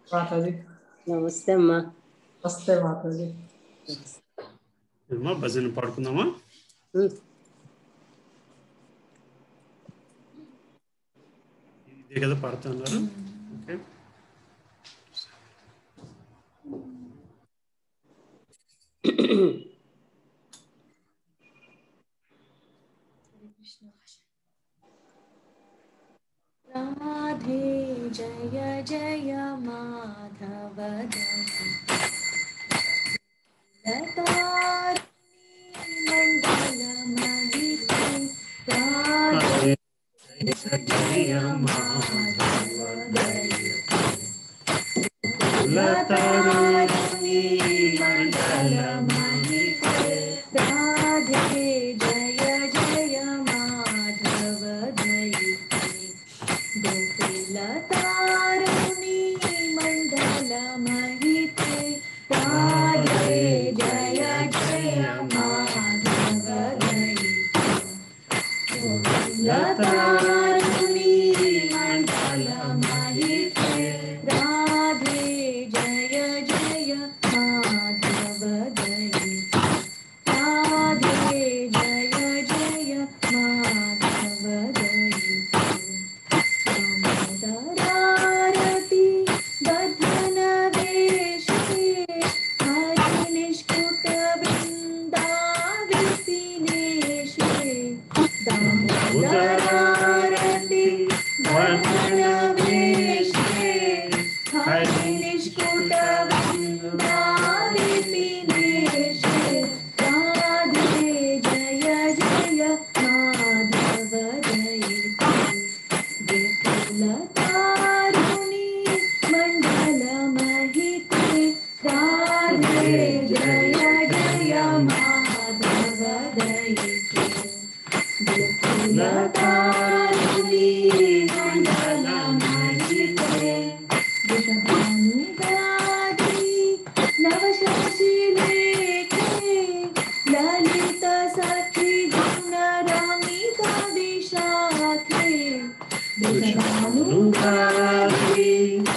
మాతాజీ నమస్తే అమ్మా వస్తే మాతాజీ ఏమ్మా భజన పాడుకుందామా ఉమ్, ఇదే కదా పాడుతున్నారు ఓకే राधे जय जय माधव राधे జయ మాధవ लतारुणी मण्डलमणिते राधे जय जय माधव दयिते गोकुलतारुणी मण्डलमणिते राधे जय जय माधव दयिते गोकुलतारुणी मण्डलमणिते राधे जय जय माधव दयिते राधे जय जय माधव दयिते दामोदरारति बद्धन वेशे हरिनिष्कुट वृन्दाविपिनेशे दामोदरारति बद्धन वेशे हरिनिष्कुट वृन्दाविपिनेशे राधे जय जय माधव दयिते गोकुलतारुणी मण्डलमहिते राधे जय जय माधव दयिते गोकुलतारुणी मण्डलमहिते वृषभानुगादी नवशशिलेखे ललित सखी गुणरमिता विशाखे వృషభానుగాది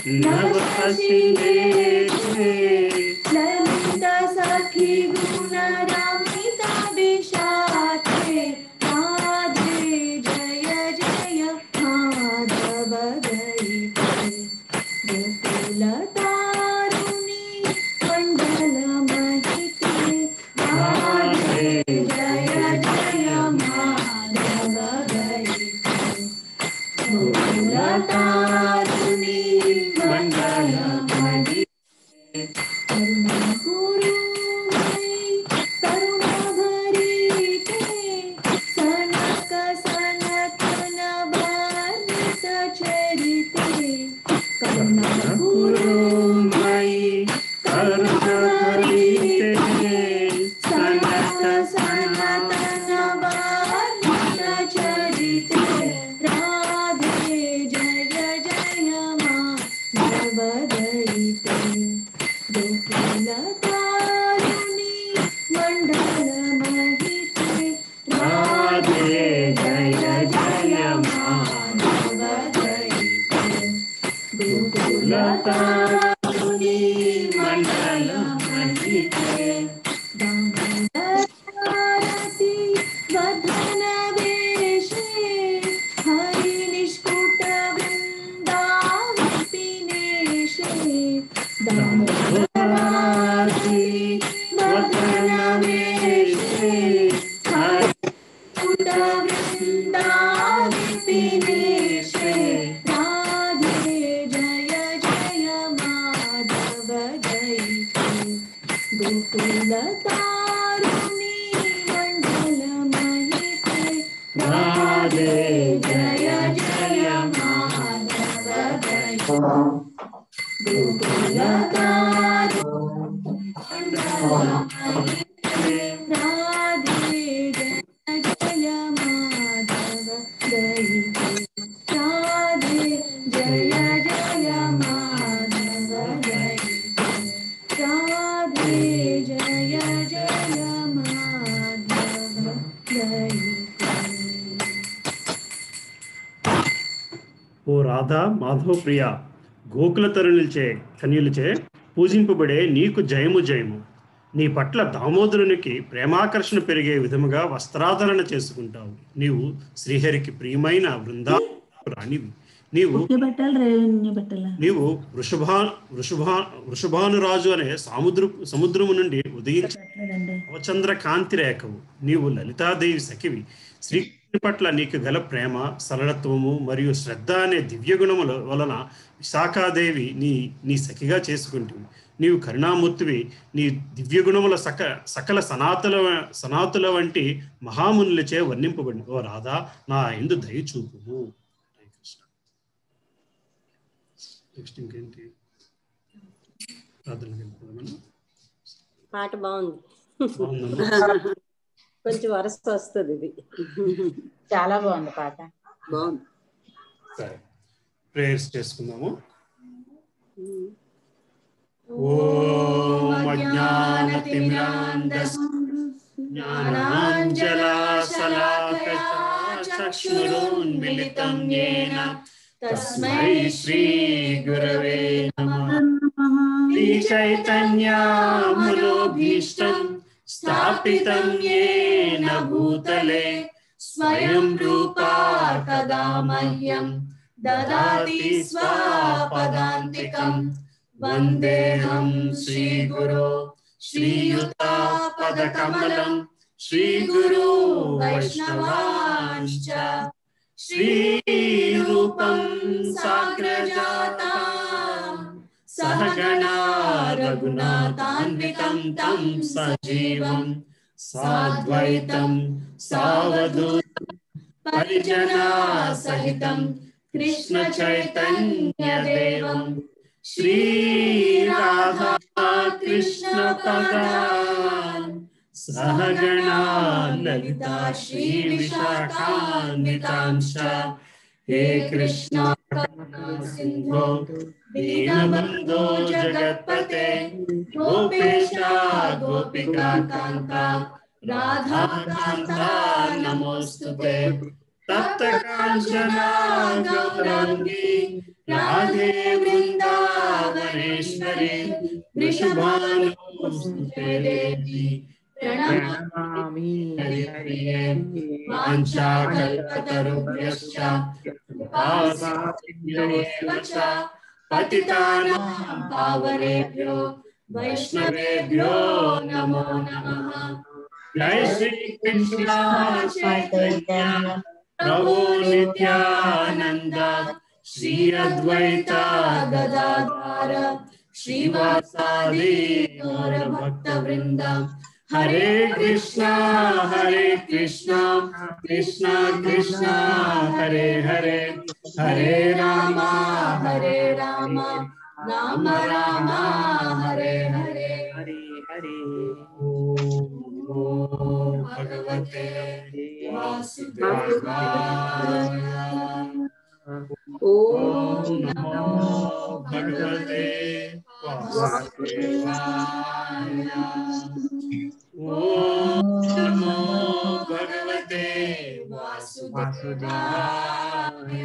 నవశిలేషే ललित सखी गुणरमिता विशाखे राधे जय जय माधव दयिते गोकुलतारुणी मण्डलमहिते राधे जय जय माधव दयिते गोकुलतारुणी मण्डलमहिते करुणागुरुमयि करुणाभरिते सनक सनतन वर्णित चरिते करुणागुरुमयि करुणाभरिते सनक सनतन वर्णित चरिते राधे जय जय माधव दयिते गोकुलतारुणी मण्डलमहिते राधे जय जय माधव दयिते गोकुलतारुणी मण्डलमहिते दामोदरारति वदन वेशे हरिनिष्कुट वृन्दाविपिनेशे दामोदरारति वदन वेशे हरिनिष्कुट वृन्दाविपिनेशे राधे जय जय माधव दयिते गोकुलतारुणी मण्डलमहिते राधे जय जय माधव दयिते गोकुलतारुणी मण्डलमहिते राधे जय जय माधव दयिते राधे जय जय माधव दयिते राधे जय जय माधव दयिते ఓ రాధా మాధవ ప్రియ గోకుల తరుణులచే కన్యులచే పూజింపబడే నీకు జయము జయము నీ పట్ల దామోదరునికి ప్రేమాకర్షణ పెరిగే విధముగా వస్త్రాధరణ చేసుకుంటావు నీవు శ్రీహరికి ప్రియమైన బృందా రాణివి నీవు ఉట్టి బట్టలు రేణ్య బట్టల నీవు వృషభా వృషభా వృషభానురాజు అనే సముద్ర సముద్రము నుండి ఉదయించి పెట్టలేదండి అవచంద్ర కాంతి రేఖవు నీవు లలితాదేవి సఖివి శ్రీకృష్ణుని పట్ల నీకు గల ప్రేమ సరళత్వము మరియు శ్రద్ధ అనే దివ్య గుణముల వలన విశాఖాదేవి నీ నీ సఖిగా చేసుకుంటుంది నీవు కరుణామూర్తివి నీ దివ్య గుణముల సక సకల సనాతుల సనాతుల వంటి మహామునులచే వర్ణింపబడింది ఓ రాధా నా ఎందు దయ చూపుము హరే కృష్ణ నెక్స్ట్ ఇంకేంటి ప్రార్థనకి వెళ్ళిపోదామని పాట బాగుంది బాగుందమ్మా కొంచెం వరస వస్తుంది ఇది చాలా బాగుంది పాట బాగుంది సరే ప్రేయర్స్ చేసుకుందాము ఉమ్. ఓం అజ్ఞానతిమిరాంధస్ జ్ఞానాంజలాశలాకయా చక్షురున్మిలితం యేన తస్మై శ్రీ గురవే నమః శ్రీ చైతన్యామనోభీష్టం స్థాపితం యేన భూతలే స్వయం రూపా తదా మహ్యం దదాతి స్వాపదాంతికం వందేహం శ్రీగురో శ్రీయుతాపదకమలం శ్రీగురు వైష్ణవాంశ్చ శ్రీరూపం సాగ్రజాతా సహగణా రఘునాథాన్వితం తం సజీవం సాద్వైతం సావధూతం పరిజనా సహితం కృష్ణ చైతన్య దేవం శ్రీ రాధా కృష్ణ పదాన్ సహగణా లలితా శ్రీ విశాఖాన్వితాంశ హే కృష్ణ కరుణా సింధో దీనబంధో జగత్పతే గోపేశ గోపికా కాంత రాధా కాంత నమోస్తుతే తప్త కాంచనా గౌరాంగి రాధే వృందావనేశ్వరి వృషభానుసుతే దేవి ప్రణమామి హరిప్రియ వాంఛాకల్పతరుభ్యశ్చ కృపాసాభ్యమేవ చ పతితానాం పావనేభ్యో వైష్ణవేభ్యో నమో నమః జై శ్రీ కృష్ణ చైతన్య ప్రభు నిత్యానంద శ్రీ అద్వైత గదాధార శ్రీవాసాది గౌర భక్త వృంద హరే కృష్ణ హరే కృష్ణ కృష్ణ కృష్ణ హరే హరే హరే రామ హరే రామ రామ రామ హరే హరే హరే హరే ఓం భగవతే వాసుదేవాయ ఓం నమో భగవతే వాసుదేవాయ ఓం నమో భగవతే వాసుదేవాయ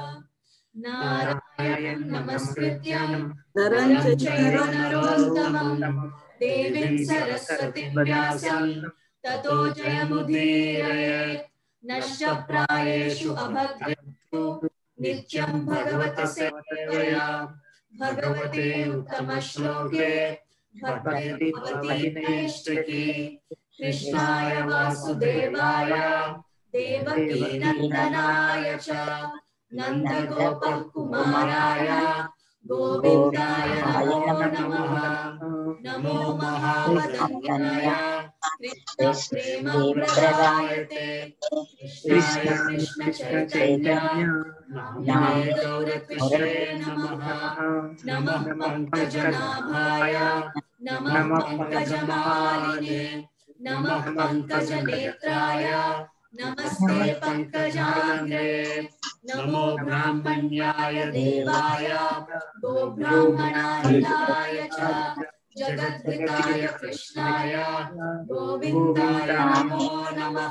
నారాయణం నమస్కృత్యం నరం చైవ నరోత్తమం దేవీం సరస్వతిం వ్యాసం తతో జయముదీరయేత్ నశ్య ప్రాయేషు అభద్రేషు నిత్యం భగవత సేవయా భగవతే ఉత్తమ శ్లోకే భక్తి భవతి నైష్టికి కృష్ణాయ వాసుదేవాయ దేవకీ నందనాయ చ నందగోప కుమారాయ గోవిందాయ నమో నమః నమో మహావదన్యాయ కృష్ణ ప్రేమ ప్రదాయతే కృష్ణాయ కృష్ణ చైతన్య నామ్నే గౌరకృష్ణే నమః నమః పంకజనాభాయ నమః పంకజమాలినే నమః పంకజనేత్రాయ నమస్తే పంకజాంగ్రే నమో బ్రాహ్మణ్యాయ దేవాయ గో బ్రాహ్మణాయ చ జగద్వితాయ కృష్ణాయ గోవిందాయ నమో నమః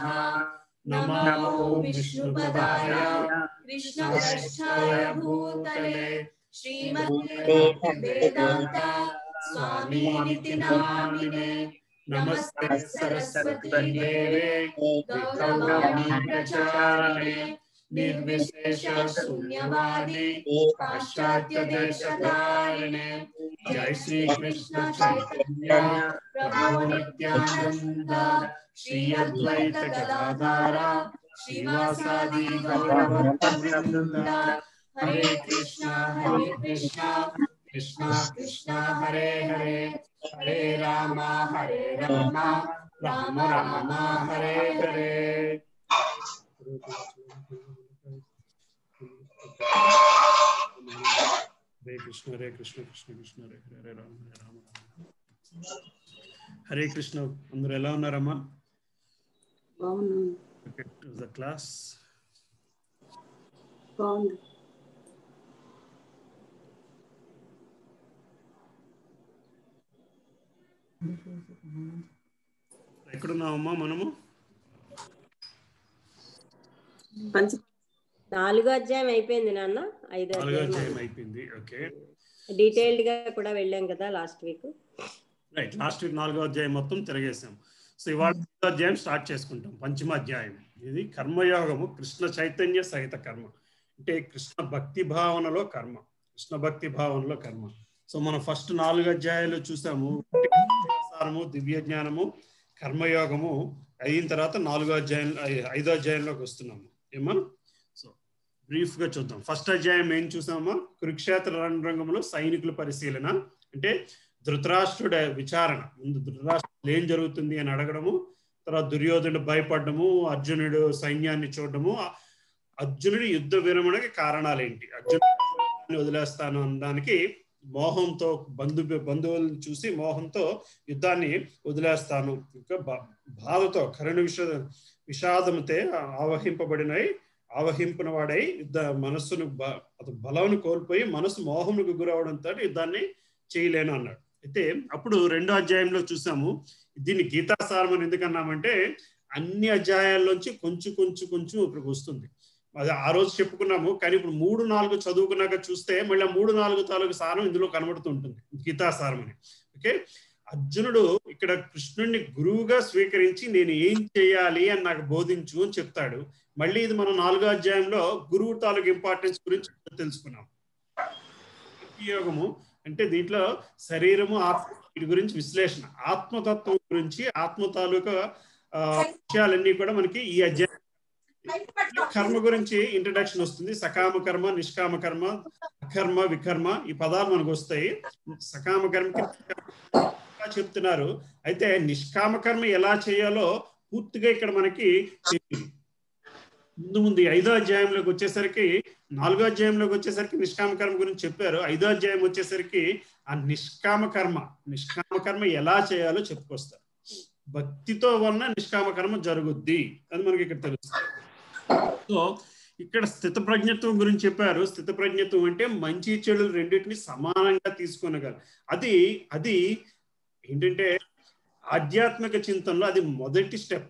నమో విష్ణుపదాయ కృష్ణవృష్టాయ భూతలే శ్రీమతే వేదాంత స్వామి నితి నామినే నమస్తే సరస్వతి దేవే గౌరవాణి ప్రచారిణే నిర్విశేష శూన్యవాది పాశ్చాత్య దేశకారిణే జై శ్రీ కృష్ణ చైతన్య ప్రభు నిత్యానంద శ్రీ అద్వైత గదాధార శ్రీవాసాది గౌరవృంద హరే కృష్ణ హరే కృష్ణ కృష్ణ కృష్ణ హరే హరే హరే రామ హరే రామ రామ రామ హరే హరే హరే కృష్ణ హరే కృష్ణ కృష్ణ కృష్ణ హరే హరే హరే రామ హరే రామ రామ రామ. హరే కృష్ణ అందరూ ఎలా ఉన్నారమ్మా బాగున్నాను ద క్లాస్ బాగుంది ఎక్కడున్నామమ్మా మనము పంచ నాలుగో అధ్యాయం అయిపోయింది నాన్న ఐదో నాలుగో అధ్యాయం అధ్యాయం అయిపోయింది ఓకే డీటెయిల్డ్ గా కూడా వెళ్ళాం కదా last week right last week నాలుగో అధ్యాయం మొత్తం తిరగేసాం సో ఇవాళ ఐదో అధ్యాయం స్టార్ట్ చేసుకుంటాం పంచమ అధ్యాయం ఇది కర్మయోగము కృష్ణ చైతన్య సహిత కర్మ అంటే కృష్ణ భక్తి భావనలో కర్మ కృష్ణ భక్తి భావనలో కర్మ సో మనం ఫస్ట్ నాలుగు అధ్యాయాలు చూసాము సారము దివ్య జ్ఞానము కర్మయోగము అయిన తర్వాత నాలుగో అధ్యాయం ఐ- ఐదో అధ్యాయంలోకి వస్తున్నాము ఏమా సో బ్రీఫ్ గా చూద్దాం ఫస్ట్ అధ్యాయం ఏం చూసామా కురుక్షేత్ర రణరంగంలో సైనికుల పరిశీలన అంటే ధృతరాష్ట్రుడ విచారణ ముందు ధృతరాష్ట్రుడు ఏం జరుగుతుంది అని అడగడము తర్వాత దుర్యోధనుడు భయపడము అర్జునుడు సైన్యాన్ని చూడడము అర్జునుడి యుద్ధ విరమణకి కారణాలు ఏంటి అర్జునుడు వదిలేస్తాను అనడానికి మోహంతో బంధు బంధువులను చూసి మోహంతో యుద్ధాన్ని వదిలేస్తాను ఇంకా బా- బాధతో కరుణ విష విషాదముతే ఆవహింపబడినై ఆవహింపిన వాడై యుద్ధ మనస్సును బ- అతను బలంను కోల్పోయి మనసు మోహముకు గురవడంతో యుద్ధాన్ని చేయలేను అన్నాడు అయితే అప్పుడు రెండో అధ్యాయంలో చూసాము దీన్ని గీతాసారం అని ఎందుకన్నామంటే అన్ని అధ్యాయాల్లోంచి కొంచెం కొంచెం కొంచెం ఇక్కడికి వస్తుంది అది ఆ రోజు చెప్పుకున్నాము కానీ ఇప్పుడు మూడు నాలుగు చదువుకున్నాక చూస్తే మళ్ళీ ఆ మూడు నాలుగు తాలూకు సారం ఇందులో కనబడుతుంటుంది గీతాసారం అని ఓకే అర్జునుడు ఇక్కడ కృష్ణుడిని గురువుగా స్వీకరించి నేను ఏం చేయాలి అని నాకు బోధించు అని చెప్తాడు మళ్ళీ ఇది మనం నాలుగో అధ్యాయంలో గురువు తాలూకు ఇంపార్టెన్స్ గురించి తెలుసుకున్నాం యోగము అంటే దీంట్లో శరీరము ఆత్మ వీటి గురించి విశ్లేషణ ఆత్మతత్వం గురించి ఆత్మ తాలూకా ఆ, విషయాలన్నీ కూడా మనకి ఈ అధ్యాయం కర్మ గురించి ఇంట్రడక్షన్ వస్తుంది సకామ కర్మ నిష్కామ కర్మ అకర్మ వికర్మ ఈ పదాలు మనకు వస్తాయి సకామ కర్మకి ఎలా చెప్తున్నారు అయితే నిష్కామ కర్మ ఎలా చేయాలో పూర్తిగా ఇక్కడ మనకి తెలియదు. ముందు ముందు ఈ ఐదో అధ్యాయంలోకి వచ్చేసరికి నాలుగో అధ్యాయంలోకి వచ్చేసరికి నిష్కామ కర్మ గురించి చెప్పారు ఐదో అధ్యాయం వచ్చేసరికి ఆ నిష్కామ కర్మ నిష్కామ కర్మ ఎలా చేయాలో చెప్పుకొస్తారు భక్తితో వలన నిష్కామ కర్మ జరుగుద్ది అని మనకి ఇక్కడ తెలుస్తుంది సో ఇక్కడ స్థిత ప్రజ్ఞత్వం గురించి చెప్పారు స్థిత ప్రజ్ఞత్వం అంటే మంచి చెడులు రెండింటిని సమానంగా తీసుకొనగలరు అది అది ఏంటంటే ఆధ్యాత్మిక చింతనలో అది మొదటి స్టెప్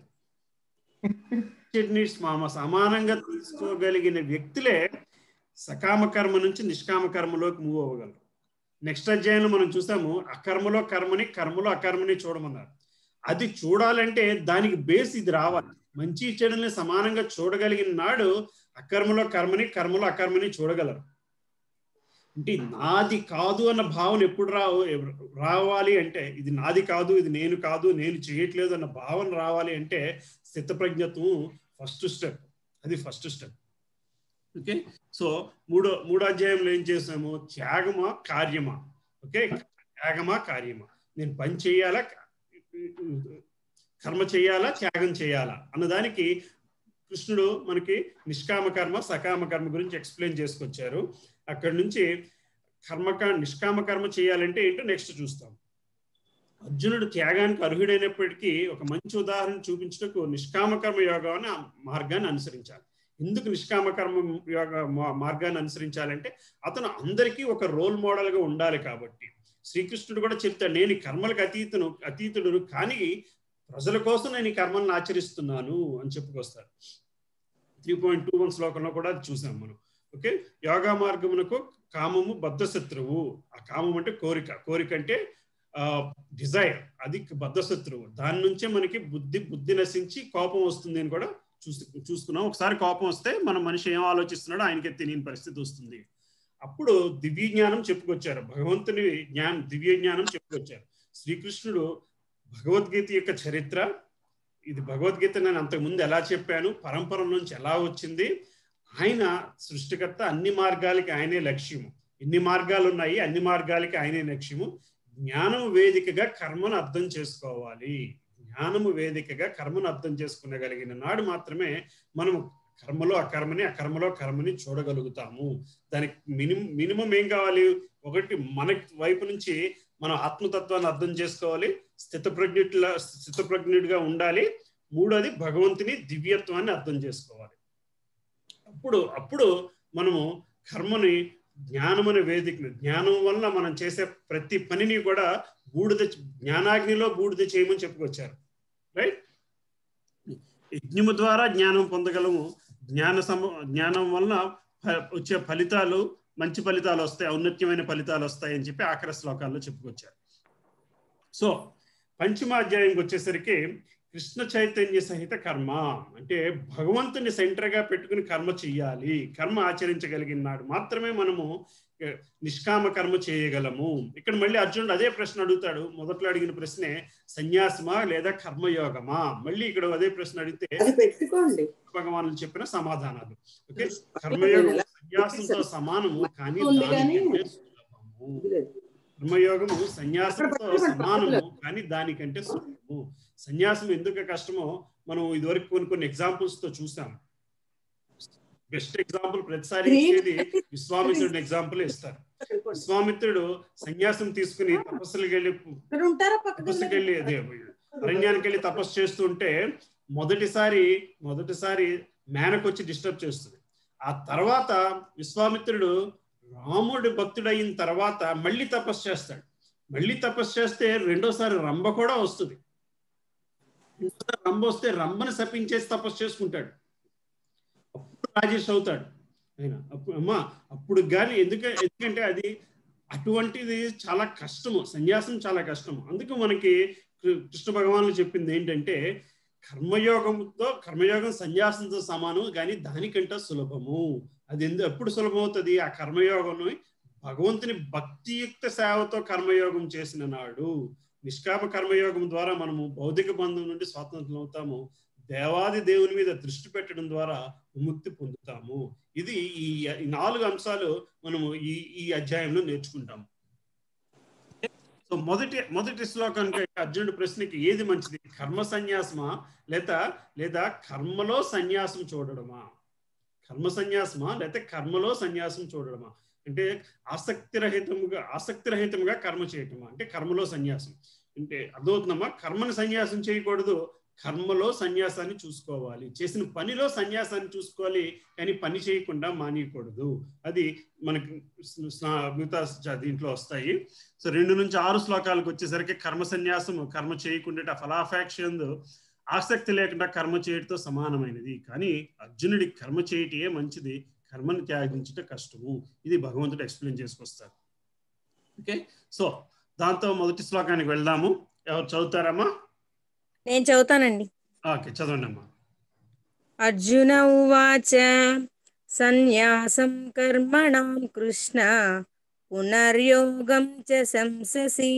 చెడ్ని సమ- సమానంగా తీసుకోగలిగిన వ్యక్తులే సకామ కర్మ నుంచి నిష్కామ కర్మలోకి మూవ్ అవ్వగలరు నెక్స్ట్ అధ్యాయంలో మనం చూసాము అకర్మలో కర్మని కర్మలో అకర్మని చూడమన్నారు అది చూడాలంటే దానికి బేస్ ఇది రావాలి మంచి చెడుల్ని సమానంగా చూడగలిగిన నాడు అకర్మలో కర్మని కర్మలో అకర్మని చూడగలరు అంటే నాది కాదు అన్న భావన ఎప్పుడు రా రావాలి అంటే ఇది నాది కాదు ఇది నేను కాదు నేను చేయట్లేదు అన్న భావన రావాలి అంటే స్థితప్రజ్ఞత్వం ఫస్ట్ స్టెప్ అది ఫస్ట్ స్టెప్ ఓకే సో మూడో మూడో అధ్యాయంలో ఏం చేసాము త్యాగమా కార్యమా ఓకే త్యాగమా కార్యమా నేను పని చేయాలా కర్మ చేయాలా త్యాగం చేయాలా అన్నదానికి కృష్ణుడు మనకి నిష్కామ కర్మ సకామ కర్మ గురించి ఎక్స్ప్లెయిన్ చేసుకొచ్చారు అక్కడి నుంచి కర్మక నిష్కామ కర్మ చేయాలంటే ఏంటో నెక్స్ట్ చూస్తాం అర్జునుడు త్యాగానికి అర్హుడైనప్పటికీ ఒక మంచి ఉదాహరణ చూపించటకు నిష్కామ కర్మ యోగాన్ని ఆ మార్గాన్ని అనుసరించాలి ఎందుకు నిష్కామ కర్మ యోగ మా- మార్గాన్ని అనుసరించాలంటే అతను అందరికీ ఒక రోల్ మోడల్ గా ఉండాలి కాబట్టి శ్రీకృష్ణుడు కూడా చెప్తాడు నేను ఈ కర్మలకు అతీతును అతీతుడును కానీ ప్రజల కోసం నేను ఈ కర్మలను ఆచరిస్తున్నాను అని చెప్పుకొస్తాడు త్రీ పాయింట్ టూ వన్ శ్లోకంలో కూడా అది చూసాం మనం ఓకే యోగా మార్గమునకు కామము బద్ధ శత్రువు ఆ కామం అంటే కోరిక కోరిక అంటే డిజైర్ అది బద్ధ శత్రువు దాని నుంచే మనకి బుద్ధి బుద్ధి నశించి కోపం వస్తుంది అని కూడా చూసి చూసుకున్నాం ఒకసారి కోపం వస్తే మన మనిషి ఏం ఆలోచిస్తున్నాడో ఆయనకే తెలియని పరిస్థితి వస్తుంది అప్పుడు దివ్య జ్ఞానం చెప్పుకొచ్చారు భగవంతుని జ్ఞానం దివ్య జ్ఞానం చెప్పుకొచ్చారు శ్రీకృష్ణుడు భగవద్గీత యొక్క చరిత్ర ఇది భగవద్గీత నేను అంతకుముందు ఎలా చెప్పాను పరంపర నుంచి ఎలా వచ్చింది ఆయన సృష్టికర్త అన్ని మార్గాలకి ఆయనే లక్ష్యము ఎన్ని మార్గాలు ఉన్నాయి అన్ని మార్గాలకి ఆయనే లక్ష్యము జ్ఞానం వేదికగా కర్మను అర్థం చేసుకోవాలి జ్ఞానము వేదికగా కర్మను అర్థం చేసుకునగలిగిన నాడు మాత్రమే మనం కర్మలో అకర్మని అకర్మలో కర్మని చూడగలుగుతాము దానికి మినిమం మినిమం ఏం కావాలి ఒకటి మన వైపు నుంచి మనం ఆత్మతత్వాన్ని అర్థం చేసుకోవాలి స్థితప్రజ్ఞుల స్థితప్రజ్ఞుడిగా ఉండాలి మూడోది భగవంతుని దివ్యత్వాన్ని అర్థం చేసుకోవాలి అప్పుడు అప్పుడు మనము కర్మని జ్ఞానమనే వేదికను జ్ఞానం వల్ల మనం చేసే ప్రతి పనిని కూడా బూడిద జ్ఞానాగ్నిలో బూడిద చేయమని చెప్పుకొచ్చారు రైట్ యజ్ఞము ద్వారా జ్ఞానం పొందగలము జ్ఞాన సమ జ్ఞానం వల్ల వచ్చే ఫలితాలు మంచి ఫలితాలు వస్తాయి ఔన్నత్యమైన ఫలితాలు వస్తాయి అని చెప్పి ఆఖరి శ్లోకాల్లో చెప్పుకొచ్చారు సో పంచమాధ్యాయంకి వచ్చేసరికి కృష్ణ చైతన్య సహిత కర్మ అంటే భగవంతుని సెంటర్ గా పెట్టుకుని కర్మ చెయ్యాలి కర్మ ఆచరించగలిగిన నాడు మాత్రమే మనము నిష్కామ కర్మ చేయగలము ఇక్కడ మళ్ళీ అర్జునుడు అదే ప్రశ్న అడుగుతాడు మొదట్లో అడిగిన ప్రశ్నే సన్యాసమా లేదా కర్మయోగమా మళ్ళీ ఇక్కడ అదే ప్రశ్న అడిగితే పెట్టుకోండి భగవానులు చెప్పిన సమాధానాలు ఓకే కర్మయోగం సన్యాసంతో సమానము కానీ దానికంటే సులభము కర్మయోగము సన్యాసంతో సమానము కానీ దానికంటే సులభము సన్యాసం ఎందుకు కష్టమో మనం ఇదివరకు కొన్ని కొన్ని ఎగ్జాంపుల్స్ తో చూసాం బెస్ట్ ఎగ్జాంపుల్ ప్రతిసారి ఇచ్చేది విశ్వామిత్రుడిని ఎగ్జాంపుల్ ఇస్తారు విశ్వామిత్రుడు సన్యాసం తీసుకుని తపస్సులకు వెళ్ళి తపస్సుకి వెళ్ళి అదే అరణ్యానికి వెళ్ళి తపస్సు చేస్తుంటే మొదటిసారి మొదటిసారి మేనకొచ్చి డిస్టర్బ్ చేస్తుంది ఆ తర్వాత విశ్వామిత్రుడు రాముడి భక్తుడయిన తర్వాత మళ్ళీ తపస్సు చేస్తాడు మళ్ళీ తపస్సు చేస్తే రెండోసారి రంభ కూడా వస్తుంది రంభ వస్తే రంభని శపించేసి తపస్సు చేసుకుంటాడు అప్పుడు రాజేష్ అవుతాడు ఆయన అప్పుడు అమ్మా అప్పుడు కానీ ఎందుక ఎందుకంటే అది అటువంటిది చాలా కష్టము సన్యాసం చాలా కష్టము అందుకు మనకి కృష్ణ భగవానులు చెప్పింది ఏంటంటే కర్మయోగంతో కర్మయోగం సన్యాసంతో సమానం కానీ దానికంటే సులభము అది ఎందు ఎప్పుడు సులభం అవుతుంది ఆ కర్మయోగం భగవంతుని భక్తియుక్త సేవతో కర్మయోగం చేసిన నాడు నిష్కామ కర్మయోగం ద్వారా మనము భౌతిక బంధం నుండి స్వాతంత్రం అవుతాము దేవాది దేవుని మీద దృష్టి పెట్టడం ద్వారా విముక్తి పొందుతాము ఇది ఈ నాలుగు అంశాలు మనము ఈ ఈ అధ్యాయంలో నేర్చుకుంటాము సో మొదటి మొదటి శ్లోకానికి అర్జునుడి ప్రశ్నకి ఏది మంచిది కర్మ సన్యాసమా లేదా లేదా కర్మలో సన్యాసం చూడడమా కర్మ సన్యాసమా లేకపోతే కర్మలో సన్యాసం చూడడమా అంటే ఆసక్తి రహితముగా ఆసక్తి రహితముగా కర్మ చేయటమా అంటే కర్మలో సన్యాసం అంటే అర్థమవుతుందమ్మా కర్మను సన్యాసం చేయకూడదు కర్మలో సన్యాసాన్ని చూసుకోవాలి చేసిన పనిలో సన్యాసాన్ని చూసుకోవాలి కానీ పని చేయకుండా మానేయకూడదు అది మనకి మిగతా దీంట్లో వస్తాయి సో రెండు నుంచి ఆరు శ్లోకాలకు వచ్చేసరికి కర్మ సన్యాసం కర్మ చేయకుండా ఫలాఫాక్షన్ ఆసక్తి లేకుండా కర్మ చేయటంతో సమానమైనది కానీ అర్జునుడి కర్మ చేయటే మంచిది కర్మను త్యాగించట కష్టము ఇది భగవంతుడు ఎక్స్ప్లెయిన్ చేసుకొస్తారు ఓకే సో దాంతో మొదటి శ్లోకానికి వెళ్దాము ఎవరు చదువుతారమ్మా నేను చదువుతానండి ఓకే చదవండి అమ్మా అర్జున ఉవాచ సన్యాసం కర్మణాం కృష్ణ పునర్యోగం చ సంససి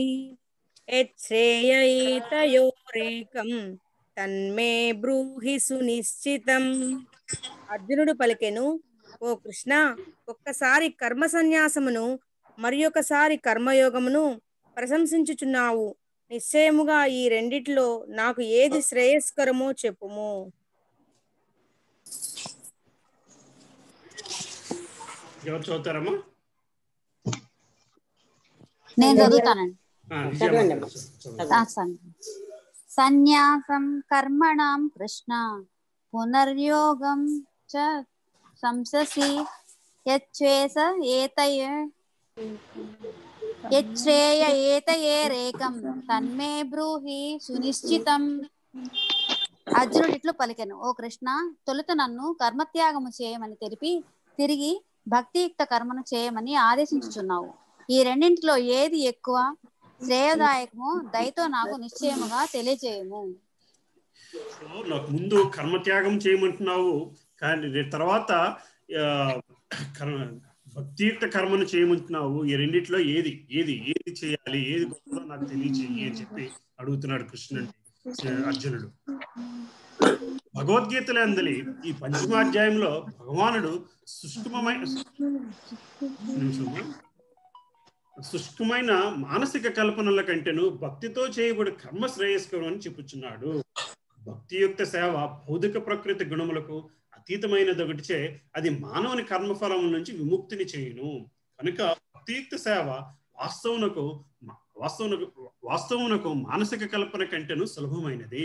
యచ్ఛ్రేయతయోరేకం తన్మే బ్రూహి సునిశ్చితం అర్జునుడు పలికెను ఓ కృష్ణ ఒక్కసారి కర్మ సన్యాసమును మరి ఒకసారి కర్మయోగమును ప్రశంసించుచున్నావు నిశ్చయముగా ఈ రెండిట్లో నాకు ఏది శ్రేయస్కరమో చెప్పుము ఎవరు చదువుతారమ్మా నేను చదువుతానండి ఆ, విజయమ్మ గారు చదువు. ఆ, సన్- సన్యాసం కర్మణాం కృష్ణ పునర్యోగం చ సంససి యచ్చేస ఏతయ యచ్చేయ ఏతయేరేకం తన్మే బ్రూహి సునిశ్చితం అర్జునుడు ఇట్లు పలికెను ఓ కృష్ణ తొలుత నన్ను కర్మత్యాగము చేయమని తెలిపి తిరిగి భక్తియుక్త కర్మను చేయమని ఆదేశించుచున్నావు ఈ రెండింటిలో ఏది ఎక్కువ శ్రేయదాయకము దయతో నాకు నిశ్చయముగా తెలియజేయము సో నాకు ముందు కర్మత్యాగం చేయమంటున్నావు కానీ రే- తర్వాత ఆ, కర్మ భక్తియుక్త కర్మను చేయమంటున్నావు ఈ రెండిట్లో ఏది ఏది ఏది చేయాలి ఏది గొప్పదో నాకు తెలియచేయి అని చెప్పి అడుగుతున్నాడు కృష్ణుడు అర్జునుడు భగవద్గీతలో అందలి ఈ పంచమాధ్యాయంలో భగవానుడు సుష్కుమమైన నిమిషము. శుష్కమైన మానసిక కల్పనల కంటేను భక్తితో చేయబడి కర్మ శ్రేయస్కరం అని చెప్పుచున్నాడు భక్తియుక్త సేవ భౌతిక ప్రకృతి గుణములకు అతీతమైనదొకటిచే అది మానవుని కర్మఫలం నుంచి విముక్తిని చేయును కనుక భక్తియుక్త సేవ వాస్తవునకు వాస్తవునకు వాస్తవునకు మానసిక కల్పన కంటేను సులభమైనది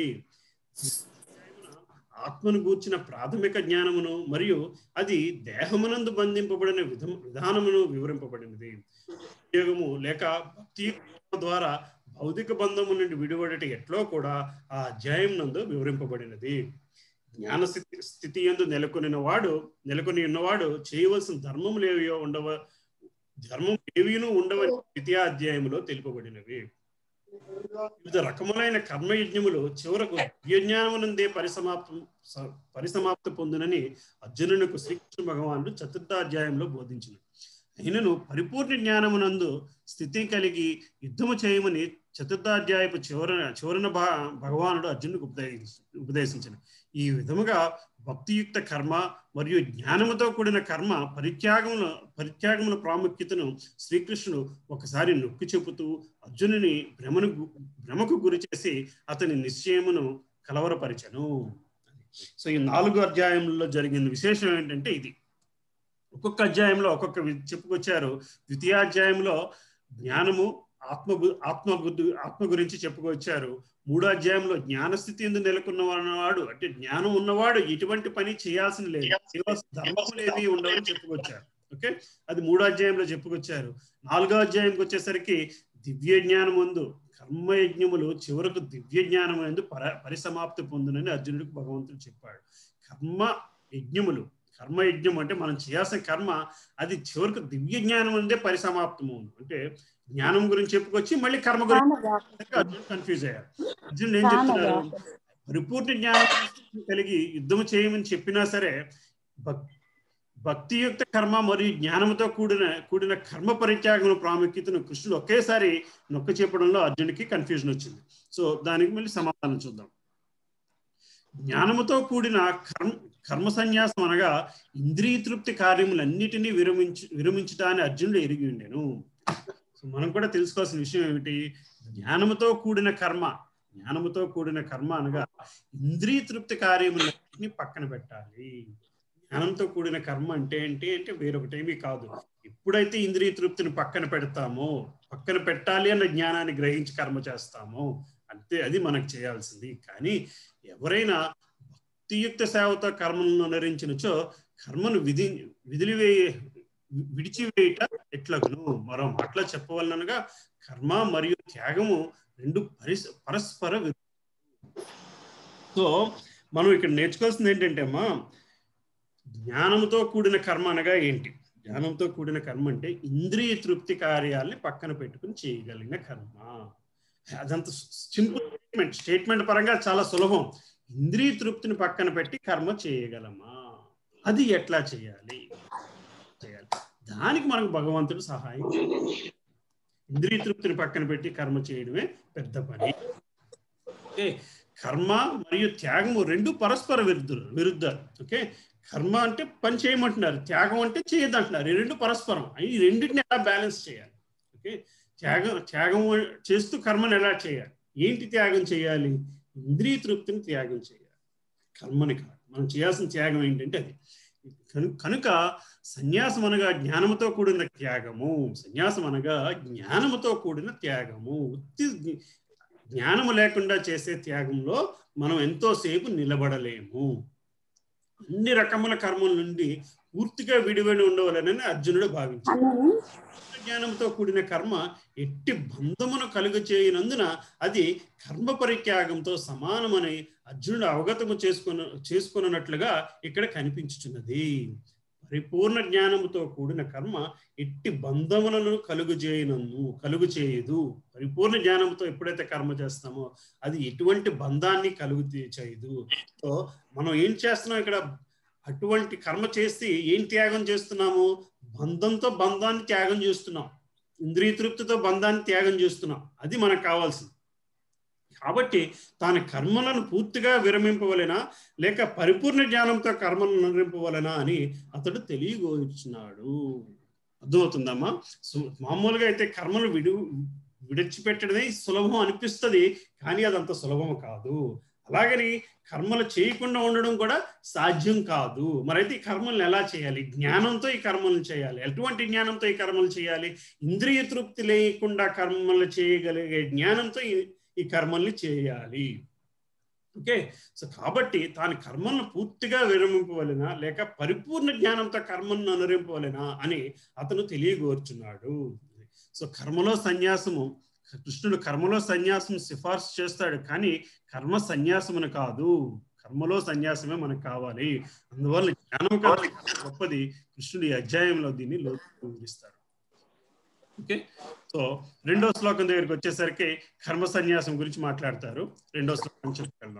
ఆత్మను గూర్చిన ప్రాథమిక జ్ఞానమును మరియు అది దేహమునందు బంధింపబడిన విధం విధానమును వివరింపబడినది ఉద్యోగము లేక భక్తి ద్వారా భౌతిక బంధము నుండి విడిపడట ఎట్లో కూడా ఆ అధ్యాయం నందు వివరింపబడినది జ్ఞాన స్థితి స్థితి ఎందు నెలకొనిన వాడు నెలకొని ఉన్నవాడు చేయవలసిన ధర్మములు ఏవియో ఉండవ ధర్మం ఏవిను ఉండవని ద్వితీయ అధ్యాయంలో తెలుపబడినవి వివిధ రకములైన కర్మయజ్ఞములు చివరకు దివ్యజ్ఞానమునందే పరిసమాప్తం స- పరిసమాప్తి పొందునని అర్జునునికి శ్రీకృష్ణ భగవానుడు చతుర్థాధ్యాయంలో బోధించిన అయినను పరిపూర్ణ జ్ఞానమునందు స్థితి కలిగి యుద్ధము చేయమని చతుర్థాధ్యాయపు చివర చివరన భా భగవానుడు అర్జునుడికి ఉపదేశ ఉపదేశించిన ఈ విధముగా భక్తియుక్త కర్మ మరియు జ్ఞానముతో కూడిన కర్మ పరిత్యాగముల పరిత్యాగముల ప్రాముఖ్యతను శ్రీకృష్ణుడు ఒకసారి నొక్కి చెబుతూ అర్జునుని భ్రమను గు- భ్రమకు గురి చేసి అతని నిశ్చయమును కలవరపరిచను సో ఈ నాలుగు అధ్యాయంలో జరిగిన విశేషం ఏంటంటే ఇది ఒక్కొక్క అధ్యాయంలో ఒక్కొక్క వి- చెప్పుకొచ్చారు ద్వితీయాధ్యాయంలో జ్ఞానము ఆత్మ గు- ఆత్మ గుద్దు- ఆత్మ గురించి చెప్పుకొచ్చారు మూడో అధ్యాయంలో జ్ఞానస్థితి ఎందు నెలకొన్నవాడు అంటే జ్ఞానం ఉన్నవాడు ఎటువంటి పని చేయాల్సిన లేదు చేయవలసిన ధర్మములు ఏవి ఉండవని చెప్పుకొచ్చారు ఓకే అది మూడో అధ్యాయంలో చెప్పుకొచ్చారు నాలుగో అధ్యాయంకి వచ్చేసరికి దివ్య జ్ఞానం ముందు కర్మయజ్ఞములు చివరకు దివ్య జ్ఞానం ఎందు పర పరిసమాప్తి పొందునని అర్జునుడికి భగవంతుడు చెప్పాడు కర్మ యజ్ఞములు కర్మ యజ్ఞం అంటే మనం చేయాల్సిన కర్మ అది చివరకు దివ్య జ్ఞానం అందే పరిసమాప్తము అంటే జ్ఞానం గురించి చెప్పుకొచ్చి మళ్ళీ కర్మ గురించి అర్జున్ కన్ఫ్యూజ్ అయ్యారు అర్జునుడు ఏం చెప్తున్నారు పరిపూర్ణ జ్ఞానం కలిగి యుద్ధము చేయమని చెప్పినా సరే భక్ భక్తియుక్త కర్మ మరియు జ్ఞానంతో కూడిన కూడిన కర్మ పరిత్యాగం ప్రాముఖ్యతను కృష్ణుడు ఒకేసారి నొక్క చెప్పడంలో అర్జునుడికి కన్ఫ్యూజన్ వచ్చింది సో దానికి మళ్ళీ సమాధానం చూద్దాం జ్ఞానముతో కూడిన కర్మ కర్మ సన్యాసం అనగా ఇంద్రియ తృప్తి కార్యములన్నిటినీ విరమించు విరమించుటాన్ని అర్జునుడు ఎరిగి ఉండేను సో మనం కూడా తెలుసుకోవాల్సిన విషయం ఏమిటి జ్ఞానముతో కూడిన కర్మ జ్ఞానముతో కూడిన కర్మ అనగా ఇంద్రియ తృప్తి కార్యములన్నిటినీ పక్కన పెట్టాలి జ్ఞానంతో కూడిన కర్మ అంటే ఏంటి అంటే వేరొకటేమీ కాదు ఎప్పుడైతే ఇంద్రియ తృప్తిని పక్కన పెడతామో పక్కన పెట్టాలి అన్న జ్ఞానాన్ని గ్రహించి కర్మ చేస్తామో అంతే అది మనకు చేయాల్సింది కానీ ఎవరైనా భక్తియుక్త సేవతో కర్మలను అనుసరించినచో కర్మను విధి విదిలివేయ విడిచివేయట ఎట్లగును మరో మాటలో చెప్పవలనగా కర్మ మరియు త్యాగము రెండు పరిస పరస్పర విరు- సో మనం ఇక్కడ నేర్చుకోవాల్సింది ఏంటంటే అమ్మా జ్ఞానంతో కూడిన కర్మ అనగా ఏంటి జ్ఞానంతో కూడిన కర్మ అంటే ఇంద్రియ తృప్తి కార్యాలని పక్కన పెట్టుకుని చేయగలిగిన కర్మ అదంత సింపుల్ స్టేట్మెంట్ స్టేట్మెంట్ పరంగా చాలా సులభం ఇంద్రియ తృప్తిని పక్కన పెట్టి కర్మ చేయగలమా అది ఎట్లా చేయాలి చేయాలి దానికి మనకు భగవంతుడు సహాయం చేయాలి. ఇంద్రియ తృప్తిని పక్కన పెట్టి కర్మ చేయడమే పెద్ద పని ఓకే కర్మ మరియు త్యాగము రెండు పరస్పర విరుద్ధులు విరుద్ధాలు ఓకే కర్మ అంటే పని చేయమంటున్నారు త్యాగం అంటే చేయదంటున్నారు ఈ రెండు పరస్పరం ఈ రెండింటిని ఎలా బ్యాలెన్స్ చేయాలి ఓకే త్యాగం త్యాగం చేస్తూ కర్మను ఎలా చేయాలి ఏంటి త్యాగం చేయాలి ఇంద్రియ తృప్తిని త్యాగం చేయాలి కర్మని కాదు మనం చేయాల్సిన త్యాగం ఏంటంటే అది కను- కనుక సన్యాసం అనగా జ్ఞానముతో కూడిన త్యాగము సన్యాసం అనగా జ్ఞానముతో కూడిన త్యాగము ఉత్తి జ్ఞ- జ్ఞానము లేకుండా చేసే త్యాగంలో మనం ఎంతోసేపు నిలబడలేము అన్ని రకముల కర్మల నుండి పూర్తిగా విడివడి ఉండవాలని అర్జునుడు భావించాడు జ్ఞానంతో కూడిన కర్మ ఎట్టి బంధమును కలుగ చేయనందున అది కర్మ పరిత్యాగంతో సమానమని అర్జునుడు అవగతము చేసుకున్న చేసుకున్నట్లుగా ఇక్కడ కనిపించుచున్నది పరిపూర్ణ జ్ఞానముతో కూడిన కర్మ ఎట్టి బంధములను కలుగు చేయనను కలుగు చేయదు పరిపూర్ణ జ్ఞానంతో ఎప్పుడైతే కర్మ చేస్తామో అది ఎటువంటి బంధాన్ని కలుగు తీ- చేయదు సో మనం ఏం చేస్తున్నాం ఇక్కడ అటువంటి కర్మ చేసి ఏం త్యాగం చేస్తున్నాము బంధంతో బంధాన్ని త్యాగం చేస్తున్నాం ఇంద్రియ తృప్తితో బంధాన్ని త్యాగం చేస్తున్నాం అది మనకు కావాల్సింది కాబట్టి తాను కర్మలను పూర్తిగా విరమింపవలెనా లేక పరిపూర్ణ జ్ఞానంతో కర్మలను విరమింపవలెనా అని అతడు తెలియగోచున్నాడు అర్థమవుతుందమ్మా సో మామూలుగా అయితే కర్మలు విడు విడిచిపెట్టడమే సులభం అనిపిస్తుంది కానీ అదంత సులభం కాదు అలాగని కర్మలు చేయకుండా ఉండడం కూడా సాధ్యం కాదు మరైతే ఈ కర్మలను ఎలా చేయాలి జ్ఞానంతో ఈ కర్మలను చేయాలి ఎటువంటి జ్ఞానంతో ఈ కర్మలు చేయాలి ఇంద్రియ తృప్తి లేకుండా కర్మలు చేయగలిగే జ్ఞానంతో ఈ ఈ కర్మల్ని చేయాలి ఓకే సో కాబట్టి తాను కర్మలను పూర్తిగా విరమింపవలెనా లేక పరిపూర్ణ జ్ఞానంతో కర్మలను అనురింపవలెనా అని అతను తెలియగోర్చున్నాడు సో కర్మలో సన్యాసము కృష్ణుడు కర్మలో సన్యాసం సిఫార్సు చేస్తాడు కానీ కర్మ సన్యాసమును కాదు కర్మలో సన్యాసమే మనకు కావాలి అందువల్ల జ్ఞానం కావాలి గొప్పది కృష్ణుడు ఈ అధ్యాయంలో దీన్ని లోతు వివరిస్తాడు ఓకే సో రెండో శ్లోకం దగ్గరికి వచ్చేసరికి కర్మ సన్యాసం గురించి మాట్లాడతారు రెండో శ్లోకం చెప్పుకెళ్దాం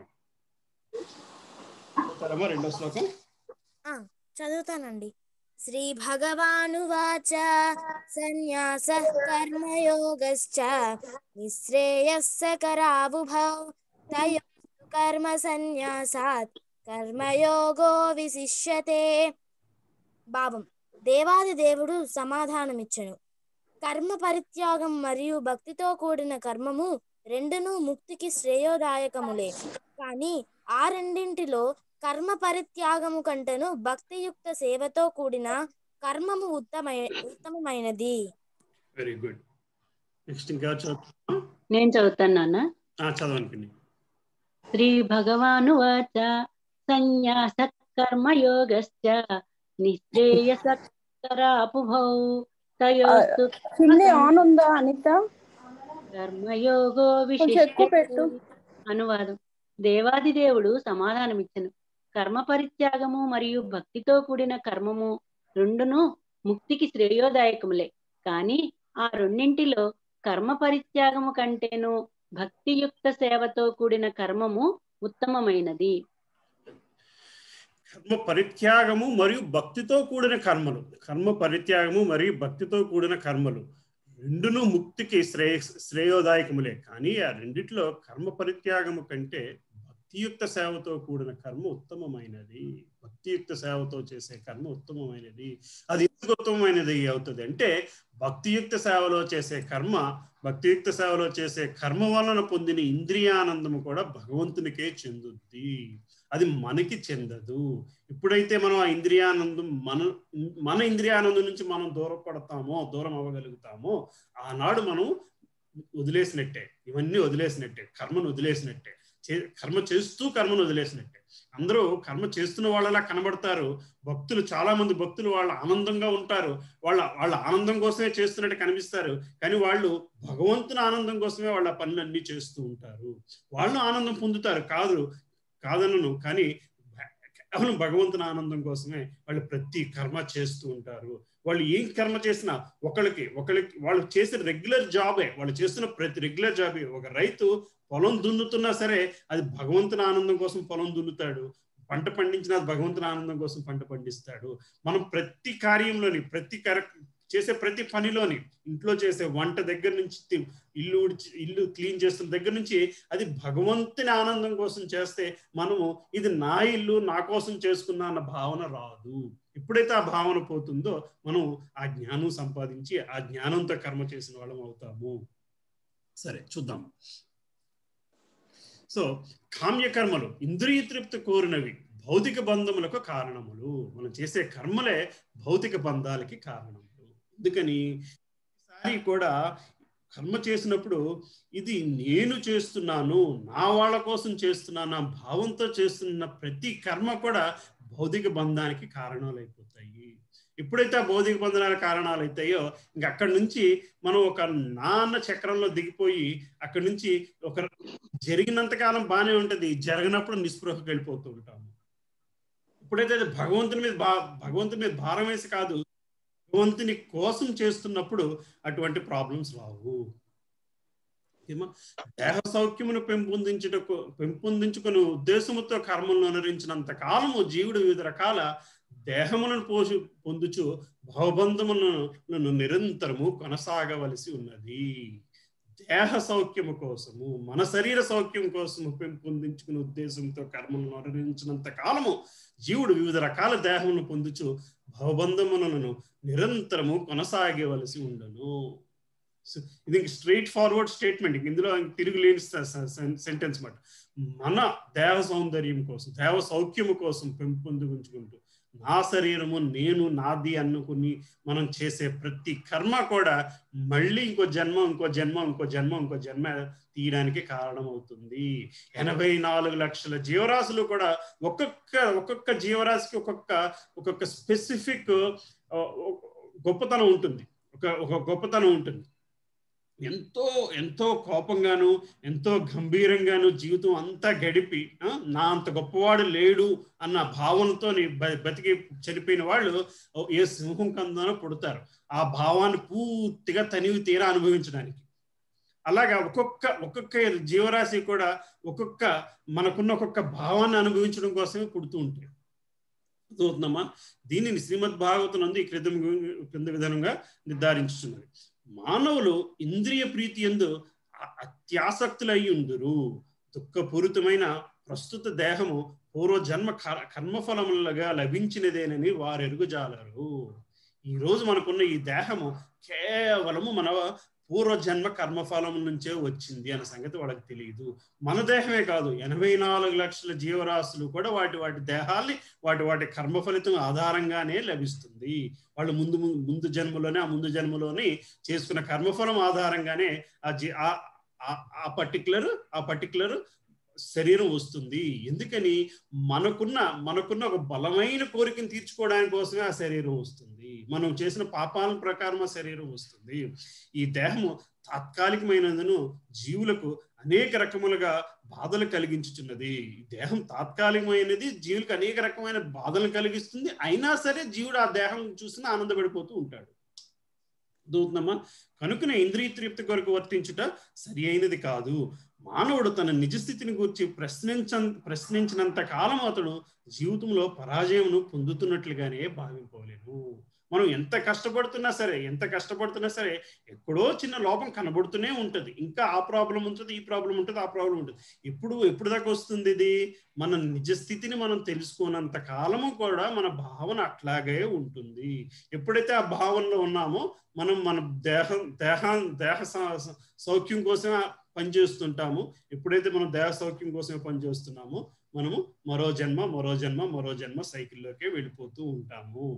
చదువుతారమ్మా రెండో శ్లోకం చదువుతానండి శ్రీ భగవానువాచ సన్యాస కర్మయోగశ్చ నిశ్రేయస్స కరావుభౌ తయోస్తు కర్మ సన్యాసాత్ కర్మయోగో విశిష్యతే భావం దేవాది దేవుడు సమాధానమిచ్చను కర్మ పరిత్యాగం మరియు భక్తితో కూడిన కర్మము రెండును ముక్తికి శ్రేయోదాయకములే కానీ ఆ రెండింటిలో కర్మ పరిత్యాగము కంటేను భక్తియుక్త సేవతో కూడిన కర్మము ఉత్తమై ఉత్తమమైనది వెరీ గుడ్ నెక్స్ట్ ఇంకా చదువు నేను చదువుతాను నాన్న చదవనుకోండి శ్రీ భగవానువాచ సన్యాస కర్మయోగశ్చ నిశ్రేయసకరాపుభౌ తయోస్తు హిందీ ఆన్ ఉందా అనిత కర్మయోగో కొంచెం ఎక్కువ పెట్టు. విశేష అనువాదం దేవాది దేవుడు సమాధానమిచ్చను కర్మ పరిత్యాగము మరియు భక్తితో కూడిన కర్మము రెండును ముక్తికి శ్రేయోదాయకములే కానీ ఆ రెండింటిలో కర్మ పరిత్యాగము కంటేను భక్తియుక్త సేవతో కూడిన కర్మము ఉత్తమమైనది కర్మ పరిత్యాగము మరియు భక్తితో కూడిన కర్మలు కర్మ పరిత్యాగము మరియు భక్తితో కూడిన కర్మలు రెండును ముక్తికి శ్రేయ శ్రేయోదాయకములే కానీ ఆ రెండిట్లో కర్మ పరిత్యాగము కంటే భక్తియుక్త సేవతో కూడిన కర్మ ఉత్తమమైనది భక్తియుక్త సేవతో చేసే కర్మ ఉత్తమమైనది అది ఎందుకు ఉత్తమమైనది అవుతుంది అంటే భక్తియుక్త సేవలో చేసే కర్మ భక్తియుక్త సేవలో చేసే కర్మ వలన పొందిన ఇంద్రియానందము కూడా భగవంతునికే చెందుద్ది అది మనకి చెందదు ఎప్పుడైతే మనం ఆ ఇంద్రియానందం మన మన ఇంద్రియానందం నుంచి మనం దూరపడతామో దూరం అవ్వగలుగుతామో ఆనాడు మనం వదిలేసినట్టే ఇవన్నీ వదిలేసినట్టే కర్మను వదిలేసినట్టే చే- కర్మ చేస్తూ కర్మను వదిలేసినట్టే అందరూ కర్మ చేస్తున్న వాళ్ళలా కనబడతారు భక్తులు చాలా మంది భక్తులు వాళ్ళ ఆనందంగా ఉంటారు వాళ్ళ వాళ్ళ ఆనందం కోసమే చేస్తున్నట్టు కనిపిస్తారు కానీ వాళ్ళు భగవంతుని ఆనందం కోసమే వాళ్ళ పనులన్నీ చేస్తూ ఉంటారు వాళ్ళు ఆనందం పొందుతారు కాదు కాదనను కానీ కేవలం భగవంతుని ఆనందం కోసమే వాళ్ళు ప్రతి కర్మ చేస్తూ ఉంటారు వాళ్ళు ఏం కర్మ చేసినా ఒకళ్ళకి ఒకళ్ళకి వాళ్ళు చేసే రెగ్యులర్ జాబే వాళ్ళు చేస్తున్న ప్రతి రెగ్యులర్ జాబే ఒక రైతు పొలం దున్నుతున్నా సరే అది భగవంతుని ఆనందం కోసం పొలం దున్నుతాడు పంట పండించిన అది భగవంతుని ఆనందం కోసం పంట పండిస్తాడు మనం ప్రతి కార్యంలోని ప్రతి కర చేసే ప్రతి పనిలోని ఇంట్లో చేసే వంట దగ్గర నుంచి తి- ఇల్లు ఉడిచి ఇల్లు క్లీన్ చేస్తున్న దగ్గర నుంచి అది భగవంతుని ఆనందం కోసం చేస్తే మనము ఇది నా ఇల్లు నా కోసం చేసుకున్నా అన్న భావన రాదు ఎప్పుడైతే ఆ భావన పోతుందో మనం ఆ జ్ఞానం సంపాదించి ఆ జ్ఞానంతో కర్మ చేసిన వాళ్ళం అవుతాము సరే చూద్దాం సో కామ్యకర్మలు ఇంద్రియ తృప్తి కోరినవి భౌతిక బంధములకు కారణములు మనం చేసే కర్మలే భౌతిక బంధాలకి కారణములు అందుకని ఈసారి కూడా కర్మ చేసినప్పుడు ఇది నేను చేస్తున్నాను నా వాళ్ళ కోసం చేస్తున్నాను నా భావంతో చేస్తున్న ప్రతి కర్మ కూడా భౌతిక బంధానికి కారణాలు అయిపోతాయి ఎప్పుడైతే ఆ భౌతిక బంధనాల కారణాలు అవుతాయో ఇంకా అక్కడి నుంచి మనం ఒక నాన్న చక్రంలో దిగిపోయి అక్కడి నుంచి ఒక జరిగినంత కాలం బాగానే ఉంటది జరగనప్పుడు నిస్పృహకు వెళ్ళిపోతూ ఉంటాము ఎప్పుడైతే అది భగవంతుని మీద భా భగవంతుని మీద భారం వేసి కాదు భగవంతుని కోసం చేస్తున్నప్పుడు అటువంటి ప్రాబ్లమ్స్ రావు ఏమో దేహ సౌఖ్యమును పెంపొందించుటకు పెంపొందించుకుని ఉద్దేశముతో కర్మలను అనురించినంత కాలము జీవుడు వివిధ రకాల దేహములను పోషు పొందుచు భవబంధములను నిరంతరము కొనసాగవలసి ఉన్నది దేహ సౌఖ్యము కోసము మన శరీర సౌఖ్యం కోసము పెంపొందించుకునే ఉద్దేశంతో కర్మలను అనురించినంత కాలము జీవుడు వివిధ రకాల దేహములను పొందుచు భవబంధములను నిరంతరము కొనసాగవలసి ఉండను So, ఇది స్ట్రైట్ ఫార్వర్డ్ స్టేట్మెంట్ ఇందులో తిరుగులేని సెంటెన్స్ మాట మన దేహ సౌందర్యం కోసం దేవ సౌఖ్యము కోసం పెంపొందించుకుంటూ నా శరీరము నేను నాది అనుకుని మనం చేసే ప్రతి కర్మ కూడా మళ్ళీ ఇంకో జన్మ ఇంకో జన్మ ఇంకో జన్మ ఇంకో జన్మ తీయడానికి కారణమవుతుంది ఎనభై నాలుగు లక్షల జీవరాశులు కూడా ఒక్కొక్క ఒక్కొక్క జీవరాశికి ఒక్కొక్క ఒక్కొక్క స్పెసిఫిక్ గొప్పతనం ఉంటుంది ఒక ఒక గొప్పతనం ఉంటుంది ఎంతో ఎంతో కోపంగాను ఎంతో గంభీరంగాను జీవితం అంతా గడిపి ఆ, నా అంత గొప్పవాడు లేడు అన్న భావనతో బతికి చనిపోయిన వాళ్ళు ఓ, ఏ సింహం కందనో పుడతారు ఆ భావాన్ని పూర్తిగా తనివి తీరా అనుభవించడానికి అలాగా ఒక్కొక్క ఒక్కొక్క జీవరాశి కూడా ఒక్కొక్క మనకున్న ఒక్కొక్క భావాన్ని అనుభవించడం కోసమే పుడుతూ ఉంటాయి అర్థమవుతుందమ్మా దీనిని శ్రీమద్ భాగవతం నందు ఈ క్రితం క్రింద విధానంగా నిర్ధారించుతున్నది మానవులు ఇంద్రియ ప్రీతి ఎందు అ- అత్యాసక్తులై ఉందురు దుఃఖపూరితమైన ప్రస్తుత దేహము పూర్వ జన్మ కర్- కర్మఫలములుగా లభించినదేనని వారు ఎరుగుజాలరు ఈ రోజు మనకున్న ఈ దేహము కేవలము మన పూర్వ జన్మ కర్మఫలం నుంచే వచ్చింది అన్న సంగతి వాళ్ళకి తెలియదు మన దేహమే కాదు ఎనభై నాలుగు లక్షల జీవరాశులు కూడా వాటి వాటి దేహాల్ని వాటి వాటి కర్మ ఫలితం ఆధారంగానే లభిస్తుంది వాళ్ళు ముందు ముందు- ముందు జన్మలోనే ఆ ముందు జన్మలోని చేసుకున్న కర్మఫలం ఆధారంగానే ఆ జీ ఆ- ఆ- ఆ పర్టికులర్ ఆ పర్టికులర్ శరీరం వస్తుంది ఎందుకని మనకున్న మనకున్న ఒక బలమైన కోరికను తీర్చుకోవడానికి కోసమే ఆ శరీరం వస్తుంది మనం చేసిన పాపాల ప్రకారం ఆ శరీరం వస్తుంది ఈ దేహము తాత్కాలికమైనందును జీవులకు అనేక రకములుగా బాధలు కలిగించుచున్నది ఈ దేహం తాత్కాలికమైనది జీవులకు అనేక రకమైన బాధలు కలిగిస్తుంది అయినా సరే జీవుడు ఆ దేహం చూసిన ఆనందపడిపోతూ ఉంటాడు దూతనమ్మా కనుకనే ఇంద్రియ తృప్తి కొరకు వర్తించుట సరి అయినది కాదు మానవుడు తన నిజస్థితిని గురించి ప్రశ్నించ ప్రశ్నించినంత కాలం అతడు జీవితంలో పరాజయమును పొందుతున్నట్లుగానే భావింపలేను మనం ఎంత కష్టపడుతున్నా సరే ఎంత కష్టపడుతున్నా సరే ఎక్కడో చిన్న లోపం కనబడుతూనే ఉంటుంది ఇంకా ఆ ప్రాబ్లం ఉంటుంది ఈ ప్రాబ్లం ఉంటుంది ఆ ప్రాబ్లం ఉంటుంది ఎప్పుడు ఎప్పుడు దాకా వస్తుంది ఇది మన నిజస్థితిని మనం తెలుసుకోనంత కాలము కూడా మన భావన అట్లాగే ఉంటుంది ఎప్పుడైతే ఆ భావనలో ఉన్నామో మనం మన దేహం దేహ దేహ స- సౌఖ్యం కోసమే పనిచేస్తుంటాము ఎప్పుడైతే మనం దేహ సౌఖ్యం కోసమే పనిచేస్తున్నామో మనము మరో జన్మ మరో జన్మ మరో జన్మ సైకిల్లోకే వెళ్ళిపోతూ ఉంటాము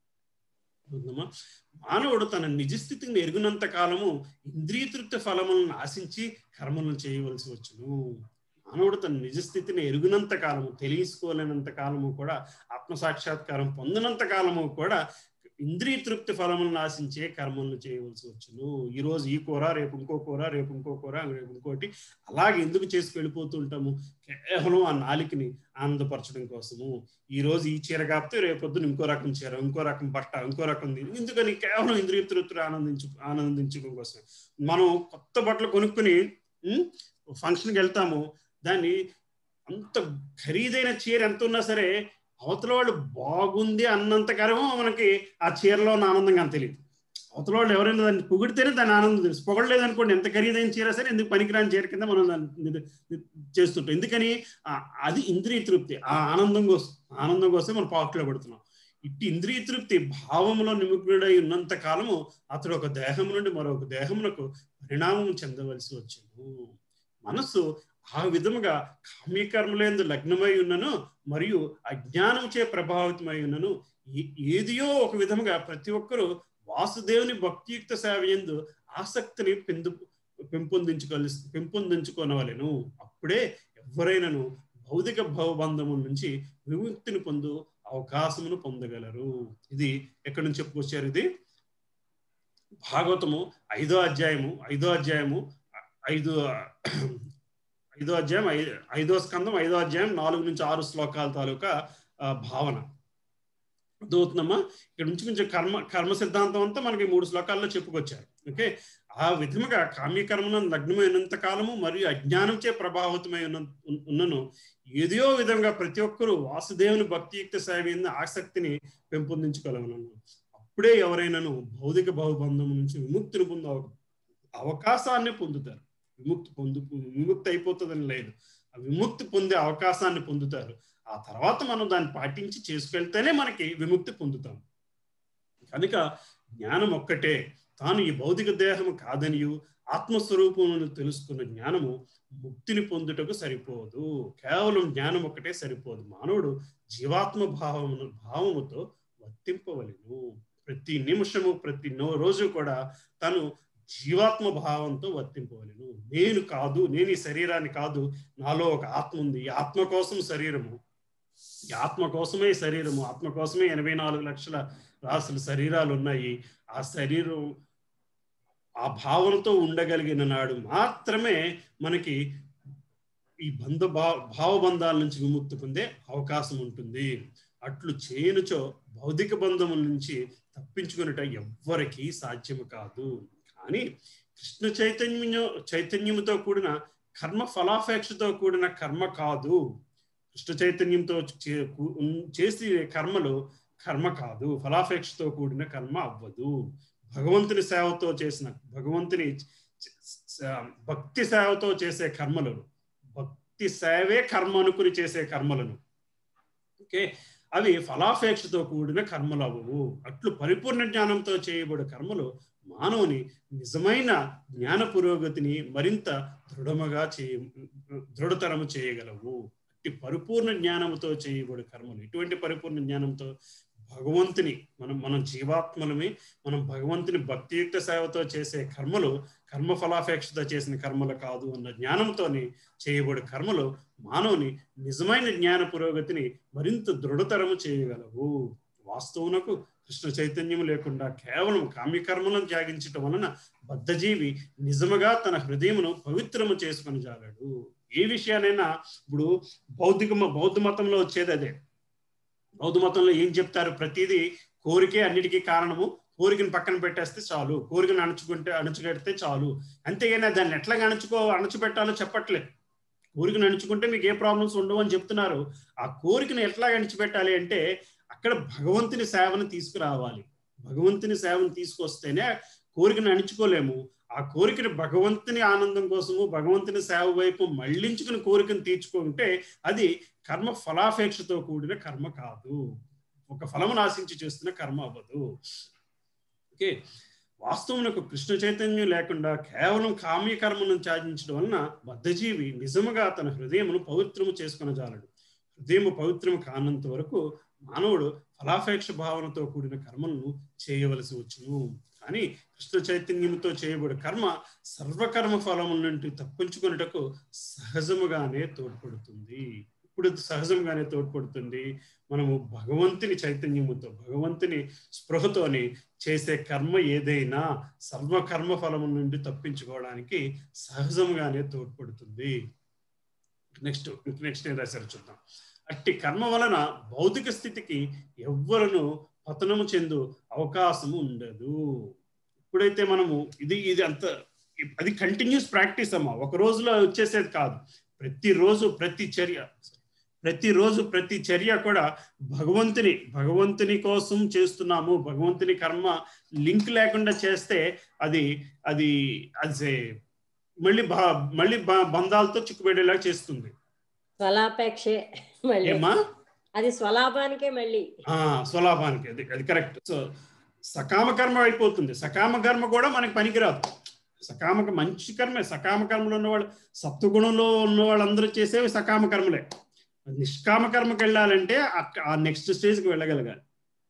ఉందమ్మా? మానవుడు తన నిజస్థితిని ఎరుగునంత కాలము ఇంద్రియ తృప్తి ఫలములను ఆశించి కర్మలను చేయవలసి వచ్చును మానవుడు తన నిజస్థితిని ఎరుగునంత కాలము తెలుసుకోలేనంత కాలము కూడా ఆత్మ సాక్షాత్కారం పొందినంత కాలము కూడా ఇంద్రియ తృప్తి ఫలములను ఆశించే కర్మలను చేయవలసి వచ్చును ఈ రోజు ఈ కూర రేపు ఇంకో కూర రేపు ఇంకో కూర రేపు ఇంకోటి అలాగే ఎందుకు చేసుకు వెళ్ళిపోతూ ఉంటాము కేవలం ఆ నాలికని ఆనందపరచడం కోసము ఈ రోజు ఈ చీర కాకపోతే రేపు పొద్దున ఇంకో రకం చీర ఇంకో రకం బట్ట ఇంకో రకం దీని ఎందుకని కేవలం ఇంద్రియ తృప్తిని ఆనందించు ఆనందించడం కోసం మనం కొత్త బట్టలు కొనుక్కుని ఫంక్షన్కి వెళ్తాము దాన్ని అంత ఖరీదైన చీర ఎంత ఉన్నా సరే అవతల వాళ్ళు బాగుంది అన్నంత కరమో మనకి ఆ చీరలో ఉన్న ఆనందం కానీ తెలియదు అవతల వాళ్ళు ఎవరైనా దాన్ని పొగిడితేనే దాని ఆనందం తెలుసు పొగడలేదు అనుకోండి ఎంత ఖరీదైన చీర సరే ఎందుకు పనికిరాని చీర కింద మనం దాన్ని ఇది- ఇది చేస్తుంటాం ఎందుకని ఆ- అది ఇంద్రియ తృప్తి ఆ ఆనందం కోసం ఆనందం కోసం మనం పాకులో పడుతున్నాం ఇట్టి ఇంద్రియ తృప్తి భావంలో నిమగ్నుడై ఉన్నంత కాలము అతడు ఒక దేహం నుండి మరొక దేహమునకు పరిణామం చెందవలసి వచ్చాను మనస్సు ఆ విధముగా కామ్యకర్మలందు లగ్నమై ఉన్నను మరియు అజ్ఞానం చే ప్రభావితమై ఉన్నను ఏ- ఏదియో ఒక విధముగా ప్రతి ఒక్కరూ వాసుదేవుని భక్తియుక్త సేవ ఎందు ఆసక్తిని పెందు పెంపొందించుకోవాలి పెంపొందించుకోనవలెను అప్పుడే ఎవరైనాను భౌతిక భవబంధముల నుంచి విముక్తిని పొందు అవకాశమును పొందగలరు ఇది ఎక్కడి నుంచి చెప్పుకొచ్చారు ఇది భాగవతము ఐదో అధ్యాయము ఐదో అధ్యాయము ఐదు ఐదో అధ్యాయం ఐ- ఐదో స్కందం ఐదో అధ్యాయం నాలుగు నుంచి ఆరు శ్లోకాల తాలూకా ఆ, భావన అర్థమవుతుందమ్మా ఇక్కడ నుంచి కొంచెం కర్మ కర్మ సిద్ధాంతం అంతా మనకి మూడు శ్లోకాల్లో చెప్పుకొచ్చారు ఓకే ఆ విధముగా కామ్యకర్మను లగ్నమైనంత కాలము మరియు అజ్ఞానంచే ప్రభావితమై ఉన్న ఉన్నను ఏదో విధంగా ప్రతి ఒక్కరూ వాసుదేవుని భక్తియుక్త సేవ మీద ఆసక్తిని పెంపొందించుకోగలను అప్పుడే ఎవరైనాను భౌతిక భావబంధం నుంచి విముక్తిని పొందే అవ- అవకాశాన్ని పొందుతారు విముక్తి పొందు విముక్తి అయిపోతుందని లేదు ఆ విముక్తి పొందే అవకాశాన్ని పొందుతారు ఆ తర్వాత మనం దాన్ని పాటించి చేసుకెళ్తేనే మనకి విముక్తి పొందుతాం కనుక జ్ఞానం ఒక్కటే తాను ఈ భౌతిక దేహము కాదనియు ఆత్మస్వరూపమును తెలుసుకున్న జ్ఞానము ముక్తిని పొందుటకు సరిపోదు కేవలం జ్ఞానం ఒక్కటే సరిపోదు మానవుడు జీవాత్మ భావమును భావముతో వర్తింపవలెను ప్రతి నిమిషము ప్రతి నో- రోజు కూడా తను జీవాత్మ భావంతో వర్తింపవలెను నేను కాదు నేను ఈ శరీరాన్ని కాదు నాలో ఒక ఆత్మ ఉంది ఈ ఆత్మ కోసం శరీరము ఈ ఆత్మ కోసమే ఈ శరీరము ఆత్మ కోసమే ఎనభై నాలుగు లక్షల రాసుల శరీరాలు ఉన్నాయి ఆ శరీరం ఆ భావనతో ఉండగలిగిన నాడు మాత్రమే మనకి ఈ బంధ భావ భావబంధాల నుంచి విముక్తి పొందే అవకాశం ఉంటుంది అట్లు చేయనుచో భౌతిక బంధముల నుంచి తప్పించుకునేట ఎవ్వరికీ సాధ్యము కాదు కానీ కృష్ణ చైతన్యం చైతన్యముతో కూడిన కర్మ ఫలాపేక్షతో కూడిన కర్మ కాదు కృష్ణ చైతన్యంతో చే- కు- ఉన్- చేసే కర్మలు కర్మ కాదు ఫలాపేక్షతో కూడిన కర్మ అవ్వదు భగవంతుని సేవతో చేసిన భగవంతుని చ- స- భక్తి సేవతో చేసే కర్మలను భక్తి సేవే కర్మ అనుకుని చేసే కర్మలను ఓకే అవి ఫలాపేక్షతో కూడిన కర్మలు అవ్వవు అట్లు పరిపూర్ణ జ్ఞానంతో చేయబడే కర్మలు మానవుని నిజమైన జ్ఞాన పురోగతిని మరింత దృఢముగా చేయ దృఢతరము చేయగలవు అట్టి పరిపూర్ణ జ్ఞానముతో చేయబడే కర్మలు ఇటువంటి పరిపూర్ణ జ్ఞానంతో భగవంతుని మనం మనం జీవాత్మలమే మనం భగవంతుని భక్తియుక్త సేవతో చేసే కర్మలు కర్మ ఫలాపేక్షతో చేసిన కర్మలు కాదు అన్న జ్ఞానంతోని చేయబడే కర్మలు మానవుని నిజమైన జ్ఞాన పురోగతిని మరింత దృఢతరము చేయగలవు వాస్తవునకు కృష్ణ చైతన్యం లేకుండా కేవలం కామ్యకర్మలను త్యాగించటం వలన బద్ధజీవి నిజముగా తన హృదయమును పవిత్రము చేసుకొని జాలాడు ఏ విషయానైనా ఇప్పుడు బౌద్ధిక బౌద్ధ మతంలో వచ్చేది అదే బౌద్ధ మతంలో ఏం చెప్తారు ప్రతిదీ కోరికే అన్నిటికీ కారణము కోరికను పక్కన పెట్టేస్తే చాలు కోరికను అణుచుకుంటే అణుచుకెడితే చాలు అంతేగాని దాన్ని ఎట్లాగా అణుచుకో అణుచుపెట్టాలో చెప్పట్లేదు కోరికను అణుచుకుంటే మీకు ఏ ప్రాబ్లమ్స్ ఉండవు అని చెప్తున్నారు ఆ కోరికను ఎట్లా అణిచిపెట్టాలి అంటే అక్కడ భగవంతుని సేవను తీసుకురావాలి భగవంతుని సేవను తీసుకొస్తేనే కోరికను అణిచుకోలేము ఆ కోరికను భగవంతుని ఆనందం కోసము భగవంతుని సేవ వైపు మళ్ళించుకుని కోరికను తీర్చుకుంటే అది కర్మ ఫలాపేక్షతో కూడిన కర్మ కాదు ఒక ఫలమును ఆశించి చేస్తున్న కర్మ అవ్వదు ఓకే వాస్తవమునకు కృష్ణ చైతన్యం లేకుండా కేవలం కామ్య కర్మను త్యాజించడం వలన బద్ధజీవి నిజముగా తన హృదయమును పవిత్రము చేసుకుని జాలడు హృదయము పవిత్రము కానంత వరకు మానవుడు ఫలాపేక్ష భావనతో కూడిన కర్మలను చేయవలసి వచ్చును కానీ కృష్ణ చైతన్యంతో చేయబడే కర్మ సర్వకర్మ ఫలముల నుండి తప్పించుకున్నటకు సహజముగానే తోడ్పడుతుంది ఇప్పుడు సహజంగానే తోడ్పడుతుంది మనము భగవంతుని చైతన్యముతో భగవంతుని స్పృహతోని చేసే కర్మ ఏదైనా సర్వకర్మ ఫలము నుండి తప్పించుకోవడానికి సహజంగానే తోడ్పడుతుంది నెక్స్ట్ నెక్స్ట్ ఏం రాశారు చూద్దాం అట్టి కర్మ వలన భౌతిక స్థితికి ఎవ్వరను పతనము చెందు అవకాశము ఉండదు ఇప్పుడైతే మనము ఇది ఇది అంత అది కంటిన్యూస్ ప్రాక్టీస్ అమ్మా ఒక రోజులో వచ్చేసేది కాదు ప్రతిరోజు ప్రతి చర్య ప్రతిరోజు ప్రతి చర్య కూడా భగవంతుని భగవంతుని కోసం చేస్తున్నాము భగవంతుని కర్మ లింక్ లేకుండా చేస్తే అది అది అది మళ్ళీ బా మళ్ళీ బ- బంధాలతో చిక్కుబెట్టేలా చేస్తుంది స్వలాపేక్షే మళ్ళీ ఏమా అది స్వలాభానికే మళ్ళీ ఆ స్వలాభానికి అది అది కరెక్ట్ సో సకామ కర్మ అయిపోతుంది సకామ కర్మ కూడా మనకి పనికిరాదు సకామ మంచి కర్మే సకామ కర్మలో ఉన్నవాళ్ళు సత్వగుణంలో ఉన్న వాళ్ళందరూ చేసేవి సకామ కర్మలే నిష్కామ కర్మకి వెళ్ళాలంటే అక్క- ఆ నెక్స్ట్ స్టేజ్కి వెళ్ళగలగాలి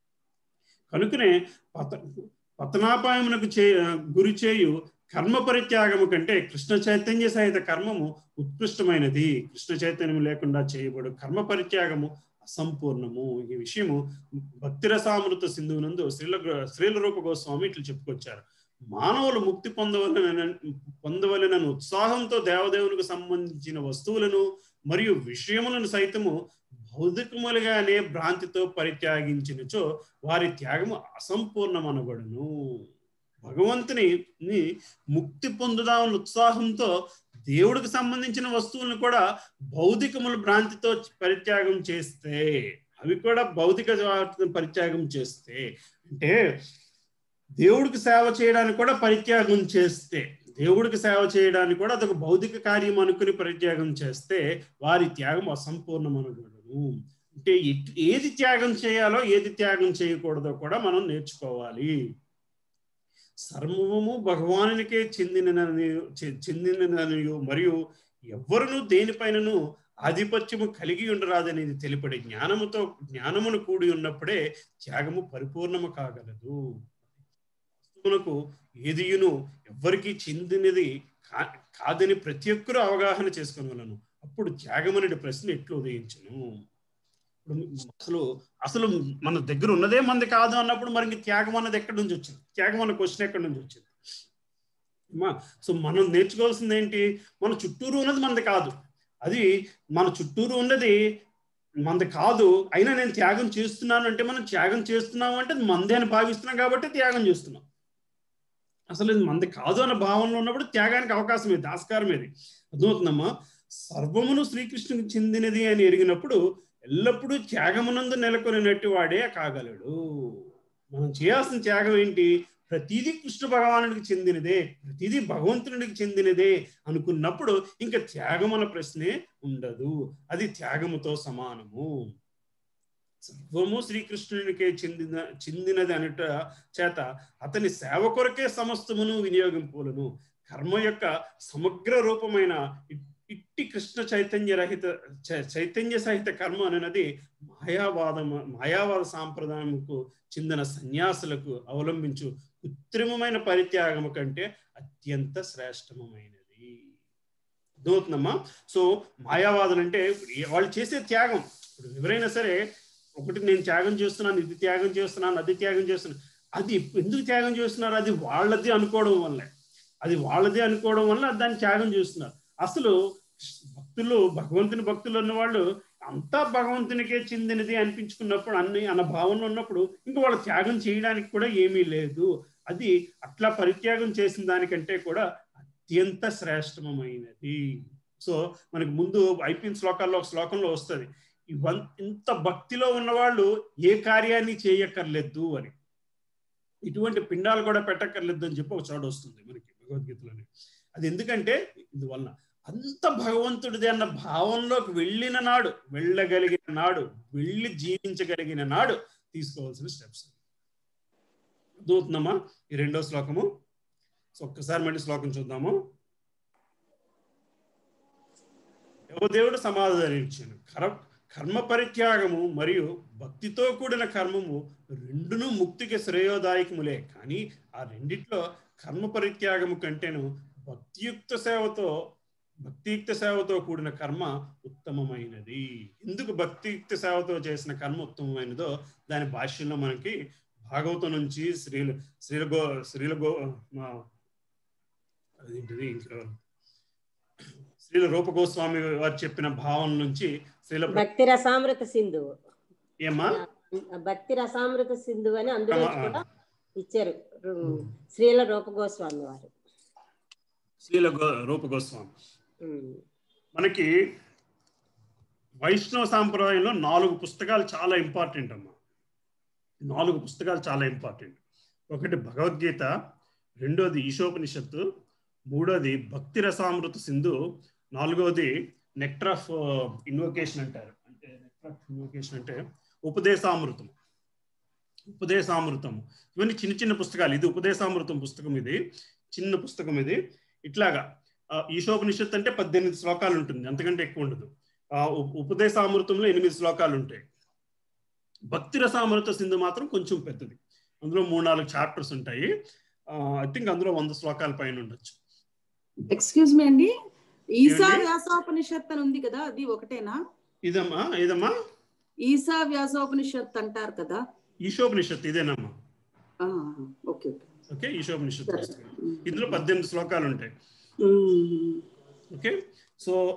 కనుకనే పత పతనాపాయమునకు చే గురి చేయు కర్మ పరిత్యాగము కంటే కృష్ణ చైతన్య సహిత కర్మము ఉత్కృష్టమైనది కృష్ణ చైతన్యం లేకుండా చేయబడు కర్మ పరిత్యాగము అసంపూర్ణము ఈ విషయము భక్తిరసామృత సింధువునందు శ్రీల శ్రీల రూప గోస్వామి ఇట్లా చెప్పుకొచ్చారు మానవులు ముక్తి పొందవలన పొందవలనను ఉత్సాహంతో దేవదేవునికి సంబంధించిన వస్తువులను మరియు విషయములను సైతము భౌతికములుగానే భ్రాంతితో పరిత్యాగించినచో వారి త్యాగము అసంపూర్ణమనబడును భగవంతుని ని ముక్తి పొందుదామని ఉత్సాహంతో దేవుడికి సంబంధించిన వస్తువులను కూడా భౌతికముల భ్రాంతితో పరిత్యాగం చేస్తే అవి కూడా భౌతిక వాటిని పరిత్యాగం చేస్తే అంటే దేవుడికి సేవ చేయడానికి కూడా పరిత్యాగం చేస్తే దేవుడికి సేవ చేయడానికి కూడా అదొక భౌతిక కార్యం అనుకుని పరిత్యాగం చేస్తే వారి త్యాగం అసంపూర్ణమనబడును అంటే ఎట్- ఏది త్యాగం చేయాలో ఏది త్యాగం చేయకూడదో కూడా మనం నేర్చుకోవాలి సర్వము భగవానునికే చెందినని చె- చెందినదనియు మరియు ఎవ్వరును దేనిపైనను ఆధిపత్యము కలిగి ఉండరాదనేది తెలిపడి జ్ఞానముతో జ్ఞానమును కూడి ఉన్నప్పుడే త్యాగము పరిపూర్ణము కాగలదు వస్తువులకు ఏదియును ఎవ్వరికి చెందినది కా- కాదని ప్రతి ఒక్కరూ అవగాహన చేసుకోగలను అప్పుడు త్యాగం అనే ప్రశ్న ఎట్లు ఉదయించను ఇప్పుడు అసలు అసలు మన దగ్గర ఉన్నదే మంది కాదు అన్నప్పుడు మరి ఇంక త్యాగం అన్నది ఎక్కడి నుంచి వచ్చింది త్యాగం అన్న క్వశ్చన్ ఎక్కడి నుంచి వచ్చింది అమ్మా సో మనం నేర్చుకోవాల్సింది ఏంటి మన చుట్టూరు ఉన్నది మనది కాదు అది మన చుట్టూరు ఉన్నది మనది కాదు అయినా నేను త్యాగం చేస్తున్నాను అంటే మనం త్యాగం చేస్తున్నాం అంటే అది మందే అని భావిస్తున్నాం కాబట్టి త్యాగం చేస్తున్నాం అసలు ఇది మంది కాదు అన్న భావనలో ఉన్నప్పుడు త్యాగానికి అవకాశం ఏది ఆస్కారం ఏది అర్థమవుతుందమ్మా సర్వమును శ్రీకృష్ణునికి చెందినది అని ఎరిగినప్పుడు ఎల్లప్పుడూ త్యాగమునందు నెలకొనినట్టు వాడే కాగలడు మనం చేయాల్సిన త్యాగం ఏంటి ప్రతిదీ కృష్ణ భగవానుడికి చెందినదే ప్రతిదీ భగవంతునికి చెందినదే అనుకున్నప్పుడు ఇంకా త్యాగం అన్న ప్రశ్నే ఉండదు అది త్యాగముతో సమానము సర్వము శ్రీకృష్ణునికే చెందిన చెందినది అనుట చేత అతని సేవ కొరకే సమస్తమును వినియోగింపులను కర్మ యొక్క సమగ్ర రూపమైన ఇ- ఇట్టి కృష్ణ చైతన్య రహిత చై- చైతన్య సహిత కర్మ అనేది మాయావాదం మాయావాద సాంప్రదాయముకు చెందిన సన్యాసులకు అవలంబించు కృత్రిమమైన పరిత్యాగము కంటే అత్యంత శ్రేష్టమైనది అర్థమవుతుందమ్మా సో మాయావాదులు అంటే ఏ- వాళ్ళు చేసే త్యాగం ఇప్పుడు ఎవరైనా సరే ఒకటి నేను త్యాగం చేస్తున్నాను ఇది త్యాగం చేస్తున్నాను అది త్యాగం చేస్తున్నాను అది ఎందుకు త్యాగం చేస్తున్నారు అది వాళ్ళది అనుకోవడం వల్లే అది వాళ్ళది అనుకోవడం వల్ల దాన్ని త్యాగం చేస్తున్నారు అసలు భక్తులు భగవంతుని భక్తులు ఉన్న వాళ్ళు అంతా భగవంతునికే చెందినది అనిపించుకున్నప్పుడు అన్ని అన్న భావనలో ఉన్నప్పుడు ఇంకా వాళ్ళు త్యాగం చేయడానికి కూడా ఏమీ లేదు అది అట్లా పరిత్యాగం చేసిన దానికంటే కూడా అత్యంత శ్రేష్టమైనది సో మనకి ముందు అయిపోయిన శ్లోకాల్లో ఒక శ్లోకంలో వస్తుంది ఇవన్ ఇంత భక్తిలో ఉన్నవాళ్ళు ఏ కార్యాన్ని చేయక్కర్లేదు అని ఇటువంటి పిండాలు కూడా పెట్టక్కర్లేదు అని చెప్పి ఒక చోట వస్తుంది మనకి భగవద్గీతలోని అది ఎందుకంటే ఇందువలన అంత భగవంతుడిది అన్న భావంలోకి వెళ్ళిన నాడు వెళ్ళగలిగిన నాడు వెళ్ళి జీవించగలిగిన నాడు తీసుకోవాల్సిన స్టెప్స్ అర్థమవుతుందమ్మా ఈ రెండో శ్లోకము సో ఒక్కసారి మళ్ళీ శ్లోకం చూద్దాము దేవదేవుడు సమాధానం ఇచ్చాను కర కర్మ పరిత్యాగము మరియు భక్తితో కూడిన కర్మము రెండును ముక్తికి శ్రేయోదాయకములే కానీ ఆ రెండిట్లో కర్మ పరిత్యాగము కంటేను భక్తియుక్త సేవతో భక్తియుక్త సేవతో కూడిన కర్మ ఉత్తమమైనది ఎందుకు భక్తియుక్త సేవతో చేసిన కర్మ ఉత్తమమైనదో దాని భాష్యంలో మనకి భాగవతం నుంచి శ్రీల శ్రీల గో శ్రీల గో మా అదేంటిది ఇంకా శ్రీల రూప గోస్వామి వారు చెప్పిన భావం నుంచి శ్రీల భక్తి రసామృత సింధు ఏమ్మా భక్తి రసామృత సింధు అని అందులో ఆ, ఆ. కూడా ఇచ్చారు రు- శ్రీల రూప గోస్వామి వారు శ్రీల గో రూప గోస్వామి ఉమ్. మనకి వైష్ణవ సాంప్రదాయంలో నాలుగు పుస్తకాలు చాలా ఇంపార్టెంట్ అమ్మా నాలుగు పుస్తకాలు చాలా ఇంపార్టెంట్ ఒకటి భగవద్గీత రెండోది ఈశోపనిషత్తు మూడోది భక్తి రసామృత సింధు నాలుగోది నెక్టర్ ఆఫ్ ఇన్వొకేషన్ అంటారు అంటే నెక్టర్ ఆఫ్ ఇన్వొకేషన్ అంటే ఉపదేశామృతం ఉపదేశామృతం ఇవన్నీ చిన్న చిన్న పుస్తకాలు ఇది ఉపదేశామృతం పుస్తకం ఇది చిన్న పుస్తకం ఇది ఇట్లాగా ఆ, ఈశోపనిషత్తు అంటే పద్దెనిమిది శ్లోకాలు ఉంటుంది అంతకంటే ఎక్కువ ఉండదు ఆ ఉ- ఉపదేశామృతంలో ఎనిమిది శ్లోకాలు ఉంటాయి భక్తి రసామృత సింధు మాత్రం కొంచెం పెద్దది అందులో మూడు నాలుగు చాప్టర్స్ ఉంటాయి ఐ థింక్ అందులో వంద శ్లోకాల పైన ఉండొచ్చు ఎక్స్క్యూజ్ మీ అండి ఈశా ఏమండి? వ్యాసోపనిషత్ అని ఉంది కదా అది ఒకటేనా ఇదమ్మా ఇదమ్మా ఈశా వ్యాసోపనిషత్ అంటారు కదా ఈశోపనిషత్తు ఇదేనమ్మా ఆ, ఓకే ఓకే ఓకే ఈశోపనిషత్తు పుస్తకం ఇందులో పద్దెనిమిది శ్లోకాలు ఉంటాయి మ్మ్. ఓకే సో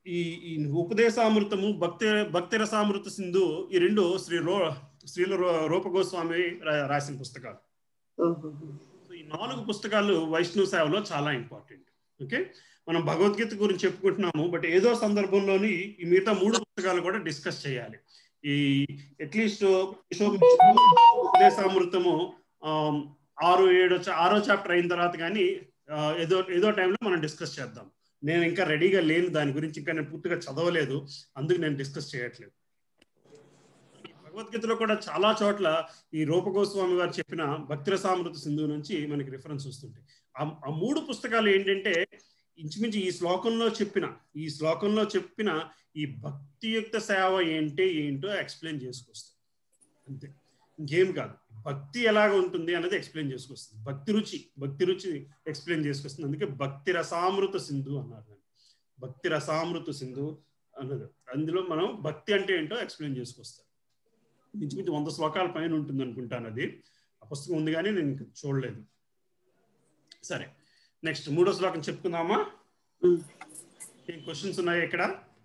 ఈ ఈ ఉపదేశామృతము భక్తి భక్తి రసామృత సింధు ఈ రెండు శ్రీ రో శ్రీల రూ- రూపగోస్వామి రా- రాసిన పుస్తకాలు సో ఈ నాలుగు పుస్తకాలు వైష్ణవ సేవలో చాలా ఇంపార్టెంట్ ఓకే మనం భగవద్గీత గురించి చెప్పుకుంటున్నాము బట్ ఏదో సందర్భంలోని ఈ మిగతా మూడు పుస్తకాలు కూడా డిస్కస్ చేయాలి ఈ అట్లీస్ట్ ఉపదేశామృతము ఆమ్, ఆరు ఏడు చా- ఆరో చాప్టర్ అయిన తర్వాత కానీ ఆ, ఏదో ఏదో టైంలో మనం డిస్కస్ చేద్దాం నేను ఇంకా రెడీగా లేను దాని గురించి ఇంకా నేను పూర్తిగా చదవలేదు అందుకు నేను డిస్కస్ చేయట్లేదు భగవద్గీతలో కూడా చాలా చోట్ల ఈ రూపగోస్వామి గారు చెప్పిన భక్తిరసామృత సింధు నుంచి మనకి రిఫరెన్స్ వస్తుంటాయి ఆ- ఆ మూడు పుస్తకాలు ఏంటంటే ఇంచుమించు ఈ శ్లోకంలో చెప్పిన ఈ శ్లోకంలో చెప్పిన ఈ భక్తియుక్త సేవ ఏంటి ఏంటో ఎక్స్ప్లెయిన్ చేసుకొస్తాయి అంతే ఇంకేం కాదు భక్తి ఎలాగ ఉంటుంది అనేది ఎక్స్ప్లెయిన్ చేసుకొస్తుంది భక్తి రుచి భక్తి రుచి ఎక్స్ప్లెయిన్ చేసుకొస్తుంది అందుకే భక్తి రసామృత సింధు అన్నారు దాన్ని. భక్తి రసామృత సింధు అన్నది అందులో మనం భక్తి అంటే ఏంటో ఎక్స్ప్లెయిన్ చేసుకొస్తారు ఇంచుమించు వంద శ్లోకాల పైన ఉంటుంది అనుకుంటాను అది ఆ పుస్తకం ఉంది కానీ నేను ఇంకా చూడలేదు సరే నెక్స్ట్ మూడో శ్లోకం చెప్పుకుందామా ఏం క్వశ్చన్స్ ఉన్నాయి ఇక్కడ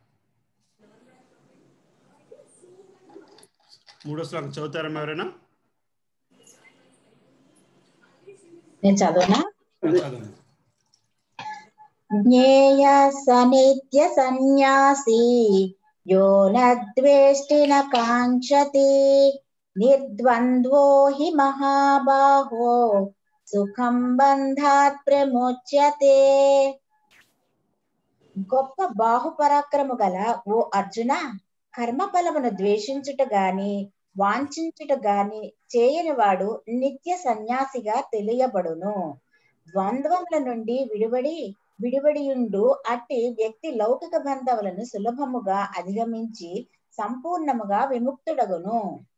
మూడో శ్లోకం చదువుతారా ఎవరైనా నేను చదవనా చదవండి జ్ఞేయ సనిత్య సన్యాసి యో నద్వేష్టి న కాంక్షతి నిర్ద్వంద్వో హి మహాబాహో సుఖం బంధాత్ ప్రముచ్యతే గొప్ప బాహుపరాక్రము గల ఓ అర్జున కర్మఫలమును ద్వేషించుట గాని వాంఛించుట గాని చేయని వాడు నిత్య సన్యాసిగా తెలియబడును ద్వంద్వముల నుండి విడివడి విడివడియుండు అట్టి వ్యక్తి లౌకిక బంధములను సులభముగా అధిగమించి సంపూర్ణముగా విముక్తుడగును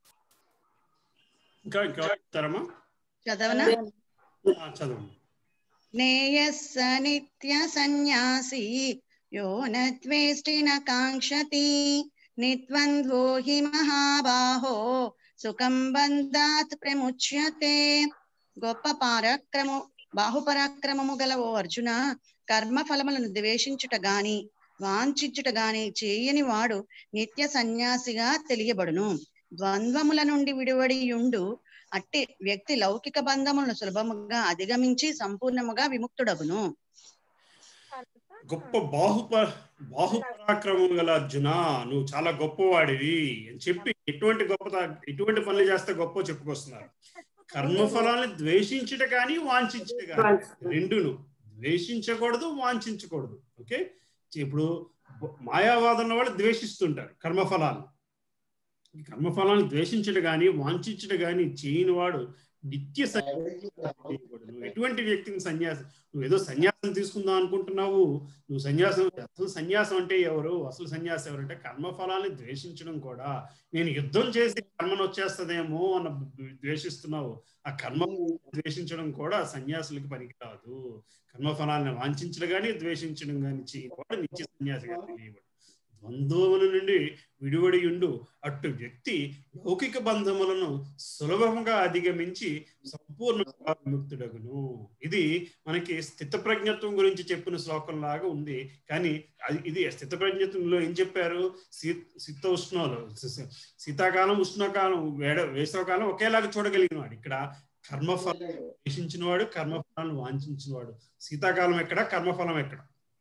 ఇంకా ఇంకా చెప్తారమ్మా చదవనా ఆ, చదవండి నేయస్స నిత్య సన్యాసి యో నద్వేష్టి న కాంక్షతి నిద్వంద్వో హి మహాబాహో సుఖం బంధాత్ ప్రముచ్యతే గొప్ప పరాక్రము బాహుపరాక్రమము గల ఓ అర్జున కర్మ ఫలములను ద్వేషించుట గాని వాంఛించుట గాని చేయని వాడు నిత్య సన్యాసిగా తెలియబడును ద్వంద్వముల నుండి విడివడియుండు అట్టి వ్యక్తి లౌకిక బంధములను సులభముగా అధిగమించి సంపూర్ణముగా విముక్తుడగును గొప్ప బాహుప బాహుపరాక్రమం గల అర్జున నువ్వు చాలా గొప్పవాడివి అని చెప్పి ఎటువంటి గొప్ప ఎటువంటి పనులు చేస్తే గొప్ప చెప్పుకొస్తున్నారు కర్మఫలాన్ని ద్వేషించుట కానీ వాంఛించుట కానీ రెండును ద్వేషించకూడదు వాంఛించకూడదు ఓకే ఇప్పుడు మాయావాదంలో వాళ్ళు ద్వేషిస్తుంటారు కర్మఫలాన్ని ఈ కర్మఫలాన్ని ద్వేషించడు కానీ వాంఛించడు కానీ చేయని వాడు నిత్య సన్యాసి చేయకూడదు. ఎటువంటి వ్యక్తిని సన్యాసం నువ్వు ఏదో సన్యాసం తీసుకుందాం అనుకుంటున్నావు నువ్వు సన్యాసం అసలు సన్యాసం అంటే ఎవరు అసలు సన్యాసం ఎవరంటే కర్మఫలాన్ని ద్వేషించడం కూడా నేను యుద్ధం చేసి కర్మను వచ్చేస్తుందేమో అన్న ద్వేషిస్తున్నావు ఆ కర్మ ద్వేషించడం కూడా సన్యాసులకి పనికిరాదు కర్మఫలాన్ని వాంఛించడం కానీ ద్వేషించడం కానీ చేయవాడు నిత్య సన్యాసిగా తెలియబడు ద్వంద్వముల నుండి విడివడి ఉండు అటు వ్యక్తి లౌకిక బంధములను సులభముగా అధిగమించి సంపూర్ణంగా విముక్తుడగును ఇది మనకి స్థిత ప్రజ్ఞత్వం గురించి చెప్పిన శ్లోకం లాగా ఉంది కానీ అది ఇది స్థిత ప్రజ్ఞత్వంలో ఏం చెప్పారు శీ శీత ఉష్ణాలు శీతాకాలం ఉష్ణకాలం వేడ వేసవకాలం ఒకేలాగా చూడగలిగిన వాడు ఇక్కడ కర్మఫలం ద్వేషించిన వాడు కర్మఫలాన్ని వాంఛించిన వాడు శీతాకాలం ఎక్కడ కర్మఫలం ఎక్కడ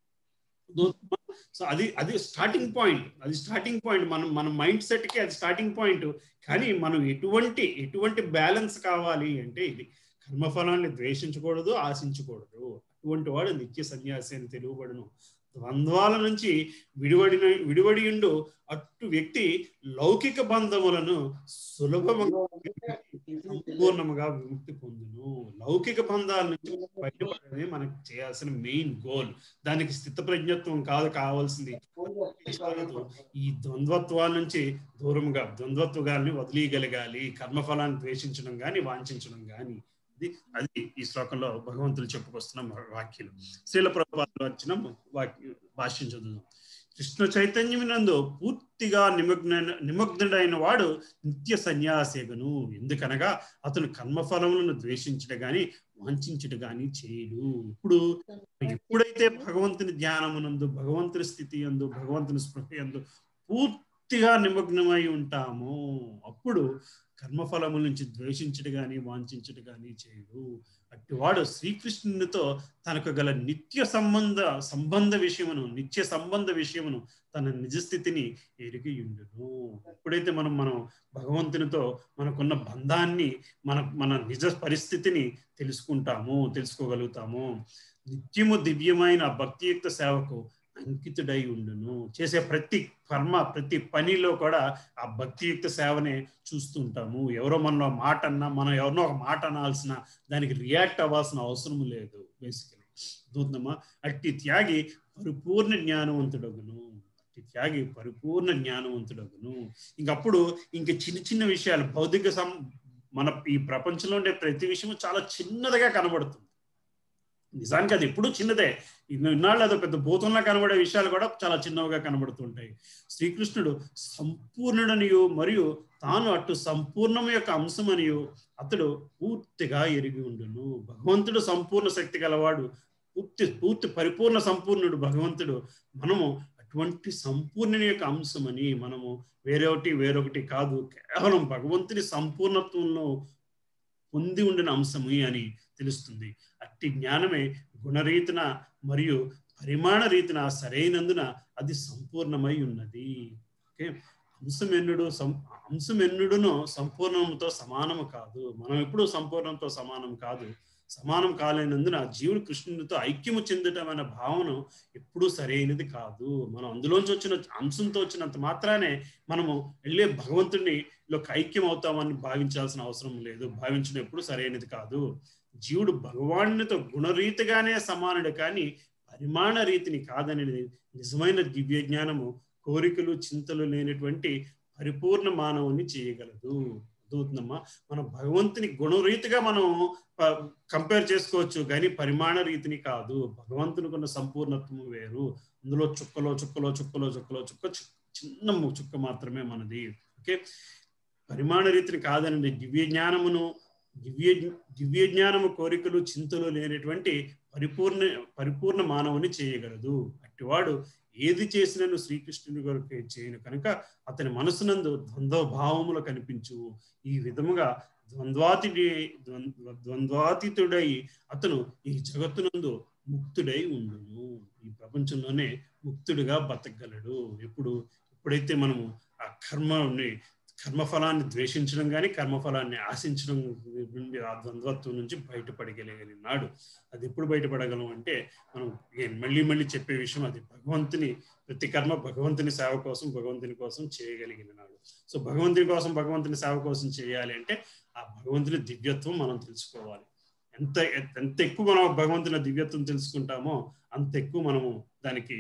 సో అది అది స్టార్టింగ్ పాయింట్ అది స్టార్టింగ్ పాయింట్ మనం మన మైండ్ సెట్ కి అది స్టార్టింగ్ పాయింట్ కానీ మనం ఎటువంటి ఎటువంటి బ్యాలెన్స్ కావాలి అంటే ఇది కర్మఫలాన్ని ద్వేషించకూడదు ఆశించకూడదు అటువంటి వాడు నిత్య సన్యాసి అని తెలుగుబడును ద్వంద్వాల నుంచి విడివడిన విడివడి ఉండు అటు వ్యక్తి లౌకిక బంధములను సులభముగా సంపూర్ణముగా విముక్తి పొందును లౌకిక బంధాల నుంచి బయటపడమే మనకు చేయాల్సిన మెయిన్ గోల్ దానికి స్థిత ప్రజ్ఞత్వం కాదు కావాల్సింది ఈ ద్వంద్వత్వాల నుంచి దూరంగా ద్వంద్వత్వాన్ని వదిలేయగలగాలి కర్మఫలాన్ని ద్వేషించడం కానీ వాంఛించడం కానీ అది అది ఈ శ్లోకంలో భగవంతులు చెప్పుకొస్తున్న వాక్యం శ్రీల ప్రభుత్వాలు వచ్చిన వాక్య భాష్యం చదువుదాం కృష్ణ చైతన్యమునందు పూర్తిగా నిమగ్న నిమగ్నుడైన వాడు నిత్య సన్యాసేగను ఎందుకనగా అతను కర్మఫలములను ద్వేషించట గాని వాంఛించట గాని చేయడు ఇప్పుడు ఎప్పుడైతే భగవంతుని ధ్యానమునందు భగవంతుని స్థితి అందు భగవంతుని స్పృహ యందు పూర్తిగా నిమగ్నమై ఉంటామో అప్పుడు కర్మఫలముల నుంచి ద్వేషించడు గాని వాంఛించడు గాని చేయడు అట్టివాడు శ్రీకృష్ణునితో తనకు గల నిత్య సంబంధ సంబంధ విషయమును నిత్య సంబంధ విషయమును తన నిజస్థితిని ఎరిగి ఉండును ఎప్పుడైతే మనం మనం భగవంతునితో మనకున్న బంధాన్ని మన మన నిజ పరిస్థితిని తెలుసుకుంటాము తెలుసుకోగలుగుతాము నిత్యము దివ్యమైన భక్తియుక్త సేవకు అంకితుడై ఉండును చేసే ప్రతి కర్మ ప్రతి పనిలో కూడా ఆ భక్తియుక్త సేవనే చూస్తుంటాము ఎవరో మనలో మాట అన్నా మనం ఎవరినో ఒక మాట అనాల్సిన దానికి రియాక్ట్ అవ్వాల్సిన అవసరం లేదు బేసికలీ దూతమా అట్టి త్యాగి పరిపూర్ణ జ్ఞానవంతుడగును అట్టి త్యాగి పరిపూర్ణ జ్ఞానవంతుడగును ఇంకప్పుడు ఇంక చిన్న చిన్న విషయాలు భౌతిక సం మన ఈ ప్రపంచంలో ఉండే ప్రతి విషయము చాలా చిన్నదిగా కనబడుతుంది నిజానికి అది ఎప్పుడూ చిన్నదే ఇన్నాళ్ళు అదో పెద్ద భూతంలా కనబడే విషయాలు కూడా చాలా చిన్నవిగా కనబడుతుంటాయి శ్రీకృష్ణుడు సంపూర్ణుడనియు మరియు తాను అటు సంపూర్ణం యొక్క అంశమనియు అతడు పూర్తిగా ఎరిగి ఉండును భగవంతుడు సంపూర్ణ శక్తి గలవాడు పూర్తి పూర్తి పరిపూర్ణ సంపూర్ణుడు భగవంతుడు మనము అటువంటి సంపూర్ణుని యొక్క అంశమని మనము వేరొకటి వేరొకటి కాదు కేవలం భగవంతుని సంపూర్ణత్వంలో పొంది ఉండిన అంశము అని తెలుస్తుంది అట్టి జ్ఞానమే గుణరీతిన మరియు పరిమాణ రీతిన సరైనందున అది సంపూర్ణమై ఉన్నది ఓకే అంశమెన్నుడు సం అంశమెన్నుడును సంపూర్ణంతో సమానము కాదు మనం ఎప్పుడు సంపూర్ణంతో సమానం కాదు సమానం కాలేనందున జీవుడు కృష్ణునితో ఐక్యము చెందటం అనే భావన ఎప్పుడూ సరైనది కాదు మనం అందులోంచి వచ్చిన అంశంతో వచ్చినంత మాత్రానే మనము వెళ్ళే భగవంతుడిని లోకి ఐక్యం అవుతామని భావించాల్సిన అవసరం లేదు భావించడం ఎప్పుడు సరైనది కాదు జీవుడు భగవానునితో గుణరీతిగానే సమానుడు కానీ పరిమాణ రీతిని కాదనేది నిజమైన దివ్య జ్ఞానము కోరికలు చింతలు లేనటువంటి పరిపూర్ణ మానవుని చేయగలదు అర్థమవుతుందమ్మా మనం భగవంతుని గుణరీతిగా మనం కంపేర్ చేసుకోవచ్చు కానీ పరిమాణ రీతిని కాదు భగవంతునికి ఉన్న సంపూర్ణత్వం వేరు అందులో చుక్కలో చుక్కలో చుక్కలో చుక్కలో చుక్క చిన్న చుక్క మాత్రమే మనది ఓకే పరిమాణ రీతిని కాదనండి దివ్య జ్ఞానమును దివ్య దివ్య జ్ఞానము కోరికలు చింతలు లేనటువంటి పరిపూర్ణ పరిపూర్ణ మానవుని చేయగలదు అట్టివాడు ఏది చేసినను శ్రీకృష్ణుని కొరకు చేయను కనుక అతని మనసునందు ద్వంద్వ భావములు కనిపించు ఈ విధముగా ద్వంద్వాతిడి ద్వంద్వాతీతుడై అతను ఈ జగత్తునందు ముక్తుడై ఉండును ఈ ప్రపంచంలోనే ముక్తుడిగా బతకగలడు ఎప్పుడు ఎప్పుడైతే మనము ఆ కర్మని కర్మఫలాన్ని ద్వేషించడం కానీ కర్మఫలాన్ని ఆశించడం నుండి ఆ ద్వంద్వత్వం నుంచి బయటపడగలిగినాడు అది ఎప్పుడు బయటపడగలం అంటే మనం మళ్ళీ మళ్ళీ చెప్పే విషయం అది భగవంతుని ప్రతి కర్మ భగవంతుని సేవ కోసం భగవంతుని కోసం చేయగలిగినాడు సో భగవంతుని కోసం భగవంతుని సేవ కోసం చేయాలి అంటే ఆ భగవంతుని దివ్యత్వం మనం తెలుసుకోవాలి ఎంత ఎంత ఎక్కువ మనం భగవంతుని దివ్యత్వం తెలుసుకుంటామో అంత ఎక్కువ మనము దానికి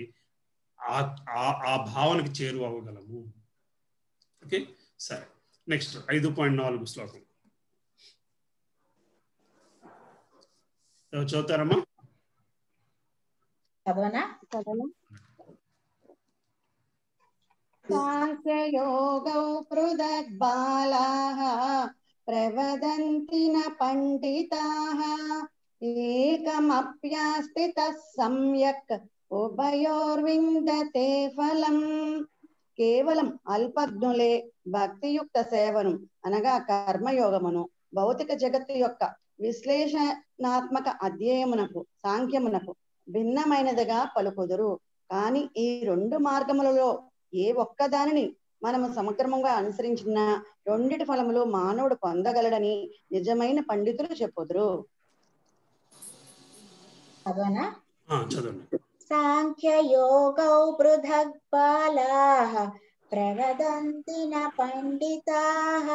ఆ భావనకి చేరువ అవ్వగలము ఓకే సరే నెక్స్ట్ ఐదు పాయింట్ నాలుగు శ్లోకం చదువుతారమ్మా చదవనా సాంఖ్యయోగౌ పృథగ్బాలాः ప్రవదంతి న పండితాः ఏకమప్యాస్తి తస్సమ్యక్ ఉభయోర్విందతే ఫలం కేవలం అల్పజ్ఞులే భక్తియుక్త సేవను అనగా కర్మయోగమును భౌతిక జగత్తు యొక్క విశ్లేషణాత్మక అధ్యయమునకు సాంఖ్యమునకు భిన్నమైనదిగా పలుకుదురు కానీ ఈ రెండు మార్గములలో ఏ ఒక్కదానిని మనము సమగ్రముగా అనుసరించిన రెండిటి ఫలములు మానవుడు పొందగలడని నిజమైన పండితులు చెప్పుదురు చదవనా చదవండి సాంఖ్యయోగౌ పృథగ్బాలాः ప్రవదంతి న పండితాः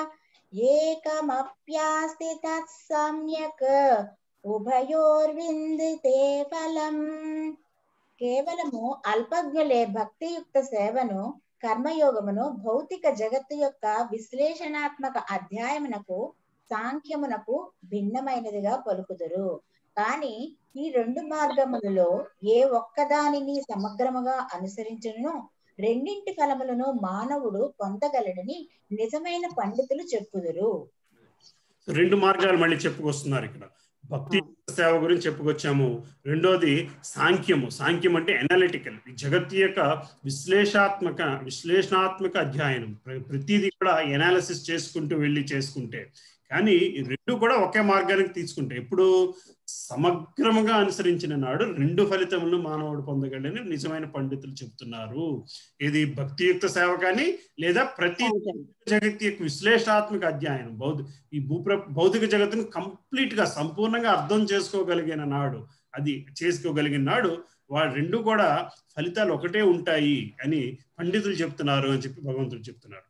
ఏకమప్యాస్తి తత్సమ్యక్ ఉభయోర్విందితే ఫలం కేవలము అల్పజ్ఞులే భక్తియుక్త సేవను కర్మయోగమును భౌతిక జగత్తు యొక్క విశ్లేషణాత్మక అధ్యాయమునకు సాంఖ్యమునకు భిన్నమైనదిగా పలుకుదురు కానీ ఈ రెండు మార్గములలో ఏ ఒక్కదానిని సమగ్రముగా అనుసరించును రెండింటి ఫలములను మానవుడు పొందగలడని నిజమైన పండితులు చెప్పుదురు రెండు మార్గాలు మళ్ళీ చెప్పుకొస్తున్నారు ఇక్కడ భక్తి సేవ గురించి చెప్పుకొచ్చాము రెండోది సాంఖ్యము సాంఖ్యం అంటే అనలిటికల్ ఈ జగత్తు యొక్క విశ్లేషాత్మక విశ్లేషణాత్మక అధ్యయనం ప్ర- ప్రతిదీ కూడా ఎనాలిసిస్ చేసుకుంటూ వెళ్ళి చేసుకుంటే కానీ ఈ రెండు కూడా ఒకే మార్గానికి తీసుకుంటే ఎప్పుడు సమగ్రముగా అనుసరించిన నాడు రెండు ఫలితములను మానవుడు పొందగలని నిజమైన పండితులు చెప్తున్నారు ఇది భక్తియుక్త సేవ కానీ లేదా ప్రతి జగత్ యొక్క విశ్లేషణాత్మక అధ్యయనం బౌద్ధ ఈ భూప్ర భౌతిక జగత్తును కంప్లీట్ గా సంపూర్ణంగా అర్థం చేసుకోగలిగిన నాడు అది చేసుకోగలిగిన నాడు వా రెండు కూడా ఫలితాలు ఒకటే ఉంటాయి అని పండితులు చెప్తున్నారు అని చెప్పి భగవంతుడు చెప్తున్నారు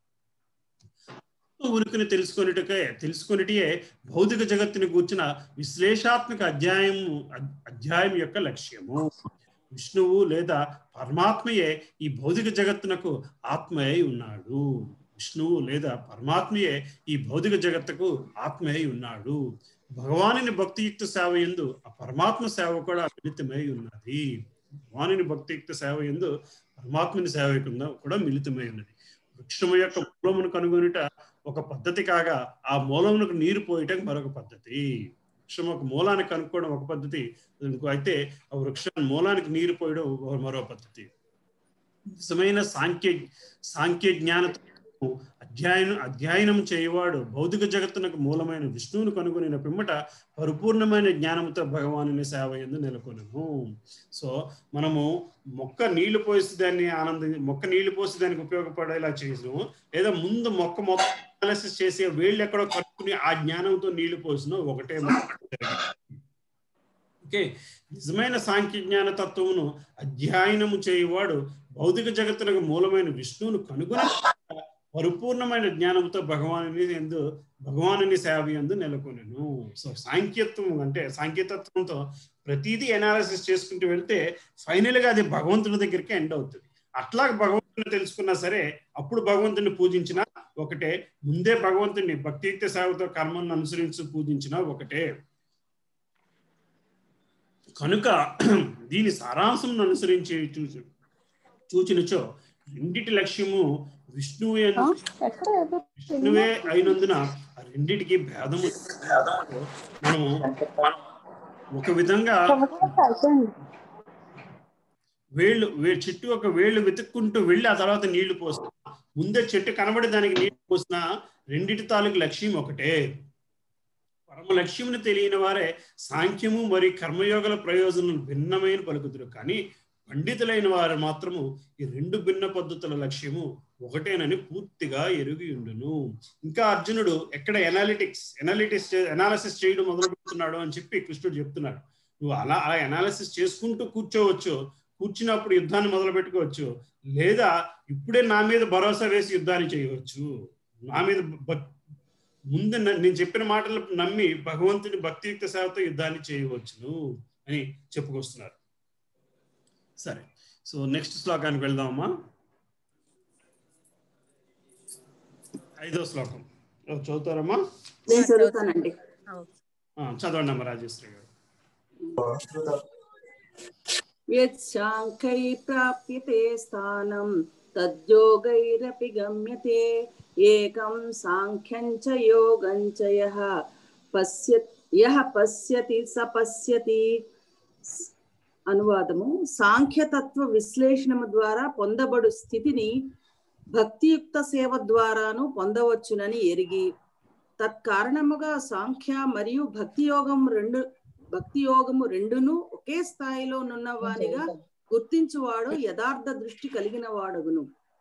ఉనికిని తెలుసుకొనిటకే తెలుసుకొనిటియే భౌతిక జగత్తుని కూర్చిన విశ్లేషాత్మక అధ్యాయం అధ్యాయం యొక్క లక్ష్యము విష్ణువు లేదా పరమాత్మయే ఈ భౌతిక జగత్తునకు ఆత్మయై ఉన్నాడు విష్ణువు లేదా పరమాత్మయే ఈ భౌతిక జగత్తుకు ఆత్మయై ఉన్నాడు భగవానుని భక్తియుక్త సేవ ఎందు ఆ పరమాత్మ సేవ కూడా మిళితమై ఉన్నది భగవానుని భక్తియుక్త సేవ ఎందు పరమాత్మని సేవ కింద కూడా మిళితమై ఉన్నది వృక్షము యొక్క మూలమును కనుగొనుట ఒక పద్ధతి కాగా ఆ మూలమునకు నీరు పోయటం మరొక పద్ధతి వృక్షం ఒక మూలాన్ని కనుక్కోవడం ఒక పద్ధతి ఇంకో అయితే ఆ వృక్షం మూలానికి నీరు పోయడం మరో పద్ధతి నిజమైన సాంఖ్య సాంఖ్య జ్ఞానతో అధ్యయనం అధ్యయనం చేయవాడు భౌతిక జగత్తునకు మూలమైన విష్ణువును కనుగొనిన పిమ్మట పరిపూర్ణమైన జ్ఞానంతో భగవానుని సేవ ఎందు నెలకొనము సో మనము మొక్క నీళ్లు పోసి దాన్ని ఆనంద మొక్క నీళ్లు పోసి దానికి ఉపయోగపడేలా చేసాము లేదా ముందు మొక్క మొక్క అనాలిసిస్ చేసి వేళ్ళు ఎక్కడో కట్టుకుని ఆ జ్ఞానంతో నీళ్లు పోసిన ఒకటే ఓకే నిజమైన సాంఖ్య జ్ఞాన తత్వమును అధ్యయనము చేయవాడు భౌతిక జగత్తునకు మూలమైన విష్ణువును కనుగొని పరిపూర్ణమైన జ్ఞానంతో భగవానుని ఎందు భగవానుని సేవ ఎందు నెలకొనను సో సాంఖ్యత్వం అంటే సాంఖ్యతత్వంతో ప్రతిదీ ఎనాలిసిస్ చేసుకుంటూ వెళ్తే ఫైనల్ గా అది భగవంతుని దగ్గరికి ఎండ్ అవుతుంది అట్లా భగవంతుని తెలుసుకున్నా సరే అప్పుడు భగవంతుని పూజించిన ఒకటే ముందే భగవంతుని భక్తియుక్త సేవతో కర్మలను అనుసరించి పూజించిన ఒకటే కనుక దీని సారాంశం అనుసరించి చూసి చూచినచో రెండిటి లక్ష్యము విష్ణువు విష్ణువే అయినందున ఆ రెండిటికి భేదము మనము ఒక విధంగా వేళ్ళు వే చెట్టు ఒక వేళ్ళు వెతుక్కుంటూ వెళ్ళి ఆ తర్వాత నీళ్లు పోస్తాం ముందే చెట్టు కనబడి దానికి నీళ్లు పోసిన రెండిటి తాలూకు లక్ష్యం ఒకటే పరమ లక్ష్యమును తెలియని వారే సాంఖ్యము మరియు కర్మయోగల ప్రయోజనం భిన్నమైన పలుకుతురు కానీ పండితులైన వారు మాత్రము ఈ రెండు భిన్న పద్ధతుల లక్ష్యము ఒకటేనని పూర్తిగా ఎరుగి ఉండును ఇంకా అర్జునుడు ఎక్కడ ఎనాలిటిక్స్ ఎనాలిటిక్స్ ఎనాలిసిస్ చేయడం మొదలు పెడుతున్నాడు అని చెప్పి కృష్ణుడు చెప్తున్నాడు నువ్వు అలా అలా ఎనాలిసిస్ చేసుకుంటూ కూర్చోవచ్చు కూర్చున్నప్పుడు యుద్ధాన్ని మొదలు పెట్టుకోవచ్చు లేదా ఇప్పుడే నా మీద భరోసా వేసి యుద్ధాన్ని చేయవచ్చు నా మీద ముందు నేను చెప్పిన మాటలు నమ్మి భగవంతుని భక్తియుక్త సేవతో యుద్ధాన్ని చేయవచ్చును అని చెప్పుకొస్తున్నారు సరే సో నెక్స్ట్ శ్లోకానికి వెళ్దామమ్మా ఐదో శ్లోకం చదువుతారమ్మా నేను చదువుతానండి చదవండి అమ్మ రాజేశ్వరి గారు యచ్చాంకై ప్రాప్యతే స్థానం తద్యోగైరపి గమ్యతే ఏకం సాంఖ్యం చ యోగం చ యః పశ్య యః పశ్యతి స పశ్యతి అనువాదము సాంఖ్యతత్వ విశ్లేషణము ద్వారా పొందబడు స్థితిని భక్తియుక్త సేవ ద్వారాను పొందవచ్చునని ఎరిగి తత్కారణముగా సాంఖ్య మరియు భక్తి యోగం రెండు భక్తి యోగము రెండును ఒకే స్థాయిలో నున్నవానిగా గుర్తించువాడు యథార్థ దృష్టి కలిగిన వాడుగును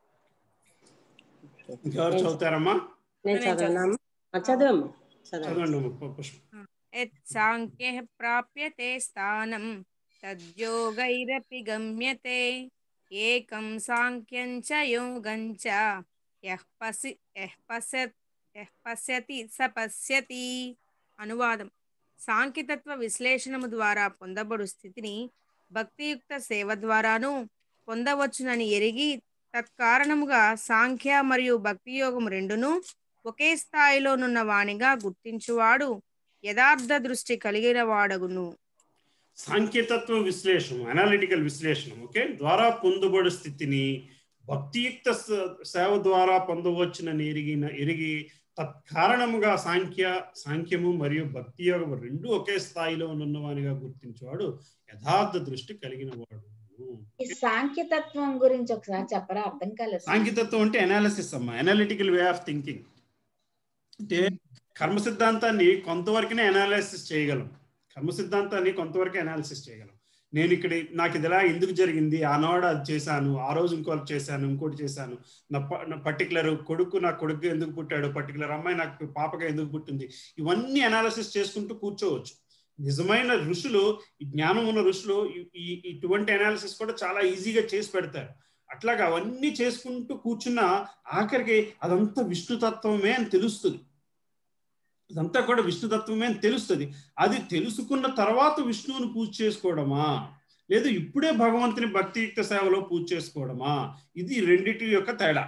ఇంకెవరు చదువుతారమ్మా నేను చదవనమ్మా చదవమ్మా చదవండి పుష్ప సాంఖ్య ప్రాప్యతే స్థానం తద్యోగైరపి గమ్యతే ఏకం సాంఖ్యం చ యోగం చ యః పసి యః పశ్యత్ యః పశ్యతి స పశ్యతి అనువాదం సాంఖ్యతత్వ విశ్లేషణము ద్వారా పొందబడు స్థితిని భక్తియుక్త సేవ ద్వారాను పొందవచ్చునని ఎరిగి తత్కారణముగా సాంఖ్య మరియు భక్తి యోగం రెండును ఒకే స్థాయిలోనున్న వానిగా గుర్తించువాడు యథార్థ దృష్టి కలిగిన వాడగును సాంకేతత్వ విశ్లేషణ అనాలిటికల్ విశ్లేషణ ఓకే ద్వారా పొందబడు స్థితిని భక్తియుక్త స- సేవ ద్వారా పొందవచ్చునని ఎరిగిన ఎరిగి తత్కారణముగా సాంఖ్య సాంఖ్యము మరియు భక్తి యోగం రెండు ఒకే స్థాయిలో ఉన్నవానిగా గుర్తించేవాడు యథార్థ దృష్టి కలిగిన వాడు ఈ సాంఖ్యతత్వం గురించి ఒకసారి చెప్పరా అర్థం కాలేదు సాంఖ్యతత్వం అంటే అనాలిసిస్ అమ్మా అనాలిటికల్ వే ఆఫ్ థింకింగ్ అంటే కర్మ సిద్ధాంతాన్ని కొంతవరకునే అనాలిసిస్ చేయగలం కర్మ సిద్ధాంతాన్ని కొంతవరకే అనాలిసిస్ చేయగలం నేను ఇక్కడ నాకు ఇది ఎలా ఎందుకు జరిగింది ఆనాడు అది చేశాను ఆ రోజు ఇంకోటి చేశాను ఇంకోటి చేశాను నా ప- నా పర్టికులర్ కొడుకు నా కొడుకు ఎందుకు పుట్టాడు పర్టికులర్ అమ్మాయి నాకు పాపగా ఎందుకు పుట్టింది ఇవన్నీ అనాలిసిస్ చేసుకుంటూ కూర్చోవచ్చు నిజమైన ఋషులు ఈ జ్ఞానం ఉన్న ఋషులు ఈ- ఈ ఇటువంటి అనాలిసిస్ కూడా చాలా ఈజీగా చేసి పెడతారు అట్లాగా అవన్నీ చేసుకుంటూ కూర్చున్న ఆఖరికి అదంతా విష్ణుతత్వమే అని తెలుస్తుంది ఇదంతా కూడా విష్ణుతత్వమే అని తెలుస్తుంది అది తెలుసుకున్న తర్వాత విష్ణువుని పూజ చేసుకోవడమా లేదు ఇప్పుడే భగవంతుని భక్తియుక్త సేవలో పూజ చేసుకోవడమా ఇది రెండిటి యొక్క తేడా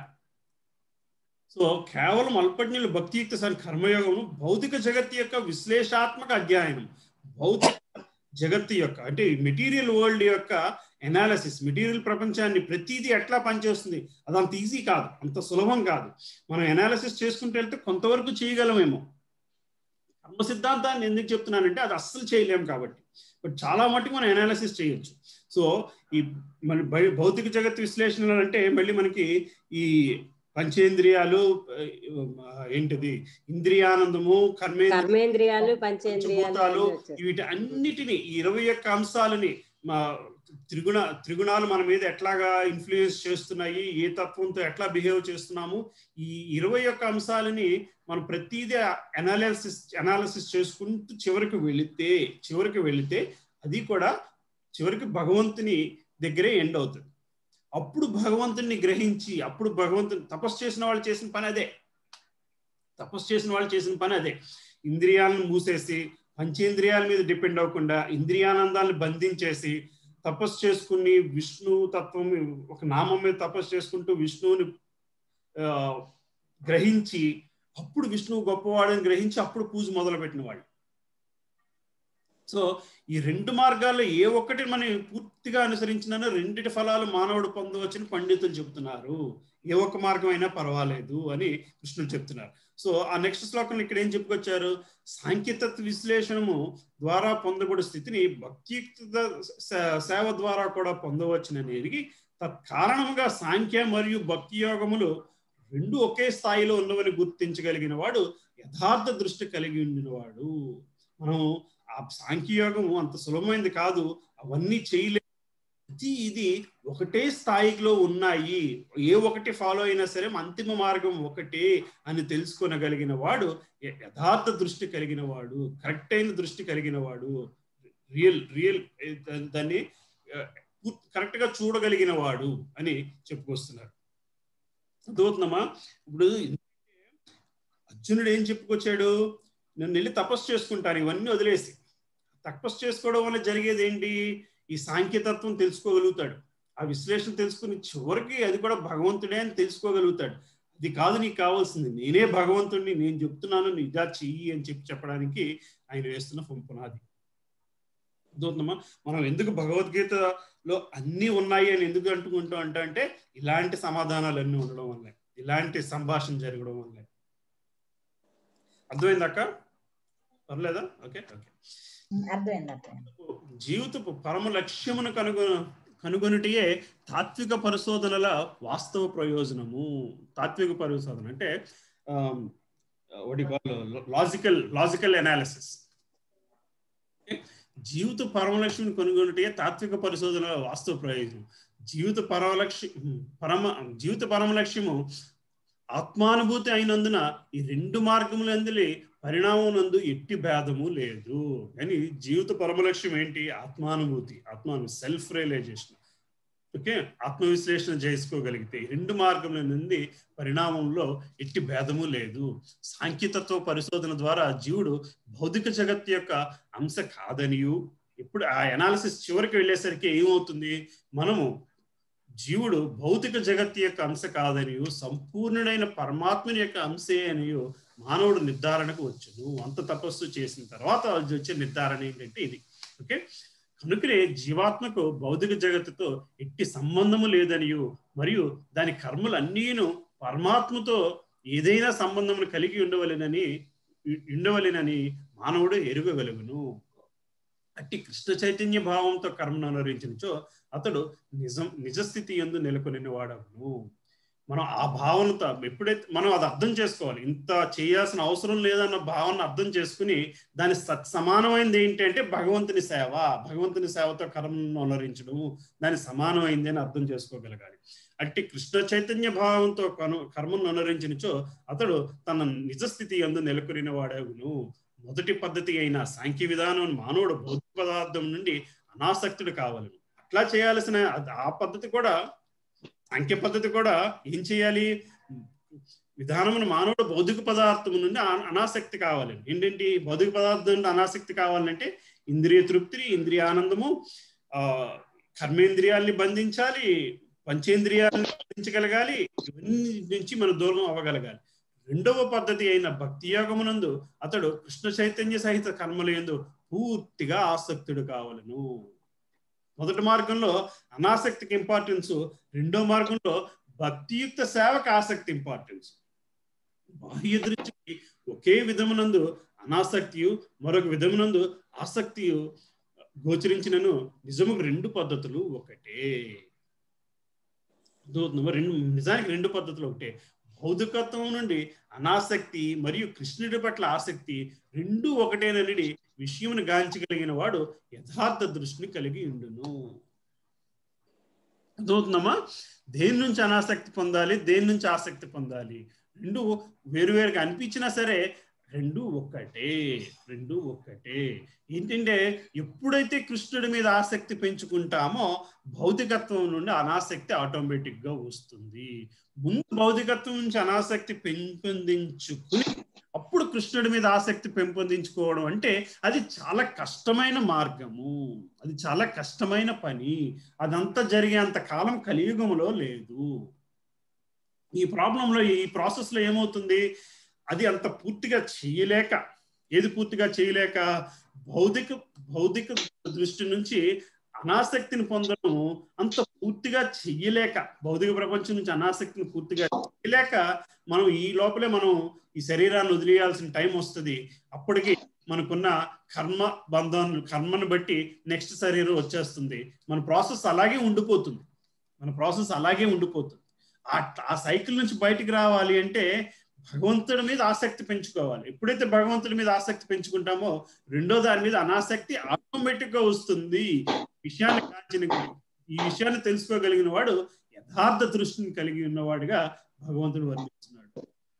సో కేవలం అల్పజ్ఞులు భక్తియుక్త సేవ కర్మయోగము భౌతిక జగత్తు యొక్క విశ్లేషాత్మక అధ్యయనం భౌతిక జగత్తు యొక్క అంటే మెటీరియల్ వరల్డ్ యొక్క ఎనాలిసిస్ మెటీరియల్ ప్రపంచాన్ని ప్రతిదీ ఎట్లా పనిచేస్తుంది అది అంత ఈజీ కాదు అంత సులభం కాదు మనం ఎనాలిసిస్ చేసుకుంటూ వెళ్తే కొంతవరకు చేయగలమేమో కర్మ సిద్ధాంతాన్ని ఎందుకు చెప్తున్నానంటే అది అస్సలు చేయలేము కాబట్టి బట్ చాలా మటుకు మనం ఎనాలిసిస్ చేయొచ్చు సో ఈ మన బయ- భౌతిక జగత్ విశ్లేషణలు అంటే మళ్ళీ మనకి ఈ పంచేంద్రియాలు ఆ, ఏంటిది ఇంద్రియానందము కర్మే కర్మేంద్రియాలు పంచేంద్రియాలు పంచభూతాలు అన్నీ వచ్చేస్తాయి. వీటి అన్నిటిని ఈ ఇరవై యొక్క అంశాలని మా త్రిగుణ త్రిగుణాలు మన మీద ఎట్లాగా ఇన్ఫ్లుయెన్స్ చేస్తున్నాయి ఏ తత్వంతో ఎట్లా బిహేవ్ చేస్తున్నాము ఈ ఇరవై యొక్క అంశాలని మనం ప్రతిదీ అనాలిసిస్ అనాలిసిస్ చేసుకుంటూ చివరికి వెళితే చివరికి వెళితే అది కూడా చివరికి భగవంతుని దగ్గరే ఎండ్ అవుతుంది అప్పుడు భగవంతుని గ్రహించి అప్పుడు భగవంతుని తపస్సు చేసిన వాళ్ళు చేసిన పని అదే తపస్సు చేసిన వాళ్ళు చేసిన పని అదే ఇంద్రియాలను మూసేసి పంచేంద్రియాల మీద డిపెండ్ అవ్వకుండా ఇంద్రియానందాలను బంధించేసి తపస్సు చేసుకుని విష్ణు తత్వం ఒక నామం మీద తపస్సు చేసుకుంటూ విష్ణువుని ఆ, గ్రహించి అప్పుడు విష్ణువు గొప్పవాడని గ్రహించి అప్పుడు పూజ మొదలుపెట్టిన వాళ్ళు సో ఈ రెండు మార్గాల్లో ఏ ఒక్కటి మనం పూర్తిగా అనుసరించినా రెండిటి ఫలాలు మానవుడు పొందవచ్చని పండితులు చెబుతున్నారు ఏ ఒక్క మార్గం అయినా పర్వాలేదు అని కృష్ణుడు చెప్తున్నారు సో ఆ నెక్స్ట్ శ్లోకంలో ఇక్కడ ఏం చెప్పుకొచ్చారు సాంకేతత్వ విశ్లేషణము ద్వారా పొందబడే స్థితిని భక్తియుక్త సే- సేవ ద్వారా కూడా పొందవచ్చునని ఎరిగి తత్కారణముగా సాంఖ్య మరియు భక్తి యోగములు రెండు ఒకే స్థాయిలో ఉన్నవని గుర్తించగలిగిన వాడు యథార్థ దృష్టి కలిగి ఉండినవాడు మనం ఆ సాంఖ్యయోగము అంత సులభమైంది కాదు అవన్నీ చేయలే ప్రతి ఇది ఒకటే స్థాయిలో ఉన్నాయి ఏ ఒకటి ఫాలో అయినా సరే అంతిమ మార్గం ఒకటే అని తెలుసుకోనగలిగిన వాడు య- యథార్థ దృష్టి కలిగిన వాడు కరెక్ట్ అయిన దృష్టి కలిగిన వాడు రియల్ రియల్ దాన్ని కరెక్ట్ గా చూడగలిగిన వాడు అని చెప్పుకొస్తున్నారు అర్థమవుతుందమ్మా ఇప్పుడు అర్జునుడు ఏం చెప్పుకొచ్చాడు నేను వెళ్ళి తపస్సు చేసుకుంటాను ఇవన్నీ వదిలేసి తపస్సు చేసుకోవడం వల్ల జరిగేది ఏంటి ఈ సాంఖ్యతత్వం తెలుసుకోగలుగుతాడు ఆ విశ్లేషణ తెలుసుకుని చివరికి అది కూడా భగవంతుడే అని తెలుసుకోగలుగుతాడు అది కాదు నీకు కావాల్సింది నేనే భగవంతుడిని నేను చెప్తున్నాను నువ్వు ఇదా చెయ్యి అని చెప్పి చెప్పడానికి ఆయన వేస్తున్న పునాది అర్థమవుతుందమ్మా మనం ఎందుకు భగవద్గీతలో అన్నీ ఉన్నాయి అని ఎందుకు అంటుకుంటాం అంటే అంటే ఇలాంటి సమాధానాలు అన్నీ ఉండడం వల్లే ఇలాంటి సంభాషణ జరగడం వల్లే అర్థమైందక్క పర్లేదా ఓకే ఓకే అర్థమైంది అర్థమైంది జీవితపు పరమ లక్ష్యమును కనుగొన కనుగొనుటయే తాత్విక పరిశోధనల వాస్తవ ప్రయోజనము తాత్విక పరిశోధన అంటే లాజికల్ లాజికల్ అనాలిసిస్ జీవిత పరమలక్ష్యం కనుగొనుటే తాత్విక పరిశోధన వాస్తవ ప్రయోజనం జీవిత పరమలక్ష్యం పరమ జీవిత పరమలక్ష్యము ఆత్మానుభూతి అయినందున ఈ రెండు మార్గములందులే పరిణామం నందు ఎట్టి భేదము లేదు కానీ జీవిత పరమలక్ష్యం ఏంటి ఆత్మానుభూతి ఆత్మాను సెల్ఫ్ రియలైజేషన్ ఓకే ఆత్మ విశ్లేషణ చేసుకోగలిగితే ఈ రెండు మార్గముల నుండి పరిణామంలో ఎట్టి భేదము లేదు సాంఖ్యతత్వ పరిశోధన ద్వారా జీవుడు భౌతిక జగత్తు యొక్క అంశ కాదనియు ఇప్పుడు ఆ అనాలిసిస్ చివరికి వెళ్ళేసరికి ఏమవుతుంది మనము జీవుడు భౌతిక జగత్తు యొక్క అంశ కాదనియు సంపూర్ణుడైన పరమాత్మని యొక్క అంశే అనియు మానవుడు నిర్ధారణకు వచ్చును అంత తపస్సు చేసిన తర్వాత వచ్చే నిర్ధారణ ఏంటంటే ఇది ఓకే కనుకనే జీవాత్మకు భౌతిక జగత్తుతో ఎట్టి సంబంధము లేదనియు మరియు దాని కర్మలు అన్నీను పరమాత్మతో ఏదైనా సంబంధమును కలిగి ఉండవలెనని ఉండవలెనని మానవుడు ఎరుగగలుగును అట్టి కృష్ణ చైతన్య భావంతో కర్మను అనురించినచో అతడు నిజం నిజస్థితి ఎందు నెలకొనిన వాడవును మనం ఆ భావనతో ఎప్పుడైతే మనం అది అర్థం చేసుకోవాలి ఇంత చేయాల్సిన అవసరం లేదన్న భావన అర్థం చేసుకుని దాని సత్ సమానమైనది ఏంటి అంటే భగవంతుని సేవ భగవంతుని సేవతో కర్మను అనురించడము దాని సమానమైంది అని అర్థం చేసుకోగలగాలి అట్టి కృష్ణ చైతన్య భావంతో కను కర్మను అనురించినచో అతడు తన నిజస్థితి ఎందు నెలకొనిన వాడవును మొదటి పద్ధతి అయిన సాంఖ్య విధానం మానవుడు భౌతిక పదార్థం నుండి అనాసక్తుడు కావాలను అట్లా చేయాల్సిన ఆ పద్ధతి కూడా సాంఖ్య పద్ధతి కూడా ఏం చేయాలి విధానమును మానవుడు భౌతిక పదార్థం నుండి అనాసక్తి కావాలి ఏంటంటే భౌతిక పదార్థం నుండి అనాసక్తి కావాలంటే ఇంద్రియ తృప్తి ఇంద్రియ ఆనందము ఆ కర్మేంద్రియాల్ని బంధించాలి పంచేంద్రియాలను బంధించగలగాలి ఇవన్నీ నుంచి మనం దూరం అవ్వగలగాలి రెండవ పద్ధతి అయిన భక్తి యోగమునందు అతడు కృష్ణ చైతన్య సహిత కర్మలందు పూర్తిగా ఆసక్తుడు కావాలను మొదటి మార్గంలో అనాసక్తికి ఇంపార్టెన్స్ రెండో మార్గంలో భక్తియుక్త సేవకు ఆసక్తి ఇంపార్టెన్స్ బాహ్య దృష్టికి ఒకే విధమునందు అనాసక్తియు మరొక విధమునందు ఆసక్తియు గోచరించినను నిజముకు రెండు పద్ధతులు ఒకటే రెండు నిజానికి రెండు పద్ధతులు ఒకటే భౌతికత్వం నుండి అనాసక్తి మరియు కృష్ణుడి పట్ల ఆసక్తి రెండు ఒకటేనని విషయమును గాంచగలిగిన వాడు యథార్థ దృష్టిని కలిగి ఉండును అర్థమవుతుందమ్మా దేని నుంచి అనాసక్తి పొందాలి దేని నుంచి ఆసక్తి పొందాలి రెండు వేరువేరుగా అనిపించినా సరే రెండు ఒక్కటే రెండు ఒక్కటే ఏంటంటే ఎప్పుడైతే కృష్ణుడి మీద ఆసక్తి పెంచుకుంటామో భౌతికత్వం నుండి అనాసక్తి ఆటోమేటిక్ గా వస్తుంది ముందు భౌతికత్వం నుంచి అనాసక్తి పెంపొందించుకుని అప్పుడు కృష్ణుడి మీద ఆసక్తి పెంపొందించుకోవడం అంటే అది చాలా కష్టమైన మార్గము అది చాలా కష్టమైన పని అదంతా జరిగేంత కాలం కలియుగంలో లేదు ఈ ప్రాబ్లంలో ఈ ప్రాసెస్లో ఏమవుతుంది అది అంత పూర్తిగా చేయలేక ఏది పూర్తిగా చేయలేక భౌతిక భౌతిక దృష్టి నుంచి అనాసక్తిని పొందడం అంత పూర్తిగా చెయ్యలేక భౌతిక ప్రపంచం నుంచి అనాసక్తిని పూర్తిగా చేయలేక మనం ఈ లోపలే మనం ఈ శరీరాన్ని వదిలేయాల్సిన టైం వస్తుంది అప్పటికి మనకున్న కర్మ బంధాన్ని కర్మను బట్టి నెక్స్ట్ శరీరం వచ్చేస్తుంది మన ప్రాసెస్ అలాగే ఉండిపోతుంది మన ప్రాసెస్ అలాగే ఉండిపోతుంది ఆ ఆ సైకిల్ నుంచి బయటికి రావాలి అంటే భగవంతుడి మీద ఆసక్తి పెంచుకోవాలి ఎప్పుడైతే భగవంతుడి మీద ఆసక్తి పెంచుకుంటామో రెండో దాని మీద అనాసక్తి ఆటోమేటిక్ గా వస్తుంది విషయాన్ని కాంచిన ఈ విషయాన్ని తెలుసుకోగలిగిన వాడు యథార్థ దృష్టిని కలిగి ఉన్నవాడుగా భగవంతుడు వర్ణిస్తున్నాడు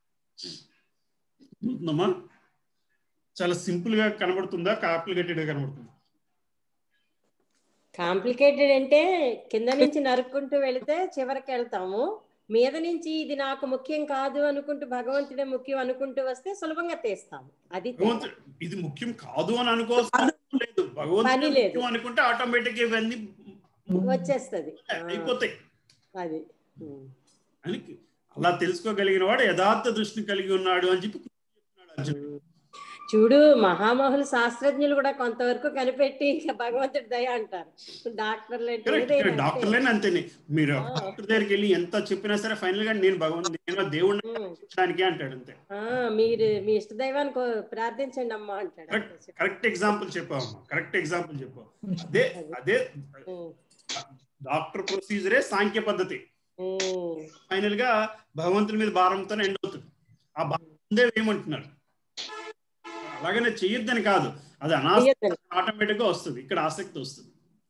అమ్మా చాలా సింపుల్ గా కనబడుతుందా కాంప్లికేటెడ్ గా కనబడుతుందా కాంప్లికేటెడ్ అంటే కింద నుంచి నరుక్కుంటూ వెళితే చివరికి వెళ్తాము మీద నుంచి ఇది నాకు ముఖ్యం కాదు అనుకుంటూ భగవంతుడే ముఖ్యం అనుకుంటూ వస్తే సులభంగా తీస్తాము అది భగవంతుడు ఇది ముఖ్యం కాదు అని అనుకోవాల్సిన లేదు భగవంతుడు ముఖ్యం అనుకుంటే ఆటోమేటిక్ ఇవన్నీ వచ్చేస్తుంది అయిపోతాయి అది అని అలా తెలుసుకోగలిగిన వాడు యథార్థ దృష్టిని కలిగి ఉన్నాడు అని చెప్పి అర్జునుడు చూడు మహామహులు శాస్త్రజ్ఞులు కూడా కొంతవరకు కనిపెట్టి ఇంకా భగవంతుడి దయ అంటారు డాక్టర్లు డాక్టర్లేని అంతేనే మీరు డాక్టర్ దగ్గరికి వెళ్ళి ఎంత చెప్పినా సరే ఫైనల్ గా నేను భగవంతుడు నేను దేవుడిని అంటాడు అంతే మీరు మీ ఇష్ట దైవానికి ప్రార్థించండి అమ్మా అంటాడు కరెక్ట్ ఎగ్జాంపుల్ చెప్పావమ్మా కరెక్ట్ ఎగ్జాంపుల్ చెప్పావు అదే అదే డాక్టర్ ప్రొసీజరే సాంఖ్య పద్ధతి ఫైనల్ గా భగవంతుడి మీద భారంతో ఎండ్ అవుతుంది ఆ భారం ఏమంటున్నారు అలాగనే చెయ్యొద్దని కాదు అది అనాసక్తి ఆటోమేటిక్ గా వస్తుంది ఇక్కడ ఆసక్తి వస్తుంది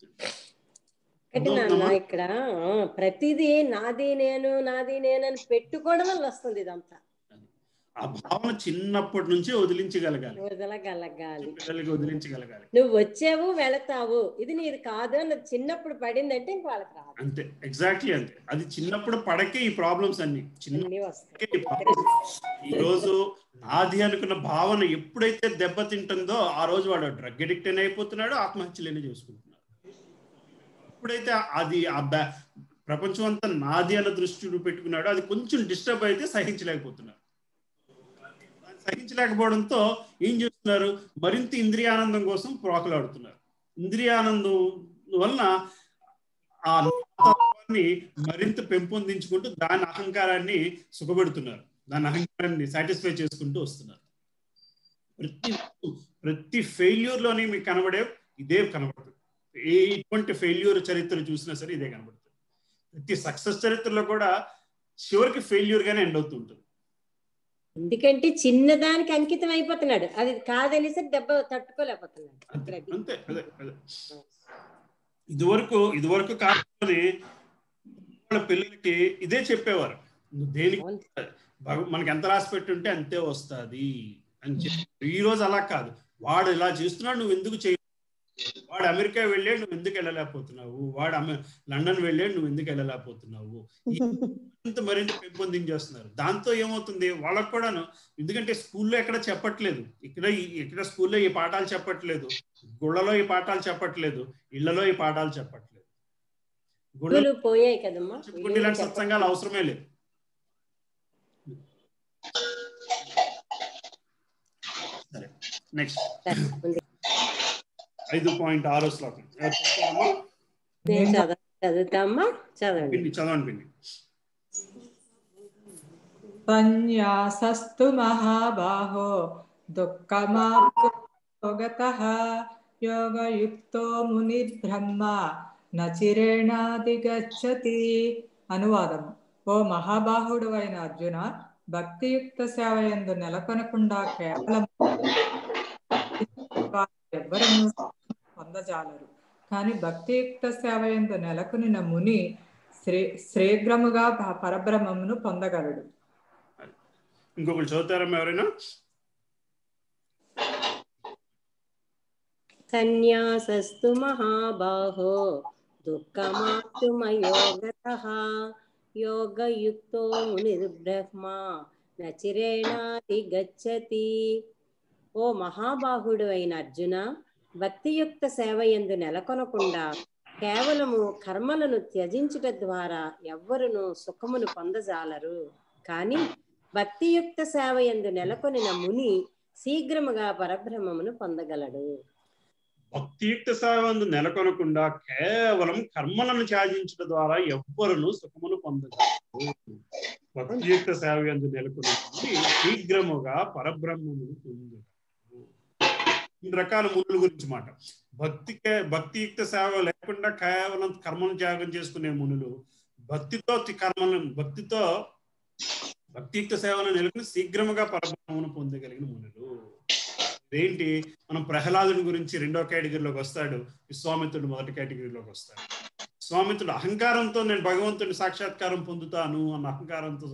ఇక్కడ ప్రతిదీ నాది నేను నాది నేను అని పెట్టుకోవడం వల్ల వస్తుంది ఇదంతా ఆ భావన చిన్నప్పటి నుంచి వదిలించగలగాలి వదలగలగాలి వదిలించగలగాలి నువ్వు వచ్చావు వెళతావు ఇది నీది కాదు అని చిన్నప్పుడు పడిందంటే ఇంక వాళ్ళకి రాదు అంతే ఎగ్జాక్ట్లీ అంతే అది చిన్నప్పుడు పడకే ఈ ప్రాబ్లమ్స్ అన్ని చిన్న ఈ రోజు నాది అనుకున్న భావన ఎప్పుడైతే దెబ్బతింటుందో ఆ రోజు వాడు డ్రగ్ అడిక్ట్ అని అయిపోతున్నాడు ఆత్మహత్యలేని చేసుకుంటున్నాడు ఎప్పుడైతే అది ఆ ప్రపంచం అంతా నాది అన్న దృష్టి పెట్టుకున్నాడో అది కొంచెం డిస్టర్బ్ అయితే సహించలేకపోతున్నారు సహించలేకపోవడంతో ఏం చేస్తున్నారు మరింత ఇంద్రియానందం కోసం ప్రోకలాడుతున్నారు ఇంద్రియానందం వలన ఆ తత్వాన్ని మరింత పెంపొందించుకుంటూ దాని అహంకారాన్ని సుఖపెడుతున్నారు దాని అహంకారాన్ని సాటిస్ఫై చేసుకుంటూ వస్తున్నారు ప్రతి ప్రతి ఫెయిల్యూర్ లోని మీకు కనబడే ఇదే కనబడుతుంది ఏ ఎటువంటి ఫెయిల్యూర్ చరిత్ర చూసినా సరే ఇదే కనబడుతుంది ప్రతి సక్సెస్ చరిత్రలో కూడా చివరికి ఫెయిల్యూర్ గానే ఎండ్ అవుతుంటుంది ఎందుకంటే చిన్నదానికి అంకితం అయిపోతున్నాడు అది కాదనేసి దెబ్బ తట్టుకోలేకపోతున్నాడు అక్కడ అంతే అదే అదే ఇదివరకు ఇదివరకు కాదని వాళ్ళ పిల్లలకి ఇదే చెప్పేవారు నువ్వు దేనికి భగ- మనకి ఎంత రాసి పెట్టుంటే అంతే వస్తుంది అని చెప్పి ఈ రోజు అలా కాదు వాడు ఇలా చేస్తున్నాడు నువ్వు ఎందుకు చేయ వాడు అమెరికా వెళ్ళాడు నువ్వు ఎందుకు వెళ్ళలేకపోతున్నావు వాడు అమె లండన్ వెళ్ళాడు నువ్వు ఎందుకు వెళ్ళలేకపోతున్నావు ఈ మరింత మరింత పెంపొందించేస్తున్నారు దాంతో ఏమవుతుంది వాళ్ళకు కూడాను ఎందుకంటే స్కూల్లో ఎక్కడ చెప్పట్లేదు ఇక్కడ ఈ- ఇక్కడ స్కూల్లో ఈ పాఠాలు చెప్పట్లేదు గుళ్ళలో ఈ పాఠాలు చెప్పట్లేదు ఇళ్లలో ఈ పాఠాలు చెప్పట్లేదు గుళ్ళలో గుళ్ళు పోయాయి కదమ్మా చెప్పుకుంటే ఇలాంటి సత్సంగాలు అవసరమే లేదు సరే నెక్స్ట్ ఐదు పాయింట్ ఆరో శ్లోకం ఎవరు చదువుతారమ్మా? నేను చదవ చదువుతామ్మా చదవండి పిన్ని చదవండి పిన్ని సన్యాసస్తు మహాబాహో దుఃఖమాప్తోగతః యోగయుక్తో మునిర్బ్రహ్మ నచిరేణాదిగచ్చతి అనువాదము ఓ మహాబాహుడు అయిన అర్జున భక్తియుక్త సేవ యందు నెలకొనకుండా కేవలం ఎవ్వరూ పొందజాలరు కానీ భక్తియుక్త సేవ యందు నెలకొనిన ముని శ్రీ శ్రీగ్రముగా ప- పరబ్రహ్మమును పొందగలడు ఇంకొకరు చదువుతారమ్మా ఎవరైనా సన్యాసస్తు మహాబాహో దుఃఖమాప్తుమయోగతః యోగయుక్తో మునిర్బ్రహ్మ నచిరేణాతి గచ్చతి ఓ మహాబాహుడు అయిన అర్జున భక్తియుక్త సేవ యందు నెలకొనకుండా కేవలము కర్మలను త్యజించుట ద్వారా ఎవ్వరును సుఖమును పొందజాలరు కానీ భక్తియుక్త సేవ యందు నెలకొనిన ముని శీఘ్రముగా పరబ్రహ్మమును పొందగలడు భక్తియుక్త సేవందు నెలకొనకుండా కేవలం కర్మలను త్యాజించడం ద్వారా ఎవ్వరును సుఖమును పొందగలరు భక్తియుక్త సేవ ఎందు నెలకొని శీఘ్రముగా పరబ్రహ్మమును పొందు రెండు రకాల మునుల గురించి మాట భక్తికే భక్తియుక్త సేవ లేకుండా కేవలం కర్మను త్యాగం చేసుకునే మునులు భక్తితో తి- కర్మలను భక్తితో భక్తియుక్త సేవను నెలకొని శీఘ్రముగా పరబ్రహ్మను పొందగలిగిన మునులు ఇదేంటి మనం ప్రహ్లాదుని గురించి రెండో కేటగిరీలోకి వస్తాడు విశ్వామిత్రుడు మొదటి కేటగిరీలోకి వస్తాడు విశ్వామిత్రుడు అహంకారంతో నేను భగవంతుని సాక్షాత్కారం పొందుతాను అన్న అహంకారంతో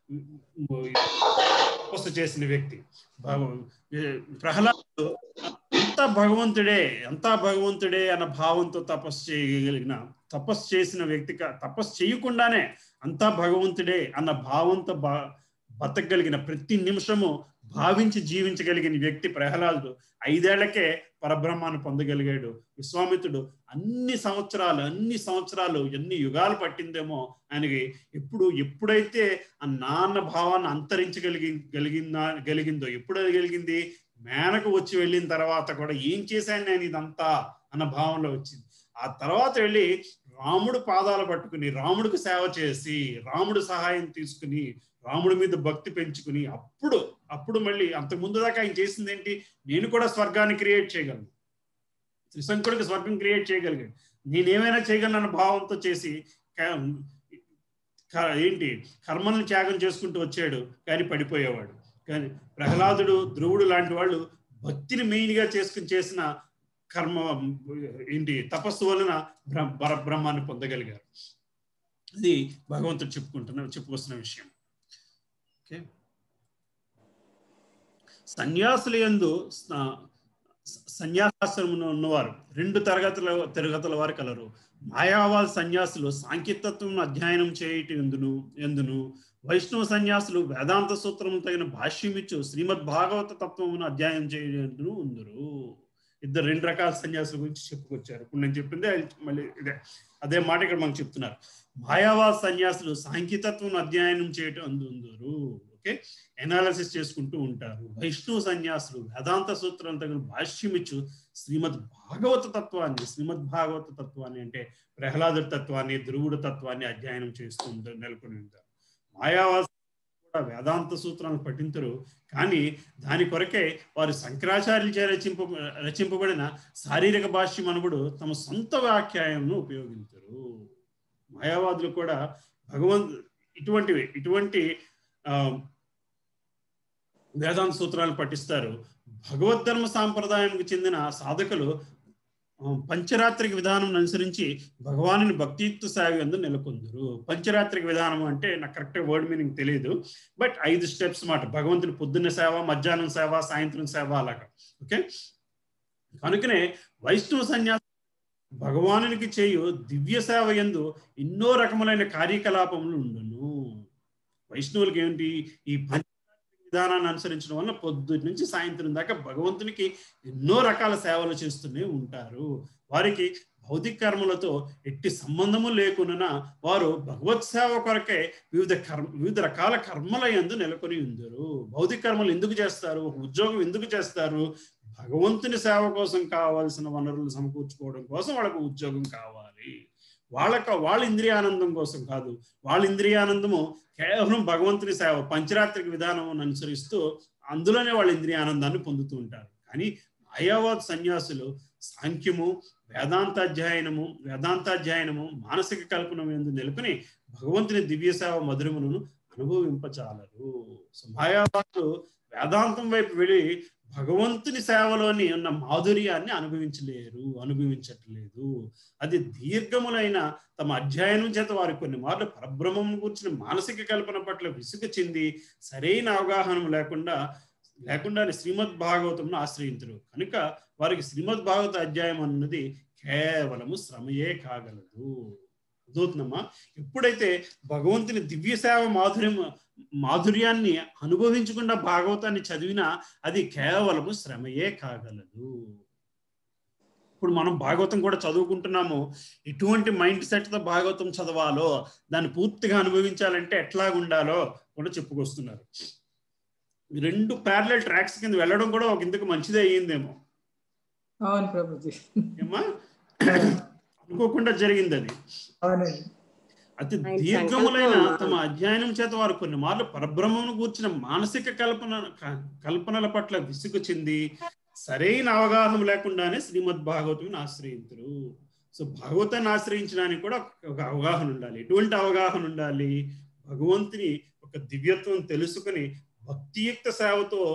తపస్సు చేసిన వ్యక్తి భగవ- ఏ- ప్రహ్లాదుడు అంతా భగవంతుడే అంతా భగవంతుడే అన్న భావంతో తపస్సు చేయగలిగిన తపస్సు చేసిన వ్యక్తి కా- తపస్సు చేయకుండానే అంతా భగవంతుడే అన్న భావంతో బా బతకగలిగిన ప్రతి నిమిషము భావించి జీవించగలిగిన వ్యక్తి ప్రహ్లాదుడు ఐదేళ్లకే పరబ్రహ్మాన్ని పొందగలిగాడు విశ్వామిత్రుడు అన్ని సంవత్సరాలు అన్ని సంవత్సరాలు ఎన్ని యుగాలు పట్టిందేమో ఆయనకి ఎప్పుడు ఎప్పుడైతే ఆ నాన్న భావాన్ని అంతరించగలిగి గలిగిందా గలిగిందో ఎప్పుడు అది గలిగింది మేనకు వచ్చి వెళ్ళిన తర్వాత కూడా ఏం చేశాను నేను ఇదంతా అన్న భావంలో వచ్చింది ఆ తర్వాత వెళ్ళి రాముడు పాదాలు పట్టుకుని రాముడికి సేవ చేసి రాముడు సహాయం తీసుకుని రాముడి మీద భక్తి పెంచుకుని అప్పుడు అప్పుడు మళ్ళీ అంతకు ముందు దాకా ఆయన చేసింది ఏంటి నేను కూడా స్వర్గాన్ని క్రియేట్ చేయగలను త్రిశంకుడికి స్వర్గం క్రియేట్ చేయగలిగాడు నేనేమైనా చేయగలను అన్న భావంతో చేసి క- క- ఏంటి కర్మల్ని త్యాగం చేసుకుంటూ వచ్చాడు కానీ పడిపోయేవాడు కానీ ప్రహ్లాదుడు ధ్రువుడు లాంటి వాళ్ళు భక్తిని మెయిన్గా చేసుకుని చేసిన కర్మ ఏంటి తపస్సు వలన బ్రహ్మ పరబ్రహ్మాన్ని పొందగలిగారు అది భగవంతుడు చెప్పుకుంటున్న చెప్పుకొస్తున్న విషయం ఓకే సన్యాసుల యందు స్న- సన్యాసాశ్రమంలో ఉన్నవారు రెండు తరగతుల తరగతుల వారు కలరు మాయావాద సన్యాసులు సాంకేతత్వం అధ్యయనం చేయటం ఎందును ఎందును వైష్ణవ సన్యాసులు వేదాంత సూత్రము తగిన భాష్యమిచ్చు శ్రీమద్ భాగవత తత్వమును అధ్యయనం చేయడం ఉందరు ఇద్దరు రెండు రకాల సన్యాసుల గురించి చెప్పుకొచ్చారు ఇప్పుడు నేను చెప్పిందే మళ్ళీ ఇదే అదే మాట ఇక్కడ మనకు చెప్తున్నారు మాయావాద సన్యాసులు సాంఖ్యతత్వం అధ్యయనం చేయటం అందుందరు ఓకే ఎనాలిసిస్ చేసుకుంటూ ఉంటారు వైష్ణవ సన్యాసులు వేదాంత సూత్రం తగిన భాష్యమిచ్చు శ్రీమద్ భాగవత తత్వాన్ని శ్రీమద్ భాగవత తత్వాన్ని అంటే ప్రహ్లాదుడి తత్వాన్ని ధ్రువుడు తత్వాన్ని అధ్యయనం చేస్తూ ఉంటారు నెలకొని ఉంటారు మాయావాస కూడా వేదాంత సూత్రాలను పఠించరు కానీ దాని కొరకే వారు శంకరాచార్యులచే రచింప రచింపబడిన శారీరక భాష్యం అనుబడు తమ సొంత వ్యాఖ్యాయంను ఉపయోగించరు మాయావాదులు కూడా భగవంత్ ఇటువంటివి ఇటువంటి ఆ, వేదాంత సూత్రాలు పఠిస్తారు భగవద్ధర్మ సాంప్రదాయంకి చెందిన సాధకులు ఆ, పంచరాత్రిక విధానం అనుసరించి భగవానుని భక్తియుక్త సేవ ఎందు నెలకొందరు పంచరాత్రిక విధానం అంటే నాకు కరెక్ట్ వర్డ్ మీనింగ్ తెలియదు బట్ ఐదు స్టెప్స్ మాట భగవంతుని పొద్దున్న సేవ మధ్యాహ్నం సేవ సాయంత్రం సేవ అలాగా ఓకే కనుకనే వైష్ణవ సన్యాస భగవానునికి చేయు దివ్య సేవ ఎందు ఎన్నో రకములైన కార్యకలాపములు ఉండును వైష్ణవులకి ఏంటి ఈ పంచ విధానాన్ని అనుసరించడం వల్ల పొద్దున్న నుంచి సాయంత్రం దాకా భగవంతునికి ఎన్నో రకాల సేవలు చేస్తూనే ఉంటారు వారికి భౌతిక కర్మలతో ఎట్టి సంబంధము లేకుండా వారు భగవత్ సేవ కొరకే వివిధ కర్మ వివిధ రకాల కర్మల యందు నెలకొని ఉందరు భౌతిక కర్మలు ఎందుకు చేస్తారు ఒక ఉద్యోగం ఎందుకు చేస్తారు భగవంతుని సేవ కోసం కావాల్సిన వనరులు సమకూర్చుకోవడం కోసం వాళ్ళకు ఉద్యోగం కావాలి వాళ్ళక వాళ్ళ ఇంద్రియానందం కోసం కాదు వాళ్ళ ఇంద్రియానందము కేవలం భగవంతుని సేవ పంచరాత్రిక విధానం అనుసరిస్తూ అందులోనే వాళ్ళ ఇంద్రియానందాన్ని పొందుతూ ఉంటారు కానీ మాయావాద్ సన్యాసులు సాంఖ్యము వేదాంతాధ్యయనము వేదాంతాధ్యయనము మానసిక కల్పన ఎందు నిలుపుని భగవంతుని దివ్య సేవ మధురమును అనుభవింపచాలరు సో మాయావాదులు వేదాంతం వైపు వెళ్ళి భగవంతుని సేవలోని ఉన్న మాధుర్యాన్ని అనుభవించలేరు అనుభవించట్లేదు అది దీర్ఘములైన తమ అధ్యయనం చేత వారు కొన్ని మార్లు పరబ్రహ్మం గురించిన మానసిక కల్పన పట్ల విసుగు చెంది సరైన అవగాహన లేకుండా లేకుండా శ్రీమద్ భాగవతంను ఆశ్రయించరు కనుక వారికి శ్రీమద్ భాగవత అధ్యాయం అన్నది కేవలము శ్రమయే కాగలదు అర్థవుతుందమ్మా ఎప్పుడైతే భగవంతుని దివ్య సేవ మాధుర్యం మాధుర్యాన్ని అనుభవించకుండా భాగవతాన్ని చదివినా అది కేవలము శ్రమయే కాగలదు ఇప్పుడు మనం భాగవతం కూడా చదువుకుంటున్నాము ఎటువంటి మైండ్ సెట్తో భాగవతం చదవాలో దాన్ని పూర్తిగా అనుభవించాలంటే ఎట్లా ఉండాలో కూడా చెప్పుకొస్తున్నారు రెండు ప్యారలల్ ట్రాక్స్ కింద వెళ్ళడం కూడా ఒక ఇంతకు మంచిదే అయ్యిందేమో అవును ప్రభుజీ ఏమా అనుకోకుండా జరిగింది అది అవునండి అతి ఆయన దీర్ఘములైన సంకల్పం, తమ అధ్యయనం చేత వారు కొన్ని మార్లు పరబ్రహ్మను గూర్చిన మానసిక కల్పన క- కల్పనల పట్ల విసుగు చెంది సరైన అవగాహన లేకుండానే శ్రీమద్ భాగవతం ఆశ్రయించరు సో భగవతాన్ని ఆశ్రయించడానికి కూడా ఒక అవగాహన ఉండాలి ఎటువంటి అవగాహన ఉండాలి భగవంతుని ఒక దివ్యత్వం తెలుసుకుని భక్తియుక్త సేవతో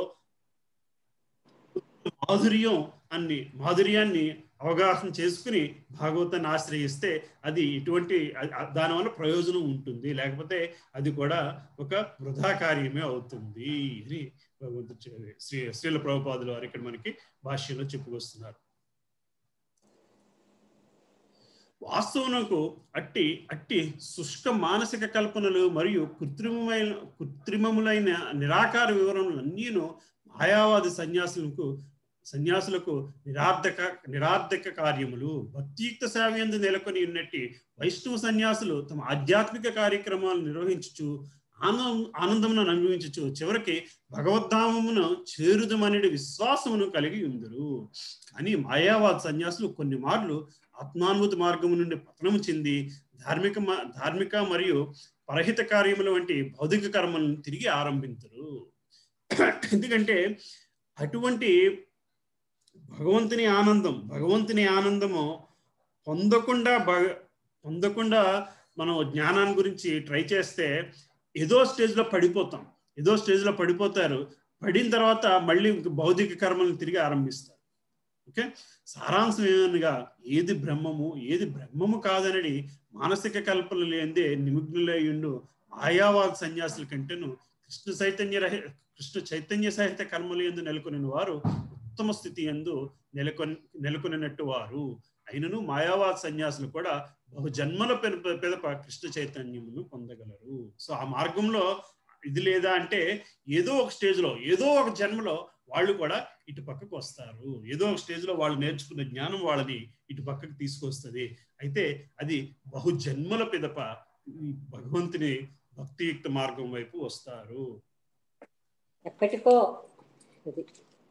మాధుర్యం అన్ని మాధుర్యాన్ని అవగాహన చేసుకుని భాగవతాన్ని ఆశ్రయిస్తే అది ఇటువంటి అ- అ- దానివల్ల ప్రయోజనం ఉంటుంది లేకపోతే అది కూడా ఒక వృధా కార్యమే అవుతుంది అని భగవంతుడు చె- శ్రీ శ్రీల ప్రభుపాదులు వారు ఇక్కడ మనకి భాష్యంలో చెప్పుకొస్తున్నారు వాస్తవనకు అట్టి అట్టి శుష్క మానసిక కల్పనలు మరియు కృత్రిమమైన కృత్రిమములైన నిరాకార వివరణలు అన్నీను మాయావాది సన్యాసులకు సన్యాసులకు నిరార్థక నిరార్థక కార్యములు భక్తియుక్త సేవయందు నెలకొని ఉన్నట్టి వైష్ణవ సన్యాసులు తమ ఆధ్యాత్మిక కార్యక్రమాలు నిర్వహించుచు ఆనందం ఆనందమును అనుభవించచ్చు చివరికి భగవద్ధామమును చేరుదమనే విశ్వాసమును కలిగి ఉందరు కానీ మాయావాద సన్యాసులు కొన్ని మార్లు ఆత్మానుభూతి మార్గము నుండి పతనము చెంది ధార్మిక మ- ధార్మిక మరియు పరహిత కార్యముల వంటి భౌతిక కర్మలను తిరిగి ఆరంభించరు ఎందుకంటే అటువంటి భగవంతుని ఆనందం భగవంతుని ఆనందము పొందకుండా భగ పొందకుండా మనం జ్ఞానాన్ని గురించి ట్రై చేస్తే ఏదో స్టేజ్లో పడిపోతాం ఏదో స్టేజ్లో పడిపోతారు పడిన తర్వాత మళ్ళీ ఇంక భౌతిక కర్మలను తిరిగి ఆరంభిస్తారు ఓకే సారాంశం ఏమనగా ఏది బ్రహ్మము ఏది బ్రహ్మము కాదనడి మానసిక కల్పన లేనిదే నిమగ్నులై ఉండు మాయావాద సన్యాసుల కంటేను కృష్ణ చైతన్య రహి కృష్ణ చైతన్య సహిత కర్మలు ఎందు నెలకొనిన వారు ఉత్తమ స్థితి ఎందు నెలకొని నెలకొనినట్టు వారు అయినను మాయావాద సన్యాసులు కూడా బహు జన్మల పెద- పెదప కృష్ణ చైతన్యమును పొందగలరు సో ఆ మార్గంలో ఇది లేదా అంటే ఏదో ఒక స్టేజ్ లో ఏదో ఒక జన్మలో వాళ్ళు కూడా ఇటు పక్కకు వస్తారు ఏదో ఒక స్టేజ్ లో వాళ్ళు నేర్చుకున్న జ్ఞానం వాళ్ళని ఇటు పక్కకు తీసుకొస్తుంది అయితే అది బహు జన్మల పిదప ఈ భగవంతుని భక్తియుక్త మార్గం వైపు వస్తారు ఎప్పటికో అది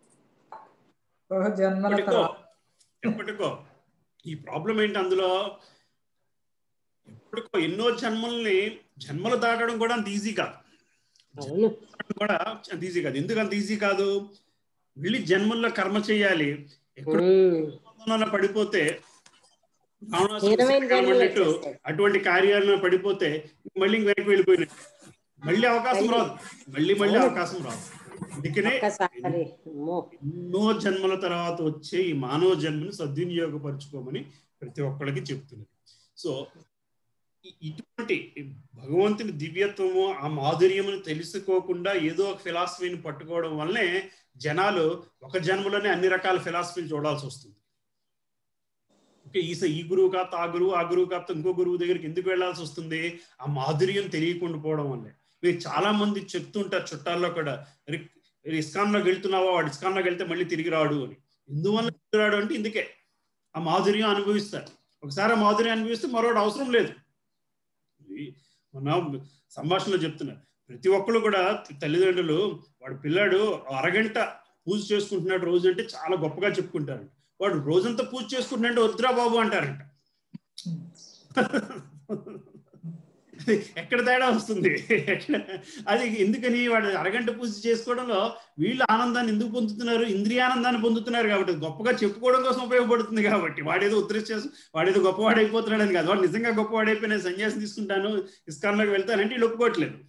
జన్మల ఎప్పటికో తర్వాత ఎప్పటికో ఈ ప్రాబ్లం ఏంటి అందులో ఎప్పటికో ఎన్నో జన్మల్ని జన్మలు దాటడం కూడా అంత ఈజీ కాదు అవును కూడా అంత ఈజీ కాదు ఎందుకు అంత ఈజీ కాదు వెళ్ళి జన్మల్లో కర్మ చేయాలి ఎక్కడ ఉమ్. పడిపోతే రావణాసురుడు హీనమైన శిక్ష జన్మలు అన్నట్టు వచ్చేస్తాయి. అటువంటి కార్యాలను పడిపోతే మళ్ళీ ఇంక వెనక్కి వెళ్ళిపోయినట్టు మళ్ళీ అవకాశం మళ్ళీ. రాదు మళ్ళీ మళ్ళీ అవును. అవకాశం రాదు అందుకనే ఒక్కసారి అమ్మో ఎన్నో జన్మల తర్వాత వచ్చే ఈ మానవ జన్మని సద్వినియోగపరచుకోమని ప్రతి ఒక్కరికి చెప్తున్నది సో ఇ- ఇటువంటి భగవంతుని దివ్యత్వము ఆ మాధుర్యమును తెలుసుకోకుండా ఏదో ఒక ఫిలాసఫీని పట్టుకోవడం వల్లనే జనాలు ఒక జన్మలోనే అన్ని రకాల ఫిలాసఫీలు చూడాల్సి వస్తుంది ఓకే ఈ స- ఈ గురువు కాస్త ఆ గురువు ఆ గురువు కాస్త ఇంకో గురువు దగ్గరికి ఎందుకు వెళ్ళాల్సి వస్తుంది ఆ మాధుర్యం తెలియకుండా పోవడం వల్లే మీరు చాలా మంది చెప్తుంటారు చుట్టాల్లో కూడా "రి- ఇస్కాన్లోకి వెళ్తున్నావా వాడు ఇస్కాన్లోకి వెళ్తే మళ్ళీ తిరిగి రాడు అని ఎందువల్ల తిరిగి రాడు అంటే ఇందుకే ఆ మాధుర్యం అనుభవిస్తారు ఒకసారి ఆ మాధుర్యం అనుభవిస్తే మరొకటి అవసరం లేదు ఈ మన సంభాషణలో చెప్తున్నారు ప్రతి ఒక్కరు కూడా తల్లిదండ్రులు వాడు పిల్లాడు అరగంట పూజ చేసుకుంటున్నాడు రోజు అంటే చాలా గొప్పగా చెప్పుకుంటారు వాడు రోజంతా పూజ చేసుకుంటున్నాడు వద్దురా బాబు అంటారంట ఎక్కడ తేడా వస్తుంది ఎక్కడ- అది ఎందుకని వాడు అరగంట పూజ చేసుకోవడంలో వీళ్ళు ఆనందాన్ని ఎందుకు పొందుతున్నారు ఇంద్రియానందాన్ని పొందుతున్నారు కాబట్టి గొప్పగా చెప్పుకోవడం కోసం ఉపయోగపడుతుంది కాబట్టి వాడేదో ఉత్తరిస్తేసి వాడేదో గొప్పవాడైపోతున్నాడని కాదు వాడు నిజంగా గొప్పవాడైపోయి నేను సన్యాసం తీసుకుంటాను ఇస్కాన్లోకి వెళ్తానంటే వీళ్ళు ఒప్పుకోవట్లేదు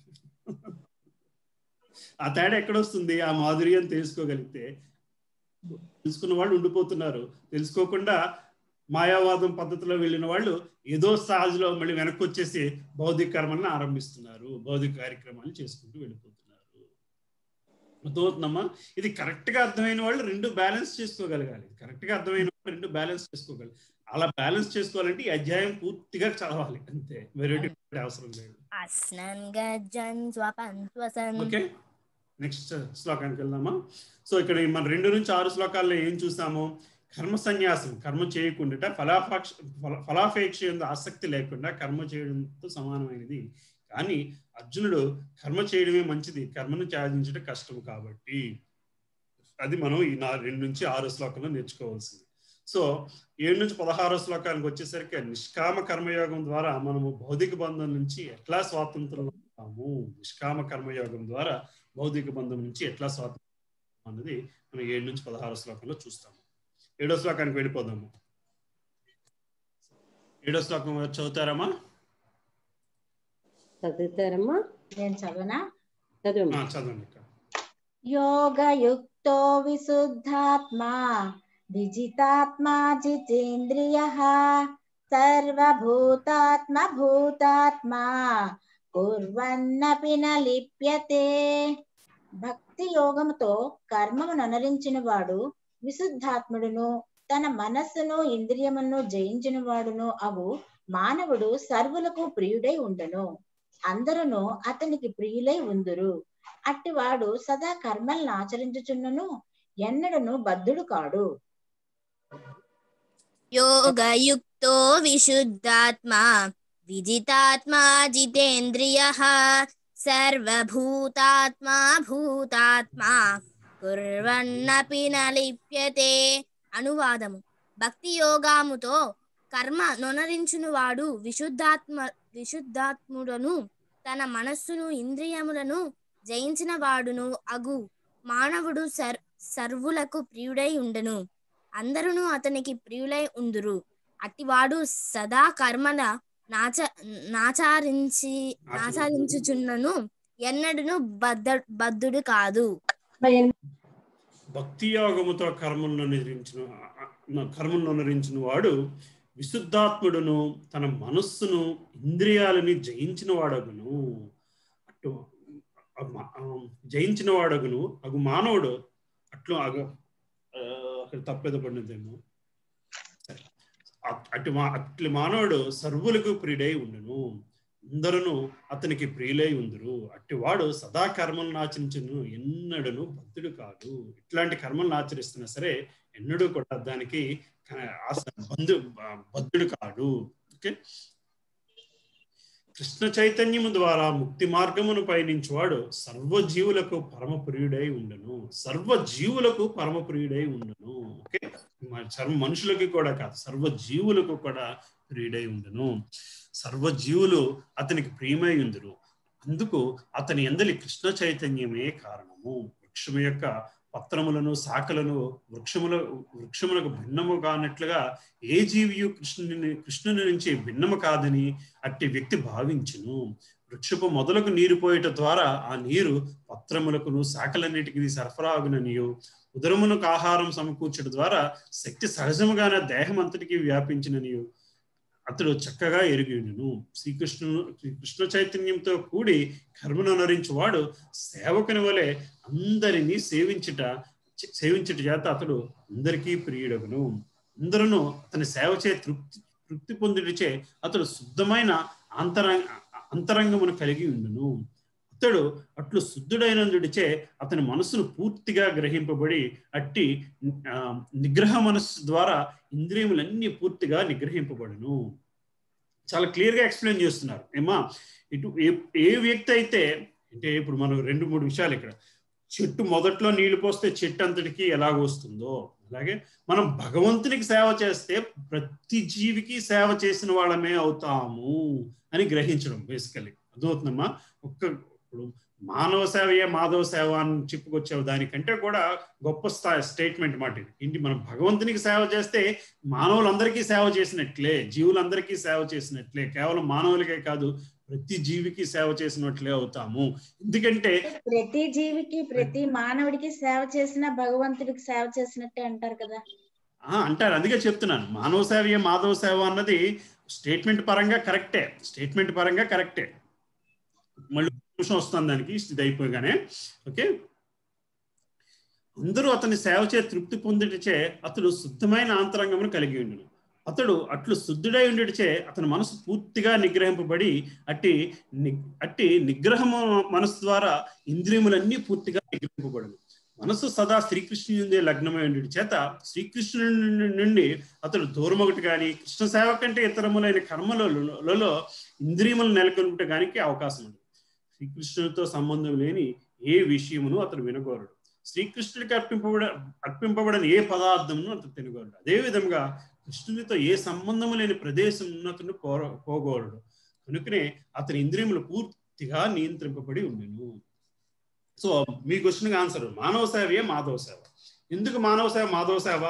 ఆ తేడా ఎక్కడొస్తుంది ఆ మాధుర్యం తెలుసుకోగలిగితే తెలుసుకున్న వాళ్ళు ఉండిపోతున్నారు తెలుసుకోకుండా మాయావాదం పద్ధతిలో వెళ్ళిన వాళ్ళు ఏదో స్థాయిలో మళ్ళీ వెనక్కి వచ్చేసి బౌద్ధిక కర్మలను ఆరంభిస్తున్నారు బౌద్ధిక కార్యక్రమాలు చేసుకుంటూ వెళ్ళిపోతున్నారు అర్థమవుతుందమ్మా ఇది కరెక్ట్ గా అర్థమైన వాళ్ళు రెండు బ్యాలెన్స్ చేసుకోగలగాలి కరెక్ట్ గా అర్థమైన వాళ్ళు రెండు బ్యాలెన్స్ చేసుకోగలగాలి అలా బ్యాలెన్స్ చేసుకోవాలంటే ఈ అధ్యాయం పూర్తిగా చదవాలి అంతే వేరే అవసరం లేదు అస్నన్ గజ్జన్ స్వపన్ స్వసన్ ఓకే నెక్స్ట్ శ్లోకానికి వెళ్దామా సో ఇక్కడ మన రెండు నుంచి ఆరు శ్లోకాల్లో ఏం చూసాము కర్మ సన్యాసం కర్మ చేయకుండా ఫలాపక్ష ఫల- ఫలాపేక్ష ఎందు ఆసక్తి లేకుండా కర్మ చేయడంతో సమానమైనది కానీ అర్జునుడు కర్మ చేయడమే మంచిది కర్మను త్యాజించడం కష్టం కాబట్టి అది మనం ఈ నా రెండు నుంచి ఆరు శ్లోకంలో నేర్చుకోవాల్సింది సో ఏడు నుంచి పదహారో శ్లోకానికి వచ్చేసరికి నిష్కామ కర్మయోగం ద్వారా మనము భౌతిక బంధం నుంచి ఎట్లా స్వాతంత్రం అవుతాము నిష్కామ కర్మయోగం ద్వారా భౌతిక బంధం నుంచి ఎట్లా స్వాతంత్రం అన్నది మనం ఏడు నుంచి పదహారో శ్లోకంలో చూస్తాము ఏడో శ్లోకానికి వెళ్ళిపోదాము ఏడో శ్లోకం చదువుతారమ్మా చదువుతారమ్మా నేను చదవనా చదువు ఆ, చదవండి అక్క. योगयुक्तो विशुद्धात्मा विजितात्मा जितेन्द्रियः सर्वभूतात्मा भूतात्मा కుర్వన్నపి న లిప్యతే భక్తి యోగముతో కర్మమును అనరించిన వాడు విశుద్ధాత్ముడును తన మనస్సును ఇంద్రియమును జయించిన వాడును అవు మానవుడు సర్వులకు ప్రియుడై ఉండును అందరును అతనికి ప్రియులై ఉందురు అట్టివాడు సదా కర్మలను ఆచరించుచున్నను ఎన్నడను బద్ధుడు కాడు योगयुक्तो विशुद्धात्मा विजितात्मा जितेन्द्रियः सर्वभूतात्मा భూతాత్మా కుర్వన్నపి న లిప్యతే అనువాదము భక్తి యోగాముతో కర్మ నొనరించునువాడు విశుద్ధాత్మ విశుద్ధాత్ముడను తన మనస్సును ఇంద్రియములను జయించిన వాడును అగు మానవుడు సర్ సర్వులకు ప్రియుడై ఉండను అందరును అతనికి ప్రియులై ఉందురు అట్టివాడు సదా కర్మల నాచ నాచారించి నాచారించుచున్నను ఎన్నడును బద్ద బద్ధుడు కాదు భక్తి యోగముతో కర్మలను నిర్మించిన కర్మలను అనురించిన వాడు విశుద్ధాత్ముడును తన మనస్సును ఇంద్రియాలని జయించిన వాడగును అటు ఆ- ఆ జయించిన వాడగును అగు మానవుడు అట్లు అగు ఆ, అక్కడ తప్పేదో పడినదేమో సరే. అట్- అటు మా అట్లు మానవుడు సర్వులకు ప్రియుడై ఉండును అందరూ అతనికి ప్రియులై ఉందరు అట్టివాడు సదా కర్మలను ఆచరించును ఎన్నడను భక్తుడు కాదు ఇట్లాంటి కర్మలను ఆచరిస్తున్నా సరే ఎన్నడూ కూడా దానికి క- ఆస- బంధు బ- బద్ధుడు కాడు ఓకే కృష్ణ చైతన్యము ద్వారా ముక్తి మార్గమును పయనించువాడు సర్వజీవులకు పరమ ప్రియుడై ఉండను సర్వ జీవులకు పరమ ప్రియుడై ఉండను ఓకే సర్వ మనుషులకి కూడా కాదు సర్వ జీవులకు కూడా ప్రియుడై ఉండను సర్వ జీవులు అతనికి ప్రియమై ఉందరు అందుకు అతని ఎందలి కృష్ణ చైతన్యమే కారణము వృక్షము యొక్క పత్రములను శాఖలను వృక్షముల వృక్షములకు భిన్నము కానట్లుగా ఏ జీవియు కృష్ణుని కృష్ణుని నుంచి భిన్నము కాదని అట్టి వ్యక్తి భావించును వృక్షపు మొదలకు నీరు పోయట ద్వారా ఆ నీరు పత్రములకును శాఖలన్నిటికీ సరఫరాగుననియు ఉదరమునకు ఆహారం సమకూర్చడం ద్వారా శక్తి సహజముగానే దేహం అంతటికి వ్యాపించిననియు అతడు చక్కగా ఎరిగిను శ్రీకృష్ణుడు కృష్ణ చైతన్యంతో కూడి కర్మను అనరించువాడు సేవకుని వలె అందరినీ సేవించుట సేవించుట చేత అతడు అందరికీ ప్రియుడగును అందరూ అతని సేవ చే తృప్తి తృప్తి పొందుడిచే అతడు శుద్ధమైన అంతరంగ అంతరంగమును కలిగి ఉండును అతడు అట్లు శుద్ధుడైనందుడిచే అతని మనస్సును పూర్తిగా గ్రహింపబడి అట్టి నిగ్రహ మనస్సు ద్వారా ఇంద్రియములన్నీ పూర్తిగా నిగ్రహింపబడును చాలా క్లియర్గా ఎక్స్ప్లెయిన్ చేస్తున్నారు ఏమా ఇటు ఏ ఏ వ్యక్తి అయితే అంటే ఇప్పుడు మనం రెండు మూడు విషయాలు ఇక్కడ చెట్టు మొదట్లో నీళ్లు పోస్తే చెట్టు అంతటికి ఎలాగ వస్తుందో అలాగే మనం భగవంతునికి సేవ చేస్తే ప్రతి జీవికి సేవ చేసిన వాళ్ళమే అవుతాము అని గ్రహించడం బేసికలీ అర్థమవుతుందమ్మా ఒక్క ఇప్పుడు మానవ సేవయే మాధవ సేవ అని చెప్పుకొచ్చే దానికంటే కూడా గొప్ప స్థాయి స్టేట్మెంట్ మాట ఇది ఏంటి మనం భగవంతునికి సేవ చేస్తే మానవులందరికీ సేవ చేసినట్లే జీవులందరికీ సేవ చేసినట్లే కేవలం మానవులకే కాదు ప్రతి జీవికి సేవ చేసినట్లే అవుతాము ఎందుకంటే ప్రతి జీవికి ప్రతి మానవుడికి సేవ చేసిన భగవంతుడికి సేవ చేసినట్టే అంటారు కదా ఆ అంటారు అందుకే చెప్తున్నాను మానవ సేవయే మాధవ సేవ అన్నది స్టేట్మెంట్ పరంగా కరెక్టే స్టేట్మెంట్ పరంగా కరెక్టే మళ్ళీ నిమిషం వస్తుంది దానికి ఇది అయిపోగానే ఓకే అందరూ అతని సేవ చే తృప్తి పొందుటచే అతడు శుద్ధమైన ఆంతరంగమును కలిగి ఉండును అతడు అట్లు శుద్ధుడై ఉండిచే అతని మనసు పూర్తిగా నిగ్రహింపబడి అట్టి అట్టి నిగ్రహము మనసు ద్వారా ఇంద్రియములన్నీ పూర్తిగా నిగ్రహింపబడను మనసు సదా శ్రీకృష్ణుని లగ్నమై ఉండి చేత శ్రీకృష్ణుని నుండి అతడు దూరమొకటి కానీ కృష్ణ సేవ కంటే ఇతరములైన కర్మలలో ఇంద్రియములు నెలకొల్పడానికి అవకాశం ఉంది శ్రీకృష్ణుడితో సంబంధం లేని ఏ విషయమును అతను వినగోరడు శ్రీకృష్ణుడికి అర్పింపబడ అర్పింపబడని ఏ పదార్థమును అతను తినగోరడు అదే విధంగా కృష్ణునితో ఏ సంబంధము లేని ప్రదేశం అతను కోర పోగోరడు కనుకనే అతని ఇంద్రియములు పూర్తిగా నియంత్రింపబడి ఉండెను సో మీ క్వశ్చన్కి ఆన్సర్ మానవ సేవయే మాధవ సేవ ఎందుకు మానవ సేవ మాధవ సేవ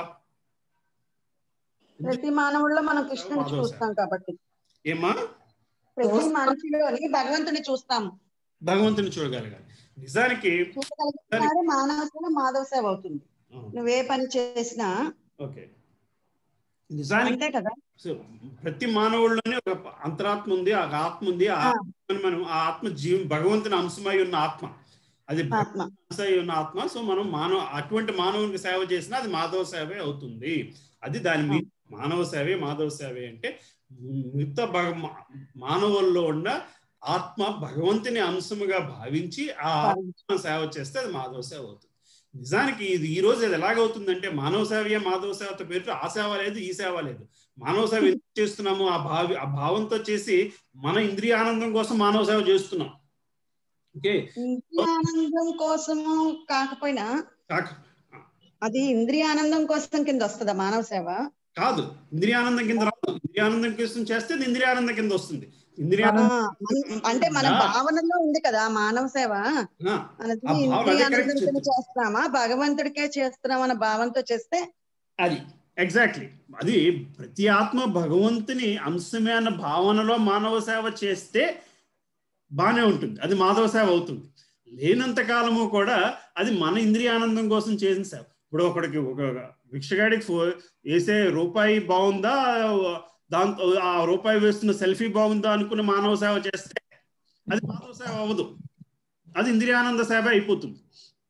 ప్రతి మానవుల్లో మనం కృష్ణుని చూస్తాం కాబట్టి ఏమా ప్రతి మనిషిలోని భగవంతుని చూస్తాము భగవంతుని చూడగలగాలి నిజానికి చూడగలిగినాడు మానవ సేవ మాధవ సేవ అవుతుంది నువ్వే పని చేసినా ఓకే నిజానికి అంతే కదా ప్రతి మానవుల్లోనే ఒక అంతరాత్మ ఉంది ఆ ఆత్మ ఉంది ఆ ఆత్మని మనం ఆ ఆత్మ జీవం భగవంతుని అంశమై ఉన్న ఆత్మ అది అంశమై ఉన్న ఆత్మ సో మనం మానవ అటువంటి మానవునికి సేవ చేసినా అది మాధవ సేవే అవుతుంది అది దాని మీద మానవ సేవే మాధవ సేవే అంటే మిగతా భగ మానవుల్లో ఉన్న ఆత్మ భగవంతుని అంశముగా భావించి ఆ ఆత్మ సేవ చేస్తే అది మాధవ సేవ అవుతుంది నిజానికి ఇది ఈ రోజు అది ఎలాగవుతుందంటే మానవ సేవయే మాధవ సేవతో పేరు ఆ సేవ లేదు ఈ సేవ లేదు మానవ సేవ ఎందుకు చేస్తున్నాము ఆ భావి ఆ భావంతో చేసి మన ఇంద్రియ ఆనందం కోసం మానవ సేవ చేస్తున్నాం ఓకే ఆనందం కోసము కాకపోయినా కాక అది ఇంద్రియానందం కోసం కింద వస్తుందా మానవ సేవ కాదు ఇంద్రియానందం కింద రాదు ఇంద్రియానందం కోసం చేస్తే ఇంద్రియానందం కింద వస్తుంది అంటే మన భావనలో ఉంది కదా మానవ సేవ అనేది ఇంద్రియానందం చేస్తున్నామా భగవంతుడికే చేస్తున్నాం అన్న భావంతో చేస్తే అది ఎగ్జాక్ట్లీ అది ప్రతి ఆత్మ భగవంతుని అంశమే అన్న భావనలో మానవ సేవ చేస్తే బాగానే ఉంటుంది అది మాధవ సేవ అవుతుంది లేనంత కాలము కూడా అది మన ఇంద్రియానందం కోసం చేసిన సేవ ఇప్పుడు ఒకడికి ఒక భిక్షగాడికి వేసే రూపాయి బాగుందా దాంతో ఆ రూపాయి వేస్తున్న సెల్ఫీ బాగుందా అనుకున్న మానవ సేవ చేస్తే అది మానవ సేవ అవ్వదు అది ఇంద్రియానంద సేవ అయిపోతుంది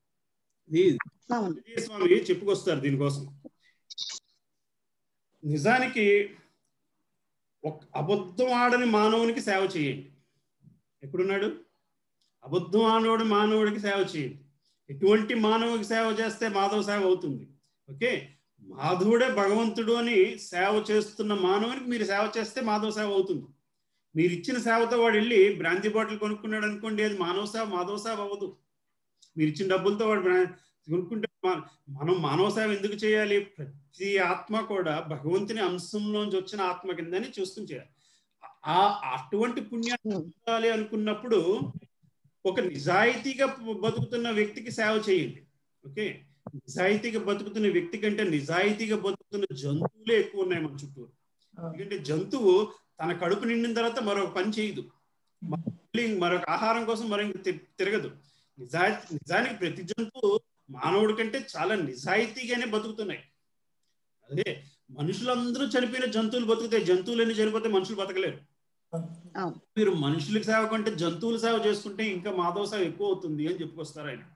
స్వామి చెప్పుకొస్తారు దీనికోసం నిజానికి ఒక అబద్ధం ఆడని మానవునికి సేవ చేయండి ఎక్కడున్నాడు అబద్ధం ఆడోడు మానవుడికి సేవ చేయండి ఎటువంటి మానవుడికి సేవ చేస్తే మాధవ సేవ అవుతుంది ఓకే మాధవుడే భగవంతుడు అని సేవ చేస్తున్న మానవునికి మీరు సేవ చేస్తే మాధవ సేవ అవుతుంది మీరు ఇచ్చిన సేవతో వాడు వెళ్ళి బ్రాంతి బాటిల్ కొనుక్కున్నాడు అనుకోండి అది మానవ సేవ మాధవ సేవ అవ్వదు మీరు ఇచ్చిన డబ్బులతో వాడు బ్రా- కొనుక్కుంటే మా- మనం మానవ సేవ ఎందుకు చేయాలి ప్రతి ఆత్మ కూడా భగవంతుని అంశంలోంచి వచ్చిన ఆత్మ కిందని చూసుకుని చేయాలి ఆ అటువంటి పుణ్యాన్ని పొందాలి అనుకున్నప్పుడు ఒక నిజాయితీగా బతుకుతున్న వ్యక్తికి సేవ చేయండి ఓకే నిజాయితీగా బతుకుతున్న వ్యక్తి కంటే నిజాయితీగా బతుకుతున్న జంతువులే ఎక్కువ ఉన్నాయి మన చుట్టూ ఎందుకంటే జంతువు తన కడుపు నిండిన తర్వాత మరొక పని చేయదు మళ్ళీ మరొక ఆహారం కోసం మరొక తి- తిరగదు నిజా నిజానికి ప్రతి జంతువు మానవుడి కంటే చాలా నిజాయితీగానే బతుకుతున్నాయి అదే మనుషులందరూ చనిపోయిన జంతువులు బతుకుతాయి జంతువులన్నీ చనిపోతే మనుషులు బతకలేరు మీరు మనుషులకు సేవ కంటే జంతువుల సేవ చేసుకుంటే ఇంకా మాధవ సేవ ఎక్కువ అవుతుంది అని చెప్పుకొస్తారు ఆయన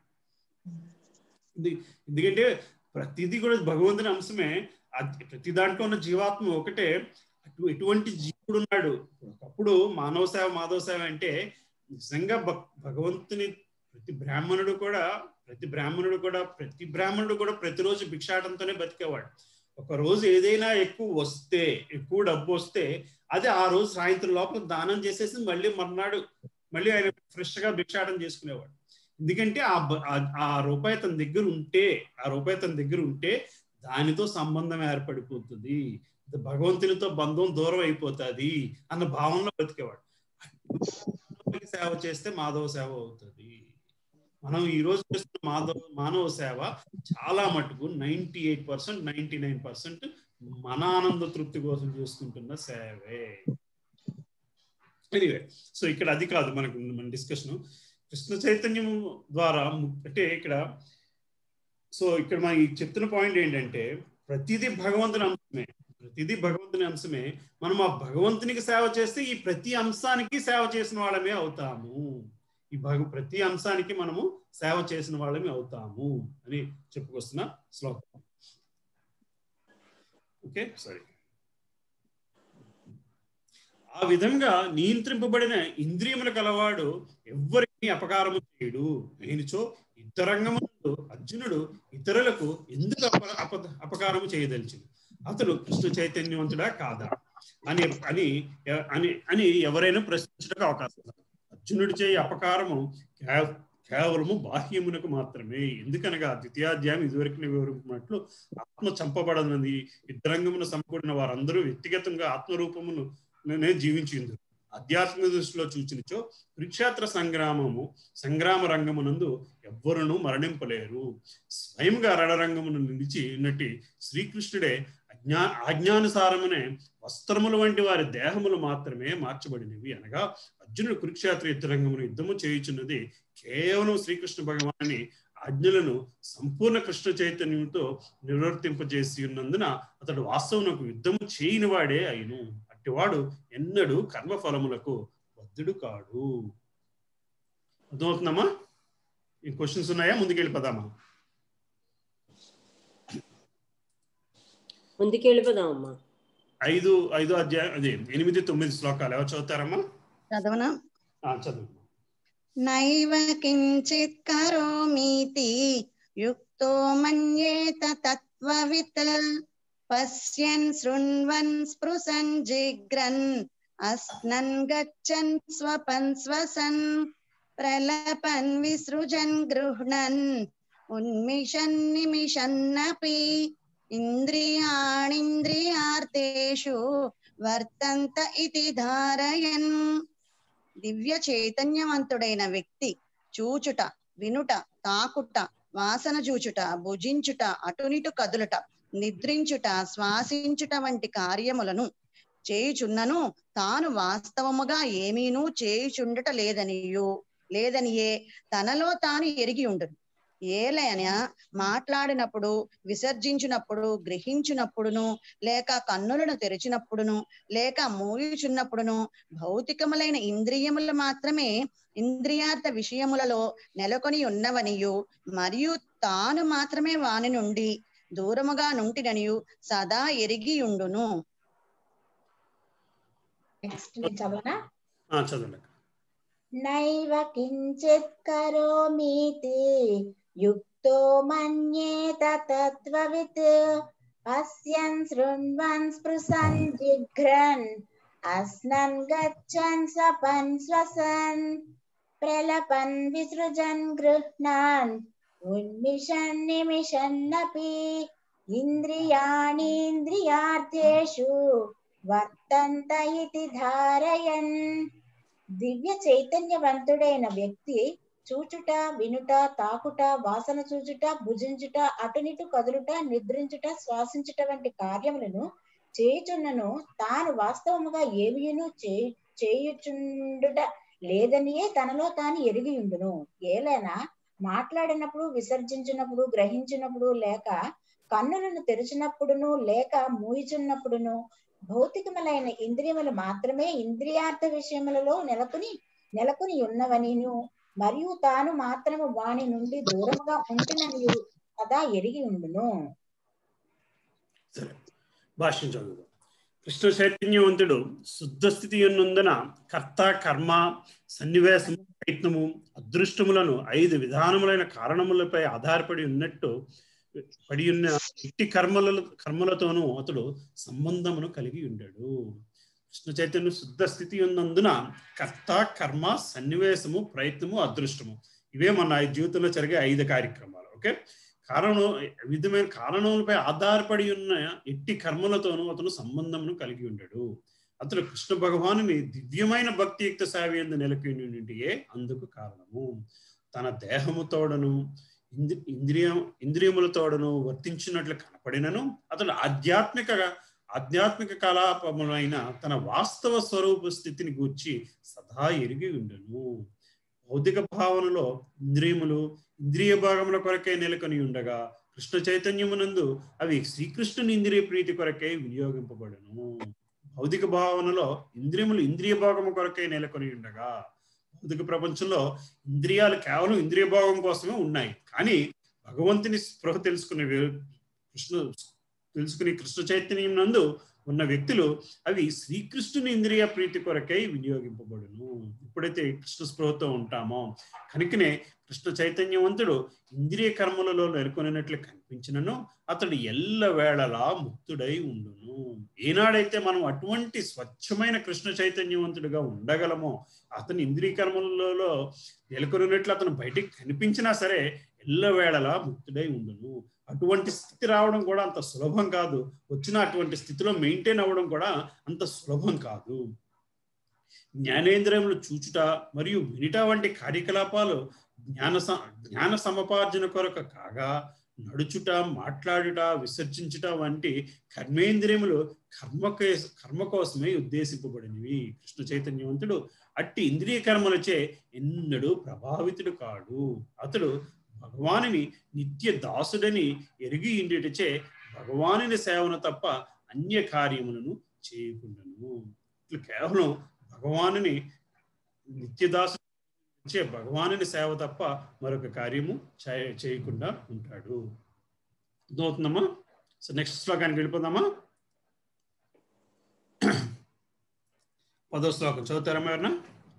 ఇది- ఎందుకంటే ప్రతిదీ కూడా భగవంతుని అంశమే అది ప్రతి దాంట్లో ఉన్న జీవాత్మ ఒకటే అటు ఎటువంటి జీవుడు ఉన్నాడు ఒకప్పుడు మానవ సేవ మాధవ సేవ అంటే నిజంగా భక్- భగవంతుని ప్రతి బ్రాహ్మణుడు కూడా ప్రతి బ్రాహ్మణుడు కూడా ప్రతి బ్రాహ్మణుడు కూడా ప్రతిరోజు భిక్షాటంతోనే బతికేవాడు ఒక రోజు ఏదైనా ఎక్కువ వస్తే ఎక్కువ డబ్బు వస్తే అది ఆ రోజు సాయంత్రం లోపల దానం చేసేసి మళ్ళీ మర్నాడు మళ్ళీ ఆయన ఫ్రెష్ గా భిక్షాటం చేసుకునేవాడు ఎందుకంటే ఆ బ- ఆ- ఆ రూపాయి తన దగ్గర ఉంటే ఆ రూపాయి తన దగ్గర ఉంటే దానితో సంబంధం ఏర్పడిపోతుంది భగవంతునితో బంధం దూరం అయిపోతుంది అన్న భావనలో బతికేవాడు మానవునికి సేవ చేస్తే మాధవ సేవ అవుతుంది మనం ఈ రోజు చేస్తున్న మాధవ మానవ సేవ చాలా మటుకు ninety eight percent ninety nine percent మన ఆనంద తృప్తి కోసం చేసుకుంటున్న సేవే ఎనీవే సో ఇక్కడ అది కాదు మనకు మన డిస్కషన్ కృష్ణ చైతన్యం ద్వారా ము- అంటే ఇక్కడ సో ఇక్కడ మనం ఈ చెప్తున్న పాయింట్ ఏంటంటే ప్రతిదీ భగవంతుని అంశమే ప్రతిదీ భగవంతుని అంశమే మనం ఆ భగవంతునికి సేవ చేస్తే ఈ ప్రతి అంశానికి సేవ చేసిన వాళ్ళమే అవుతాము ఈ భగ ప్రతి అంశానికి మనము సేవ చేసిన వాళ్ళమే అవుతాము అని చెప్పుకొస్తున్న శ్లోకం ఓకే సరే ఆ విధంగా నియంత్రింపబడిన ఇంద్రియముల కలవాడు ఎవ్వరికి అపకారము చేయడు అయినచో ఇతరంగమునందు అర్జునుడు ఇతరులకు ఎందుకు అప అప అపకారము చేయదలిచింది అతడు కృష్ణ చైతన్యవంతుడా కాదా అని అని అని అని ఎవరైనా ప్రశ్నించడానికి అవకాశం ఉంది. అర్జునుడి చేయి అపకారము కేవ- కేవలము బాహ్యమునకు మాత్రమే ఎందుకనగా ద్వితీయాధ్యాయం ఇదివరకు వివరించినట్లు ఆత్మ చంపబడనది ఇద్దరంగమున సమకూడిన వారందరూ వ్యక్తిగతంగా ఆత్మరూపమును నే జీవించింది ఆధ్యాత్మిక దృష్టిలో చూచినచో కురుక్షేత్ర సంగ్రామము సంగ్రామ రంగమునందు ఎవ్వరును మరణింపలేరు స్వయంగా రణరంగమును నిలిచి ఉన్నట్టి శ్రీకృష్ణుడే అజ్ఞా ఆజ్ఞానుసారమునే వస్త్రముల వంటి వారి దేహములు మాత్రమే మార్చబడినవి అనగా అర్జునుడు కురుక్షేత్ర యుద్ధరంగమును యుద్ధము చేయుచున్నది కేవలం శ్రీకృష్ణ భగవాని ఆజ్ఞలను సంపూర్ణ కృష్ణ చైతన్యంతో నిర్వర్తింపజేసి ఉన్నందున అతడు వాస్తవమునకు యుద్ధము చేయని వాడే అయిను అట్టివాడు ఎన్నడూ కర్మఫలములకు బద్ధుడు కాడు అర్థమవుతుందమ్మా ఈ క్వశ్చన్స్ ఉన్నాయా ముందుకెళ్ళిపోదామా ముందుకెళ్ళిపోదామమ్మా ఐదు ఐదు అధ్యాయం అదే ఎనిమిది తొమ్మిది శ్లోకాలు ఎవరు చదువుతారమ్మా చదవనా ఆ, చదువు నైవ కించిత్ కరోమీతి యుక్తో మన్యేత తత్వవిత్ పశ్యన్ శృణ్వన్ స్పృశన్ జిగ్రన్ అస్నన్ గచ్చన్ స్వపన్ శ్వసన్ ప్రలపన్ విసృజన్ గృహ్ణన్ ఉన్మిషన్ నిమిషన్నపి ఇంద్రియాణింద్రియార్థేషు వర్తంత ఇతి ధారయన్ దివ్య చైతన్యవంతుడైన వ్యక్తి చూచుట వినుట తాకుట వాసన చూచుట భుజించుట అటునిటు కదులుట నిద్రించుట శ్వాసించుట వంటి కార్యములను చేయుచున్నను తాను వాస్తవముగా ఏమీనూ చేయుచుండట లేదనియు లేదనియే తనలో తాను ఎరిగి ఉండును ఏలైన మాట్లాడినప్పుడు విసర్జించినప్పుడు గ్రహించినప్పుడును లేక కన్నులను తెరిచినప్పుడును లేక మూయుచున్నప్పుడును భౌతికములైన ఇంద్రియములు మాత్రమే ఇంద్రియార్థ విషయములలో నెలకొని ఉన్నవనియు మరియు తాను మాత్రమే వాని నుండి దూరముగా నుంటిననియు సదా ఎరిగి ఉండును నెక్స్ట్ నేను చదవనా ఆ, చదవండి అక్క. నైవ కించిత్ కరోమీతి యుక్తో మన్యేత తత్వవిత్ పశ్యన్ శృణ్వన్ స్పృశన్ జిఘ్రన్ అస్నన్ గచ్చన్ సపన్ శ్వసన్ ప్రలపన్ విసృజన్ గృహ్ణాన్ ఉన్మిషన్ నిమిషన్నపి ఇంద్రియాణీంద్రియార్థేషు వర్తంత ఇతి ధారయన్ దివ్య చైతన్యవంతుడైన వ్యక్తి చూచుట వినుట తాకుట వాసన చూచుట భుజించుట అటునిటు కదులుట నిద్రించుట శ్వాసించుట వంటి కార్యములను చేయుచున్నను తాను వాస్తవముగా ఏమియును చే- చేయుచుండుట లేదనియే తనలో తాను ఎరిగి ఉండును ఏలైనా మాట్లాడినప్పుడు విసర్జించినప్పుడు గ్రహించినప్పుడు లేక కన్నులను తెరిచినప్పుడును లేక మూయిచున్నప్పుడును భౌతికములైన ఇంద్రియములు మాత్రమే ఇంద్రియార్థ విషయములలో నెలకొని నెలకొని ఉన్నవనిను మరియు తాను మాత్రము వాని నుండి దూరముగా ఉంటుననియు కదా ఎరిగి ఉండును సరే భాష్యం చదువుదాం కృష్ణ చైతన్యవంతుడు శుద్ధ స్థితి ఉన్నందున కర్త కర్మ సన్నివేశము ప్రయత్నము అదృష్టములను ఐదు విధానములైన కారణములపై ఆధారపడి ఉన్నట్టు పడి ఉన్న ఇట్టి కర్మల కర్మలతోనూ అతడు సంబంధమును కలిగి ఉండాడు కృష్ణ చైతన్య శుద్ధ స్థితి ఉన్నందున కర్త కర్మ సన్నివేశము ప్రయత్నము అదృష్టము ఇవే మన జీవితంలో జరిగే ఐదు కార్యక్రమాలు ఓకే కారణం విధమైన కారణములపై ఆధారపడి ఉన్న ఎట్టి కర్మలతోనూ అతను సంబంధమును కలిగి ఉండాడు అతడు కృష్ణ భగవానుని దివ్యమైన భక్తియుక్త సేవ ఎందు నెలకొనిటియే అందుకు కారణము తన దేహముతోడను ఇంద్రి ఇంద్రియ ఇంద్రియములతోడను వర్తించినట్లు కనపడినను అతడు ఆధ్యాత్మిక ఆధ్యాత్మిక కలాపములైన తన వాస్తవ స్వరూప స్థితిని గూర్చి సదా ఎరిగి ఉండను భౌతిక భావనలో ఇంద్రియములు ఇంద్రియ భాగముల కొరకే నెలకొని ఉండగా కృష్ణ చైతన్యమునందు అవి శ్రీకృష్ణుని ఇంద్రియ ప్రీతి కొరకే వినియోగింపబడను భౌతిక భావనలో ఇంద్రియములు ఇంద్రియ భాగము కొరకే నెలకొని ఉండగా భౌతిక ప్రపంచంలో ఇంద్రియాలు కేవలం ఇంద్రియ భాగం కోసమే ఉన్నాయి కానీ భగవంతుని స్పృహ తెలుసుకునే వే- కృష్ణ తెలుసుకునే కృష్ణ చైతన్యం నందు ఉన్న వ్యక్తులు అవి శ్రీకృష్ణుని ఇంద్రియ ప్రీతి కొరకై వినియోగింపబడును ఎప్పుడైతే కృష్ణ స్పృహతో ఉంటామో కనుకనే కృష్ణ చైతన్యవంతుడు ఇంద్రియ కర్మలలో నెలకొనినట్లు కనిపించినను అతడు ఎల్ల వేళలా ముక్తుడై ఉండును ఏనాడైతే మనం అటువంటి స్వచ్ఛమైన కృష్ణ చైతన్యవంతుడిగా ఉండగలమో అతని ఇంద్రియ కర్మలలో నెలకొనినట్లు అతను బయటికి కనిపించినా సరే ఎల్ల వేళలా ముక్తుడై ఉండును అటువంటి స్థితి రావడం కూడా అంత సులభం కాదు వచ్చిన అటువంటి స్థితిలో మెయింటైన్ అవ్వడం కూడా అంత సులభం కాదు జ్ఞానేంద్రియములు చూచుట మరియు వినుట వంటి కార్యకలాపాలు జ్ఞాన స- జ్ఞాన సమపార్జన కొరకు కాగా నడుచుట మాట్లాడుట విసర్జించుట వంటి కర్మేంద్రియములు కర్మ కర్మ కోసమే ఉద్దేశింపబడినవి కృష్ణ చైతన్యవంతుడు అట్టి ఇంద్రియ కర్మలచే ఎన్నడూ ప్రభావితుడు కాడు అతడు భగవానుని నిత్య దాసుడని ఎరిగి ఇండిటచే భగవానుని సేవను తప్ప అన్య కార్యములను చేయకుండాను ఇట్లా కేవలం భగవానుని నిత్యదాసు చే భగవానుని సేవ తప్ప మరొక కార్యము చేయ- చేయకుండా ఉంటాడు అర్థమవుతుందమ్మా సో నెక్స్ట్ శ్లోకానికి వెళ్ళిపోదామా పదో శ్లోకం చదువుతారమ్మా ఎవరన్నా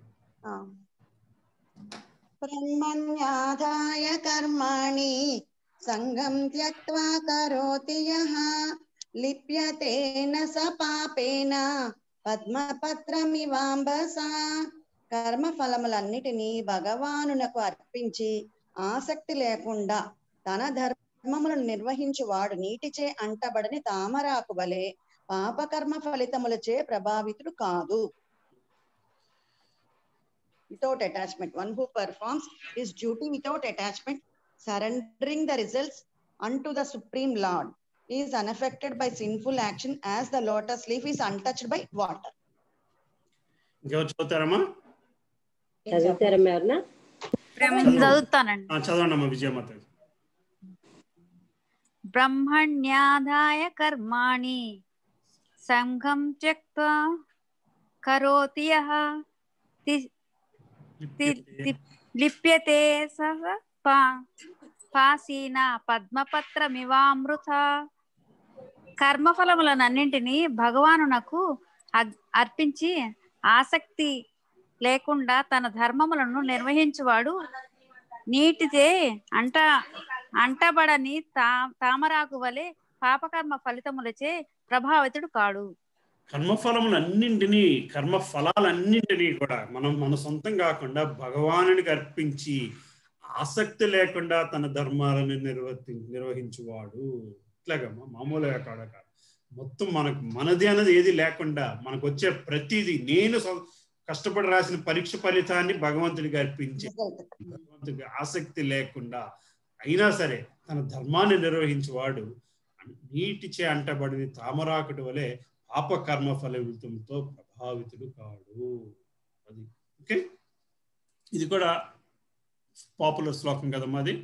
బ్రహ్మణ్యాదాయ కర్మాణి సంగం త్యక్త్వా కరోతి యః లిప్యతేన స పాపేన పద్మపత్రమివాంబసా కర్మ ఫలములన్నిటినీ భగవానునకు అర్పించి ఆసక్తి లేకుండా తన ధర్మములను నిర్వహించువాడు నీటిచే అంటబడని తామరాకు వలె పాపకర్మ ఫలితములచే ప్రభావితుడు కాదు without attachment. One who performs his duty without attachment, surrendering the results unto the Supreme Lord, is unaffected by sinful action as the lotus leaf is untouched by water. ఇంకెవరు చదువుతారమ్మా చదువుతారమ్మా ఎవరన్నా చదువుతానండి ఆ, చదవండి అమ్మా విజయమాత బ్రహ్మణ్యాదాయ కర్మాణి సంఘం త్యక్త్వా కరోతి యః తి- తి- తి- లిప్యతే సహ పా- పాసీన పద్మపత్రమివామృత కర్మఫలములనన్నింటినీ భగవానునకు అగ్- అర్పించి ఆసక్తి లేకుండా తన ధర్మములను నిర్వహించువాడు నీటితే అంట అంటబడని తా తామరాకు వలె పాపకర్మ ఫలితములచే ప్రభావితుడు కాడు కర్మఫలములన్నింటినీ కర్మ ఫలాలన్నింటినీ కూడా మనం మన సొంతం కాకుండా భగవానునికి అర్పించి ఆసక్తి లేకుండా తన ధర్మాలను నిర్వర్తి నిర్వహించువాడు ఇట్లాగమ్మా మామూలుగా కాడ కాదు మొత్తం మనకు మనది అన్నది ఏది లేకుండా మనకు వచ్చే ప్రతిదీ నేను సొ- కష్టపడి రాసిన పరీక్ష ఫలితాన్ని భగవంతుడికి అర్పించి భగవంతుడికి ఆసక్తి లేకుండా అయినా సరే తన ధర్మాన్ని నిర్వహించేవాడు నీటిచే అంటబడిన తామరాకుటి వలె పాప కర్మ ఫలితంతో ప్రభావితుడు కాడు అది ఓకే ఇది కూడా పాపులర్ శ్లోకం కదమ్మా అది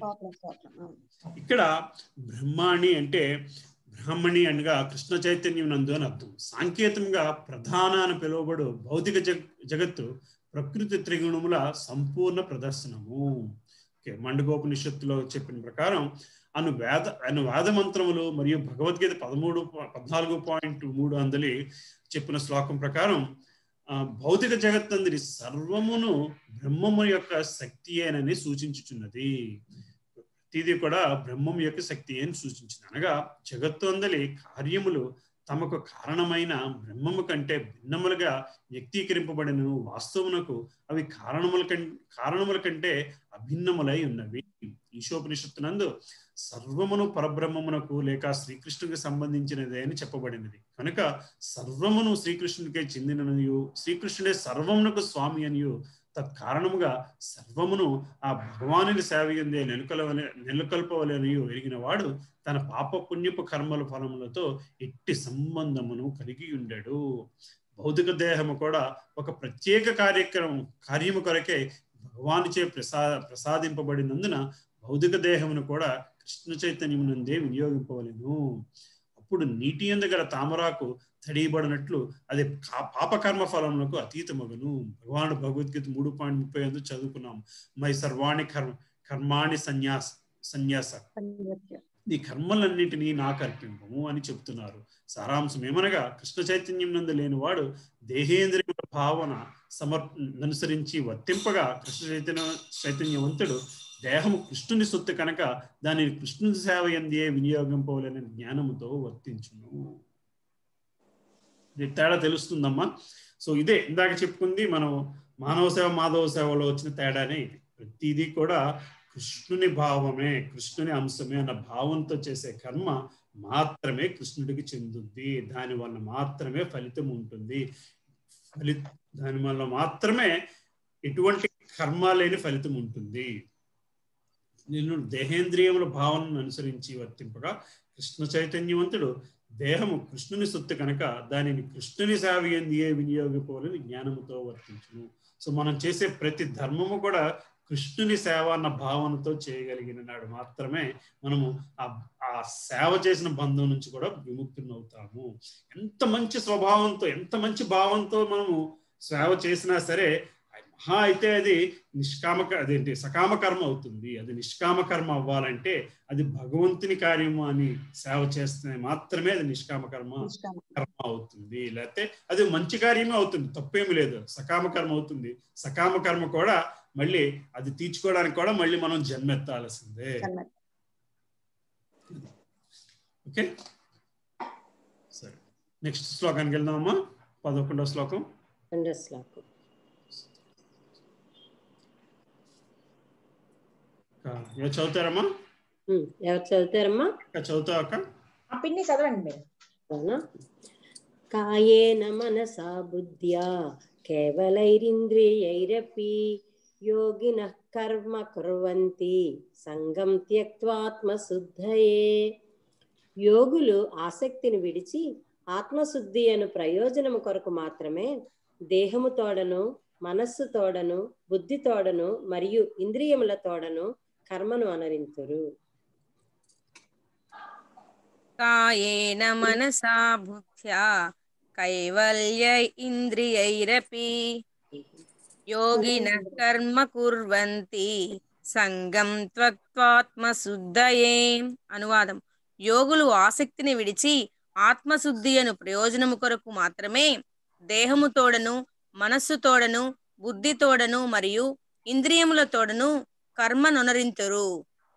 ఇక్కడ బ్రహ్మాణి అంటే బ్రాహ్మణి అనగా కృష్ణ చైతన్యం నందు అని అర్థం సాంకేతంగా ప్రధాన అని పిలువబడు భౌతిక జగ జగత్తు ప్రకృతి త్రిగుణముల సంపూర్ణ ప్రదర్శనము ఓకే మండగోపనిషత్తులో చెప్పిన ప్రకారం అను వేద అను వేద మంత్రములు మరియు భగవద్గీత పదమూడు పద్నాలుగు పాయింట్ మూడు అందలి చెప్పిన శ్లోకం ప్రకారం ఆ, భౌతిక జగత్తందరి సర్వమును బ్రహ్మము యొక్క శక్తి అని సూచించుచున్నది ప్రతిదీ కూడా బ్రహ్మం యొక్క శక్తి అని సూచించింది అనగా జగత్తు అందలి కార్యములు తమకు కారణమైన బ్రహ్మము కంటే భిన్నములుగా వ్యక్తీకరింపబడిన వాస్తవమునకు అవి కారణముల కం కారణముల కంటే అభిన్నములై ఉన్నవి ఈశోపనిషత్తునందు సర్వమును పరబ్రహ్మమునకు లేక శ్రీకృష్ణునికి సంబంధించినదే అని చెప్పబడినది కనుక సర్వమును శ్రీకృష్ణునికే చెందిననియు శ్రీకృష్ణుడే సర్వమునకు స్వామి అనియు తత్కారణముగా సర్వమును ఆ భగవానుని సేవయందే నెలకొలవలే నెలకొల్పవలనియు ఎరిగిన వాడు తన పాప పుణ్యపు కర్మల ఫలములతో ఎట్టి సంబంధమును కలిగి ఉండడు భౌతిక దేహము కూడా ఒక ప్రత్యేక కార్యక్రమం కార్యము కొరకే భగవానుచే ప్రసా ప్రసాదింపబడినందున భౌతిక దేహమును కూడా కృష్ణ చైతన్యమునందే వినియోగింపవలెను అప్పుడు నీటి ఎందు తామరాకు తడియబడినట్లు అది కా- పాపకర్మ ఫలములకు అతీతమగును భగవానుడు భగవద్గీత మూడు పాయింట్ ముప్పై ఐదు చదువుకున్నాం మై సర్వాణి కర్మ కర్మాణి సన్యాస సన్యాస ఈ కర్మలన్నింటినీ నాకు అర్పింపము అని చెప్తున్నారు సారాంశం ఏమనగా కృష్ణ చైతన్యం నందు లేనివాడు దేహేంద్రియ భావన సమర్ అనుసరించి వర్తింపగా కృష్ణ చైతన్య చైతన్యవంతుడు దేహము కృష్ణుని సొత్తు కనుక దానిని కృష్ణుని సేవ ఎందే వినియోగింపవలనే జ్ఞానముతో వర్తించును ఇది తేడా తెలుస్తుందమ్మా సో ఇదే ఇందాక చెప్పుకుంది మనం మానవ సేవ మాధవ సేవలో వచ్చిన తేడానే ఇది ప్రతిదీ కూడా కృష్ణుని భావమే కృష్ణుని అంశమే అన్న భావంతో చేసే కర్మ మాత్రమే కృష్ణుడికి చెందుద్ది దాని వల్ల మాత్రమే ఫలితం ఉంటుంది ఫలి దాని వల్ల మాత్రమే ఎటువంటి కర్మ లేని ఫలితం ఉంటుంది నేను దేహేంద్రియముల భావనను అనుసరించి వర్తింపగా కృష్ణ చైతన్యవంతుడు దేహము కృష్ణుని సొత్తు కనుక దానిని కృష్ణుని సేవయందియే వినియోగిపోవాలని జ్ఞానముతో వర్తించును సో మనం చేసే ప్రతి ధర్మము కూడా కృష్ణుని సేవ అన్న భావనతో చేయగలిగిన నాడు మాత్రమే మనము ఆ ఆ సేవ చేసిన బంధం నుంచి కూడా విముక్తుని అవుతాము ఎంత మంచి స్వభావంతో ఎంత మంచి భావంతో మనము సేవ చేసినా సరే మహా అయితే అది నిష్కామ అదేంటి సకామ కర్మ అవుతుంది అది నిష్కామ కర్మ అవ్వాలంటే అది భగవంతుని కార్యము అని సేవ చేస్తే మాత్రమే అది నిష్కామ కర్మ కర్మ అవుతుంది లేకపోతే అది మంచి కార్యమే అవుతుంది తప్పేమి లేదు సకామ కర్మ అవుతుంది సకామ కర్మ కూడా మళ్ళీ అది తీర్చుకోవడానికి కూడా మళ్ళీ మనం జన్మెత్తాల్సిందే ఓకే సరే నెక్స్ట్ శ్లోకానికి వెళ్దామమ్మా పదకొండవ శ్లోకం రెండో శ్లోకం ఆ, ఎవరు చదువుతారమ్మా ఉమ్, ఎవరు చదువుతారమ్మా అక్క చదువుతావు అక్క ఆ పిన్ని చదవండి మీరు అవునా కాయేన మనసా బుద్ధ్యా కేవలైరింద్రియైరపి యోగిన కర్మ కుర్వంతి సంగం త్యక్వాత్మశుద్ధయే యోగులు ఆసక్తిని విడిచి ఆత్మశుద్ధి అను ప్రయోజనము కొరకు మాత్రమే దేహము తోడను మనస్సు తోడను బుద్ధి తోడను మరియు ఇంద్రియముల తోడను కర్మను అనరింతురు కాయేన మనసా బుద్ధ్యా కైవల్య ఇంద్రియైరపి యోగిన కర్మ కుర్వంతి సంగం త్వత్వాత్మశుద్ధయే అనువాదం యోగులు ఆసక్తిని విడిచి ఆత్మశుద్ధి అను ప్రయోజనము కొరకు మాత్రమే దేహము తోడను మనస్సు తోడను బుద్ధి తోడను మరియు ఇంద్రియముల తోడను కర్మ నొనరింతురు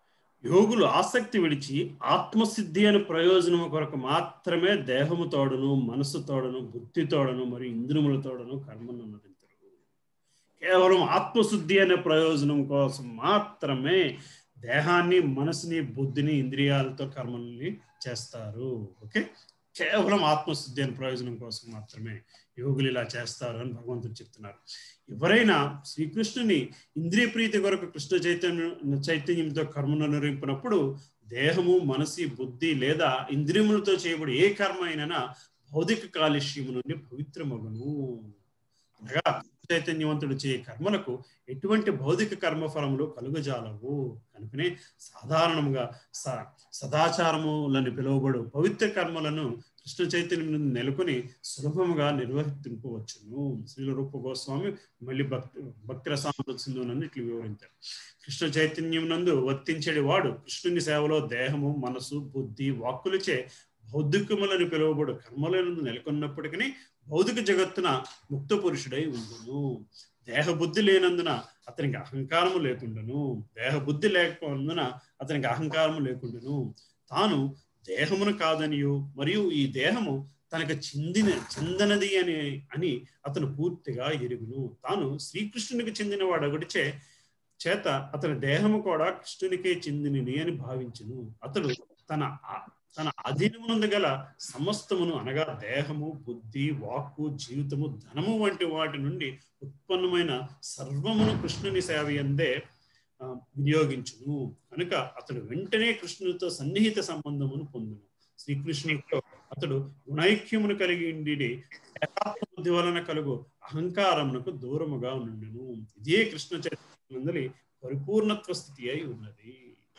యోగులు ఆసక్తి విడిచి ఆత్మసిద్ధి అనే ప్రయోజనము కొరకు మాత్రమే దేహము తోడను మనసు తోడను బుద్ధి తోడను మరియు ఇంద్రియముల తోడను కర్మను నరింతరు కేవలం ఆత్మశుద్ధి అనే ప్రయోజనం కోసం మాత్రమే దేహాన్ని మనసుని బుద్ధిని ఇంద్రియాలతో కర్మల్ని చేస్తారు ఓకే కేవలం ఆత్మశుద్ధి అనే ప్రయోజనం కోసం మాత్రమే యోగులు ఇలా చేస్తారు అని భగవంతుడు చెప్తున్నారు ఎవరైనా శ్రీకృష్ణుని ఇంద్రియ ప్రీతి కొరకు కృష్ణ చైతన్యం చైతన్యంతో కర్మను నిర్వహింపినప్పుడు దేహము మనసి బుద్ధి లేదా ఇంద్రియములతో చేయబడి ఏ కర్మ అయినా భౌతిక కాలుష్యము నుండి పవిత్రమగును అనగా చైతన్యవంతుడు చేయ కర్మలకు ఎటువంటి భౌతిక కర్మఫలములు కలుగజాలవు కనుకనే సాధారణంగా స సదాచారములని పిలువబడు పవిత్ర కర్మలను కృష్ణ చైతన్యం నుండి నెలకొని సులభముగా నిర్వర్తింపవచ్చును శ్రీల రూప గోస్వామి మళ్ళీ భక్తి భక్తి రసామృత్సిందునని ఇట్లు వివరించారు కృష్ణ చైతన్యం నందు వర్తించేది వాడు కృష్ణుని సేవలో దేహము మనసు బుద్ధి వాక్కులచే బౌద్ధికములని పిలువబడు కర్మలను నెలకొన్నప్పటికీ భౌతిక జగత్తున ముక్త పురుషుడై ఉండును దేహ బుద్ధి లేనందున అతనికి అహంకారము లేకుండాను దేహ బుద్ధి లేకపోనందున అతనికి అహంకారము లేకుండాను తాను దేహమును కాదనియు మరియు ఈ దేహము తనకు చెందిన చెందనది అని అని అతను పూర్తిగా ఎరుగును తాను శ్రీకృష్ణునికి చెందిన వాడొకటిచే చేత అతని దేహము కూడా కృష్ణునికే చెందినది అని భావించును అతడు తన ఆ- తన అధీనమునందు గల సమస్తమును అనగా దేహము బుద్ధి వాక్కు జీవితము ధనము వంటి వాటి నుండి ఉత్పన్నమైన సర్వమును కృష్ణుని సేవ ఎందే ఆ, వినియోగించును కనుక అతడు వెంటనే కృష్ణునితో సన్నిహిత సంబంధమును పొందును శ్రీకృష్ణునితో అతడు గుణైక్యమును కలిగి ఉండి యథార్థ బుద్ధి వలన కలుగు అహంకారమునకు దూరముగా నుండును ఇదే కృష్ణ చైతన్యందలి పరిపూర్ణత్వ స్థితి అయి ఉన్నది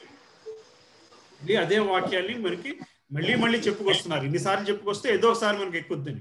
ఇది అదే వాక్యాన్ని మనకి మళ్ళీ మళ్ళీ చెప్పుకొస్తున్నారు ఇన్నిసార్లు చెప్పుకొస్తే ఏదో ఒకసారి మనకి ఎక్కుద్దని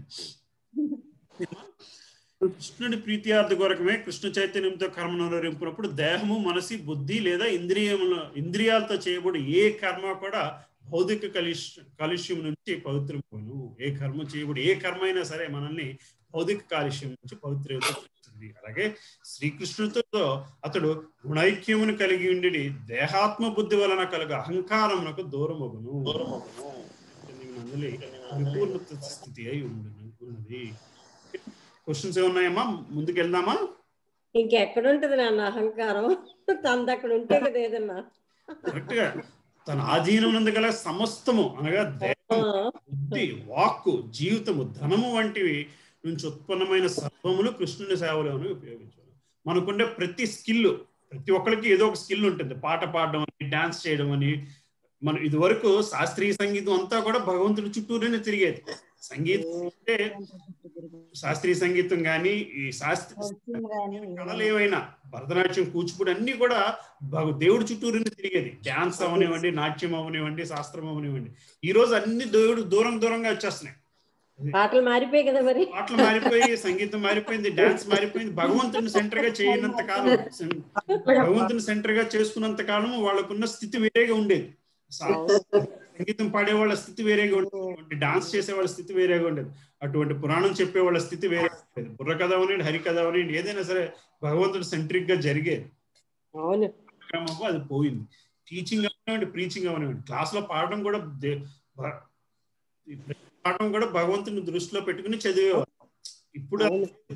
కృష్ణుడి ప్రీతియార్థ కొరకమే కృష్ణ చైతన్యంతో కర్మను నిర్వహింపునప్పుడు దేహము మనసి బుద్ధి లేదా ఇంద్రియముల ఇంద్రియాలతో చేయబడి ఏ కర్మ కూడా భౌతిక కలుష్ కాలుష్యం నుంచి పవిత్రపోను ఏ కర్మ చేయబడి ఏ కర్మ అయినా సరే మనల్ని భౌతిక కాలుష్యం నుంచి పవిత్రత చేస్తుంది అలాగే శ్రీకృష్ణుడితో అతడు గుణైక్యమును కలిగి ఉండి దేహాత్మ బుద్ధి వలన కలుగు అహంకారమునకు దూరమగును అందులో పరిపూర్ణత స్థితి అయి ఉండును ఉన్నది క్వశ్చన్స్ ఏమున్నాయమ్మా ముందుకు వెళ్దామా ఇంకెక్కడుంటది నాన్న అహంకారం తనది అక్కడ ఉంటే కదా ఏదన్నా కరెక్ట్ గా తన ఆధీనం గల సమస్తము అనగా దేహం బుద్ధి వాక్కు జీవితము ధనము వంటివి నుంచి ఉత్పన్నమైన సర్వమును కృష్ణుని సేవలోనే ఉపయోగించాలి మనకుండే ప్రతి స్కిల్ ప్రతి ఒక్కరికి ఏదో ఒక స్కిల్ ఉంటుంది పాట పాడడం అని డాన్స్ చేయడం అని మనం ఇది వరకు శాస్త్రీయ సంగీతం అంతా కూడా భగవంతుడి చుట్టూనే తిరిగేది సంగీతం అంటే శాస్త్రీయ సంగీతం కానీ ఈ శాస్త్ర కళలు ఏవైనా భరతనాట్యం కూచిపూడి అన్ని కూడా భగ- దేవుడి చుట్టూరునే తిరిగేది డాన్స్ అవనివ్వండి నాట్యం అవనివ్వండి శాస్త్రం అవనివ్వండి ఈ రోజు అన్ని దేవుడు దూరం దూరంగా వచ్చేస్తున్నాయి పాటలు మారిపోయాయి కదా మరి పాటలు మారిపోయి సంగీతం మారిపోయింది డాన్స్ మారిపోయింది భగవంతుని సెంటర్ గా చేయనంత కాలం భగవంతుని సెంటర్ గా చేసుకున్నంత కాలం వాళ్ళకున్న స్థితి వేరేగా ఉండేది సా- సంగీతం పాడే వాళ్ళ స్థితి వేరేగా ఉండేది డాన్స్ చేసే వాళ్ళ స్థితి వేరేగా ఉండేది అటువంటి పురాణం చెప్పే వాళ్ళ స్థితి వేరే ఉండేది బుర్ర కథ అవనండి హరి కథ అవనండి ఏదైనా సరే భగవంతుడు సెంట్రిక్ గా జరిగేది అవును క్రమంలో అది పోయింది టీచింగ్ అవనివ్వండి ప్రీచింగ్ అవనివ్వండి క్లాస్ లో పాడడం కూడా దే- భ- ఈ పాఠం కూడా భగవంతుని దృష్టిలో పెట్టుకుని చదివేవారు ఇప్పుడు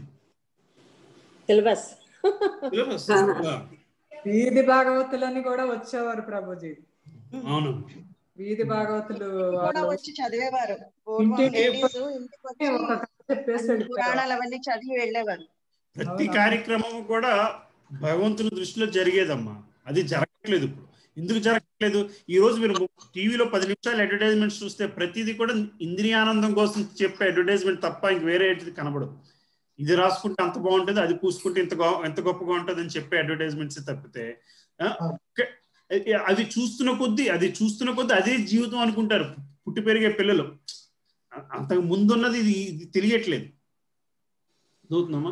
సిలబస్ సిలబస్ వీధి భాగవతులని కూడా వచ్చేవారు ప్రభుజీ అవును వీధి భాగవతులు కూడా వాళ్ళు వచ్చి చదివేవారు పూర్వం ఇంటికి లేడీస్ ఇంటికి వచ్చి ఒక కథ చెప్పేసి అన్ని వెళ్ళిపోయారు. పురాణాలు అవన్నీ చదివి వెళ్ళేవారు ప్రతి కార్యక్రమం కూడా భగవంతుని దృష్టిలో జరిగేదమ్మా అది జరగట్లేదు ఇప్పుడు ఎందుకు జరగట్లేదు ఈ రోజు మీరు టీవీలో పది నిమిషాలు అడ్వర్టైజ్మెంట్స్ చూస్తే ప్రతిదీ కూడా ఇంద్రియానందం కోసం చెప్పే అడ్వర్టైజ్మెంట్ తప్ప ఇంక వేరే ఏది కనబడదు ఇది రాసుకుంటే అంత బాగుంటుంది అది పూసుకుంటే ఇంత గొ- ఎంత గొప్పగా ఉంటుంది అని చెప్పే అడ్వర్టైజ్మెంట్స్ తప్పితే ఆ, ఒకే- అది చూస్తున్న కొద్దీ అది చూస్తున్న కొద్దీ అదే జీవితం అనుకుంటారు పుట్టి పెరిగే పిల్లలు అ- అంతకు ముందున్నది ఇది ఇది తెలియట్లేదు దూతున్నామా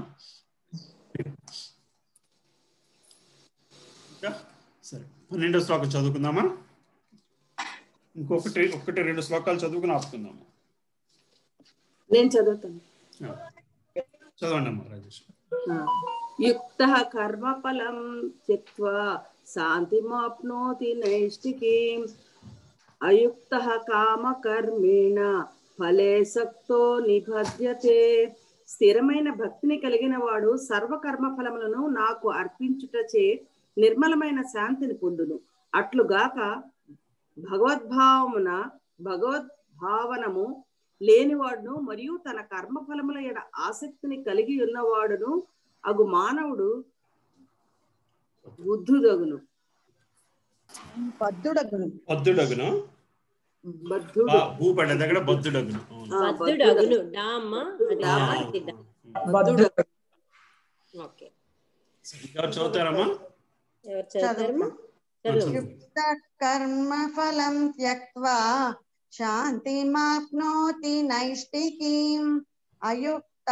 ఇంకా సరే పన్నెండో శ్లోకం చదువుకుందామా ఇంకొకటి ఒకటి రెండు శ్లోకాలు చదువుకుని ఆపుకుందాము నేను చదువుతాను ఆ. చదవండి అమ్మా రాజేష్ యుక్త కర్మఫలం త్యక్త్వా శాంతిమాప్నోతి నైష్టికీం అయుక్త కామకర్మేణ ఫలే సక్తో నిబధ్యతే స్థిరమైన భక్తిని కలిగిన వాడు సర్వకర్మ ఫలములను నాకు అర్పించుటచే నిర్మలమైన శాంతిని పొందును అట్లుగాక భగవద్భావమున భగవద్భావనము లేనివాడును మరియు తన కర్మ ఫలముల ఎడ ఆసక్తిని కలిగి ఉన్నవాడును అగు మానవుడు బుద్ధుదగును బద్ధుడగును బద్దుడగును బద్ధుడు బా- భూ పడ్డ దగ్గర బద్దుడగును అవును. ఆ, బద్దుడు బద్ధుడు. అగును డా అమ్మ అది డా ఆ. ఇది డా బద్ధుడు ఓకే ఎవరు చదువుతారమ్మా ఎవరు చదువుతారమ్మా చదువు యుక్త కర్మ ఫలం త్యక్వా శాంతిమాప్నోతి నైష్టికీం అయుక్త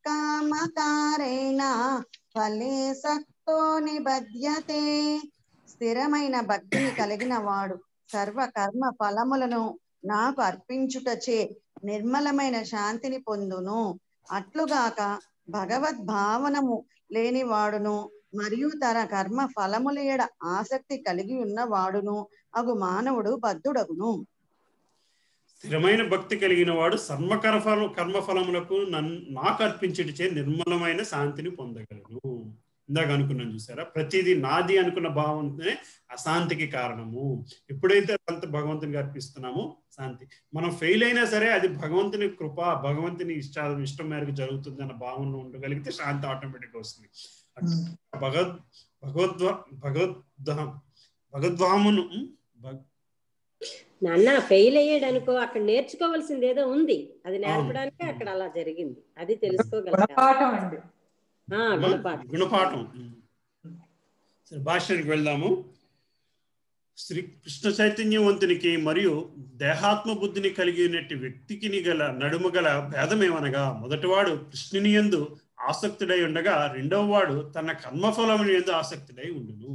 కామకారేణ ఫలే సక్తో నిబధ్యతే స్థిరమైన భక్తిని కలిగిన వాడు సర్వ కర్మ ఫలములను నాకు అర్పించుటచే నిర్మలమైన శాంతిని పొందును అట్లుగాక భగవద్భావనము లేని వాడును మరియు తన కర్మ ఫలముల ఎడ ఆసక్తి కలిగి ఉన్న వాడును అగు మానవుడు బద్ధుడగును స్థిరమైన భక్తి కలిగిన వాడు సర్వకర్మ కర్మఫలములకు నన్ను నాకు అర్పించటిచే నిర్మలమైన శాంతిని పొందగలను ఇందాక అనుకున్నాను చూసారా ప్రతిదీ నాది అనుకున్న భావంతోనే అశాంతికి కారణము ఎప్పుడైతే అంత భగవంతునికి అర్పిస్తున్నామో శాంతి మనం ఫెయిల్ అయినా సరే అది భగవంతుని కృప భగవంతుని ఇష్ట ఇష్టం మేరకు జరుగుతుంది అన్న భావన ఉండగలిగితే శాంతి ఆటోమేటిక్ వస్తుంది భగవద్ భగవద్వ భగవద్వ భగవద్వామును భగ- నాన్న ఫెయిల్ అయ్యాడు అనుకో అక్కడ నేర్చుకోవాల్సింది ఏదో ఉంది అది నేర్పడానికి అక్కడ అలా జరిగింది అది తెలుసుకోగలగాలి గుణపాఠం అండి ఆ, గుణపాఠం గుణపాఠం సరే భాష్యానికి వెళ్దాము శ్రీ కృష్ణ చైతన్యవంతునికి మరియు దేహాత్మ బుద్ధిని కలిగి ఉన్నట్టు వ్యక్తికి గల నడుము గల భేదమేమనగా మొదటివాడు కృష్ణుని యందు ఆసక్తుడై ఉండగా రెండవ వాడు తన కర్మఫలముని ఎందు ఆసక్తుడై ఉండును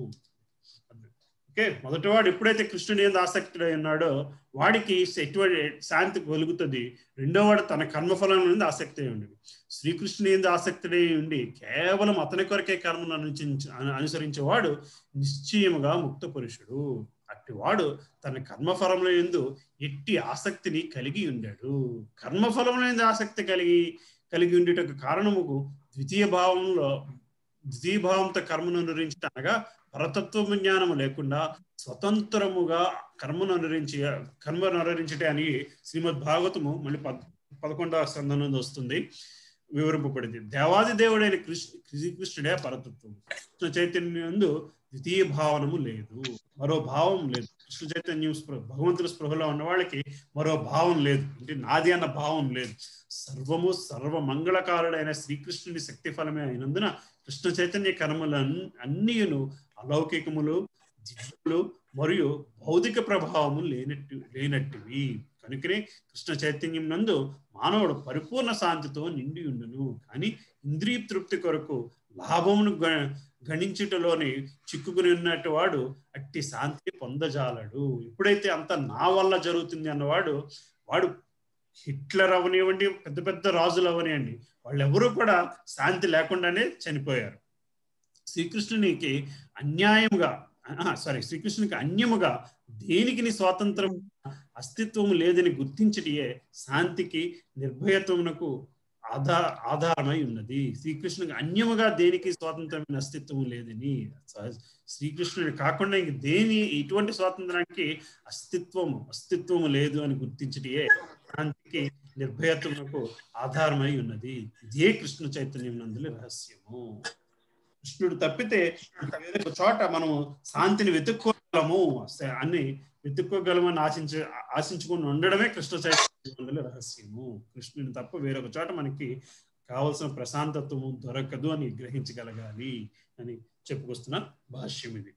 ఓకే మొదటివాడు ఎప్పుడైతే కృష్ణుని ఎందు ఆసక్తుడై ఉన్నాడో వాడికి ఎటువంటి శాంతి కలుగుతుంది రెండో వాడు తన కర్మఫలం నుండి ఆసక్తి అయి ఉండదు శ్రీకృష్ణుని ఎందు ఆసక్తుడై ఉండి కేవలం అతని కొరకే కర్మను అనుసరించి అనుసరించేవాడు నిశ్చయముగా ముక్త పురుషుడు అట్టివాడు తన కర్మఫలముల ఎందు ఎట్టి ఆసక్తిని కలిగి ఉండాడు కర్మఫలముల ఎందు ఆసక్తి కలిగి కలిగి ఉండేటకు కారణముకు ద్వితీయ భావంలో ద్వితీయ భావంతో కర్మను అనురించట అనగా పరతత్వ జ్ఞానము లేకుండా స్వతంత్రముగా కర్మను అనురించి కర్మను అనురించటే అని శ్రీమద్ భాగవతము మళ్ళీ పద్ పదకొండవ సంధం నుండి వస్తుంది వివరింపబడింది దేవాది దేవుడైన కృష్ణ శ్రీకృష్ణుడే పరతత్వం కృష్ణ చైతన్యందు ద్వితీయ భావనము లేదు మరో భావం లేదు కృష్ణ చైతన్యం స్పృహ భగవంతుల స్పృహలో ఉన్న వాళ్ళకి మరో భావం లేదు అంటే నాది అన్న భావం లేదు సర్వము సర్వ మంగళకారుడైన శ్రీకృష్ణుని శక్తి ఫలమే అయినందున కృష్ణ చైతన్య కర్మలు అన్నీయును అలౌకికములు దివ్యులు మరియు భౌతిక ప్రభావము లేనట్టు లేనట్టివి కనుకనే కృష్ణ చైతన్యం నందు మానవుడు పరిపూర్ణ శాంతితో నిండి ఉండును కానీ ఇంద్రియ తృప్తి కొరకు లాభమును గ- గణించుటలోని చిక్కుకుని ఉన్నట్టు వాడు అట్టి శాంతి పొందజాలడు ఎప్పుడైతే అంత నా వల్ల జరుగుతుంది అన్నవాడు వాడు హిట్లర్ అవనివ్వండి పెద్ద పెద్ద రాజులు అవనివ్వండి వాళ్ళెవరూ కూడా శాంతి లేకుండానే చనిపోయారు శ్రీకృష్ణునికి అన్యాయముగా సారీ శ్రీకృష్ణునికి అన్యముగా దేనికి స్వాతంత్రం అస్తిత్వం లేదని గుర్తించటియే శాంతికి నిర్భయత్వమునకు ఆధార ఆధారమై ఉన్నది శ్రీకృష్ణునికి అన్యముగా దేనికి స్వాతంత్రమైన అస్తిత్వం లేదని స- శ్రీకృష్ణుని కాకుండా ఇంక దేని ఇటువంటి స్వాతంత్రానికి అస్తిత్వము అస్తిత్వము లేదు అని గుర్తించటియే శాంతికి నిర్భయత్వమునకు ఆధారమై ఉన్నది ఇదే కృష్ణ చైతన్యం నందుల రహస్యము కృష్ణుడు తప్పితే ఇంకా వేరే ఒక చోట మనము శాంతిని వెతుక్కోగలము స- అని వెతుక్కోగలమని ఆశించ ఆశించుకుని ఉండడమే కృష్ణ చైతన్య రహస్యము కృష్ణుని తప్ప వేరొక చోట మనకి కావలసిన ప్రశాంతత్వము దొరకదు అని గ్రహించగలగాలి అని చెప్పుకొస్తున్న భాష్యం ఇది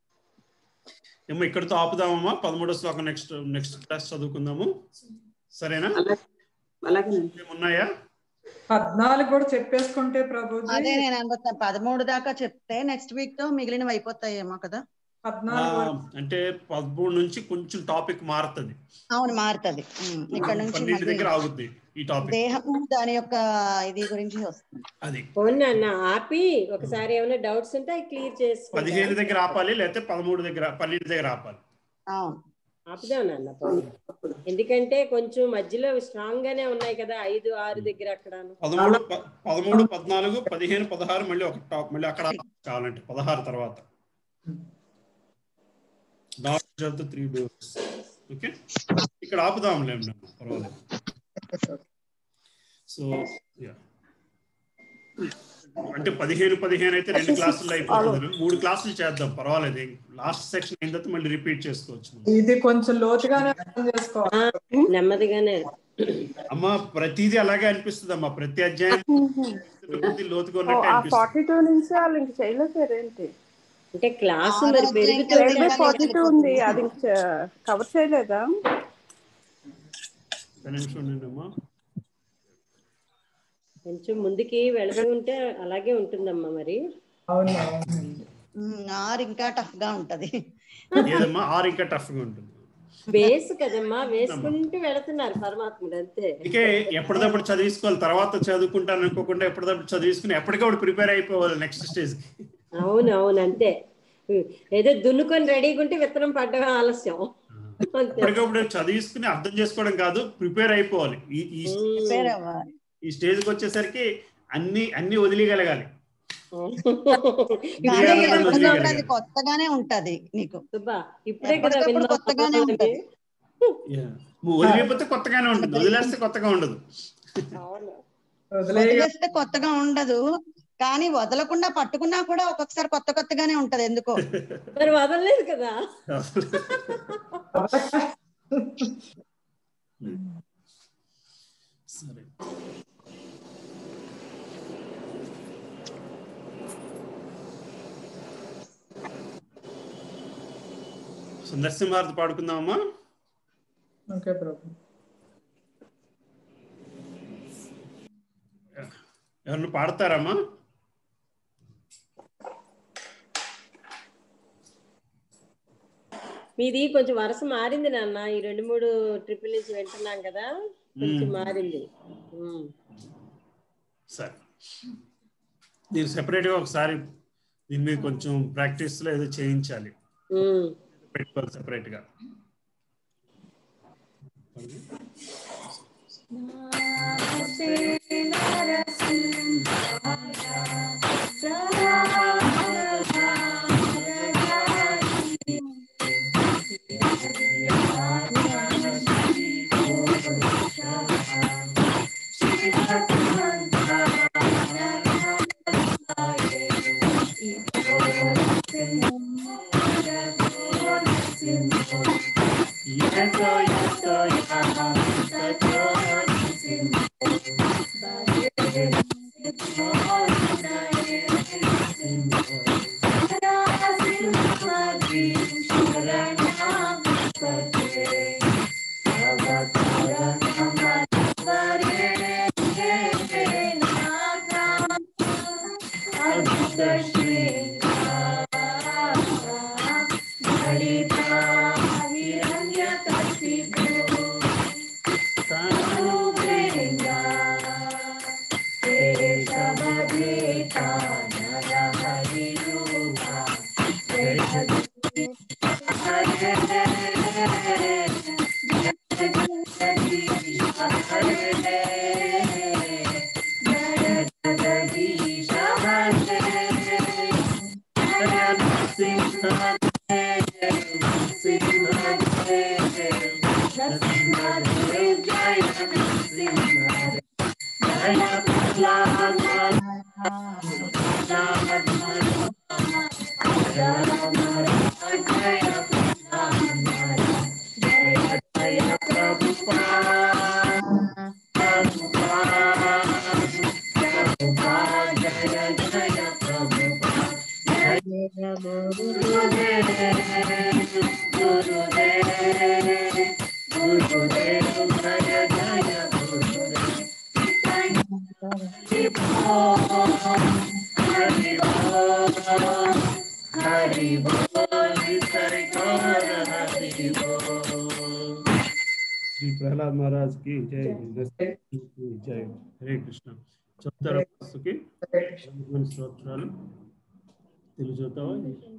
ఏమో ఇక్కడితో ఆపుదామమ్మా పదమూడో శ్లోకం నెక్స్ట్ నెక్స్ట్ క్లాస్ చదువుకుందాము సరేనా అలాగేనండి ఉన్నాయా పద్నాలుగు కూడా చెప్పేసుకుంటే ప్రభుజీ అదే నేను అనుకుంటున్నా పదమూడు దాకా చెప్తే నెక్స్ట్ వీక్ తో మిగిలినవి అయిపోతాయేమో కదా ఆ, పద్నాలుగు అంటే పదమూడు నుంచి కొంచెం టాపిక్ మారుతుంది అవును మారుతుంది ఉమ్, ఇక్కడ నుంచి పన్నెండు మళ్ళీ దగ్గర ఆగుద్ది ఈ టాపిక్ దేహము దాని యొక్క ఇది గురించి వస్తుంది అది అవునా అన్న ఆపి ఒకసారి ఏమైనా డౌట్స్ ఉంటే క్లియర్ చేసుకో పదిహేను దగ్గర ఆపాలి లేకపోతే పదమూడు దగ్గర పన్నెండు దగ్గర ఆపాలి అవును ఆపుదాం నాన్న పోనీ. ఎందుకంటే కొంచెం మధ్యలో స్ట్రాంగ్ గానే ఉన్నాయి కదా ఐదు ఆరు దగ్గర అక్కడ పదమూడు ప- పదమూడు పద్నాలుగు పదిహేను పదహారు మళ్ళీ ఒక టాప్ మళ్ళీ అక్కడ కావాలంటే పదహారు తర్వాత knowledge of the three doors okay ఇక్కడ ఆపుదాంలే అమ్మా, పర్వాలేదు సో యా అంటే పదిహేను పదిహేను అయితే రెండు క్లాసులు అయిపోతుంది మూడు క్లాసులు చేద్దాం పర్వాలేదు లాస్ట్ సెక్షన్ అయిన తర్వాత మళ్ళీ రిపీట్ చేసుకోవచ్చు ఇది కొంచెం లోతుగానే అర్థం చేసుకోవాలి నెమ్మదిగానే అమ్మా ప్రతిదీ అలాగే అనిపిస్తుంది అమ్మా ప్రతి అధ్యాయం కొద్ది లోతుగా ఓ, ఉన్నట్టే ఆ అనిపిస్తుంది ఫార్టీ టూ నుంచి వాళ్ళు ఇంక చేయలేసారేంటి అంటే క్లాసు ఆరో మరి అధ్యాయం పెరుగుతుంది కదా. ఫార్టీ టూ ఉంది అది ఇంక కవర్ చేయలేదా ఒక్క నిమిషం ఉండండి అమ్మా కొంచెం ముందుకి వెళుతూ ఉంటే అలాగే ఉంటుందమ్మా మరి అవును ఉమ్, ఆరు ఇంకా టఫ్ గా ఉంటది ఏదమ్మా ఆరు ఇంకా టఫ్ గా ఉంటుంది బేస్ కదమ్మా వేసుకుంటూ వెళుతున్నారు పరమాత్ముడు అంతే అందుకే ఎప్పటిదప్పుడు చదివించుకోవాలి తర్వాత చదువుకుంటాను అనుకోకుండా ఎప్పటిదప్పుడు చదివించుకుని ఎప్పటికప్పుడు ప్రిపేర్ అయిపోవాలి నెక్స్ట్ స్టేజ్ అవును అవును అంతే ఏదో దున్నుకొని రెడీగా ఉంటే విత్తనం పడ్డమే ఆలస్యం అంతే ఎప్పటికప్పుడు చదివించుకుని అర్థం చేసుకోవడం కాదు ప్రిపేర్ అయిపోవాలి ఈ ఈ ప్రిపేర్ అవ్వాలి ఈ స్టేజ్కి వచ్చేసరికి అన్ని అన్ని వదిలేయగలగాలి కానీ ఇదే ఎప్పటికప్పుడు వదిలేయగలగాలి. అది కొత్తగానే ఉంటది నీకు సుబ్బా ఇప్పుడే కదా ఎప్పటికప్పుడు విన్నాం కొత్తగానే ఉంటది Yeah. నువ్వు వదిలేకపోతే కొత్తగానే ఉంటుంది వదిలేస్తే కొత్తగా ఉండదు అవును వదిలే వదిలేస్తే కొత్తగా ఉండదు కానీ వదలకుండా పట్టుకున్నా కూడా ఒక్కొక్కసారి కొత్త కొత్తగానే ఉంటది ఎందుకో మరి వదలలేదు కదా సరే సో నరసింహారతి పాడుకుందామమ్మా ఓకే ప్రభు ఎవరిని పాడతారమ్మా మీది కొంచెం వరుస మారింది నాన్న ఈ రెండు మూడు ట్రిపుల్ నుంచి వింటున్నాం కదా కొంచెం మ్మ్. మారింది ఉమ్. సరే నేను సెపరేట్గా ఒకసారి దీని మీద కొంచెం ప్రాక్టీస్లో ఏదో చేయించాలి ఉమ్. పెట్టుకోవాలి సెపరేట్గా Hari Bol, बिसर गौर हरि बोल శ్రీ ప్రహ్లాద్ మహారాజ్ కి జై జై హరే కృష్ణ చెప్తారా వాసుకి మన స్తోత్రాలు తెలుగు చదువుతావా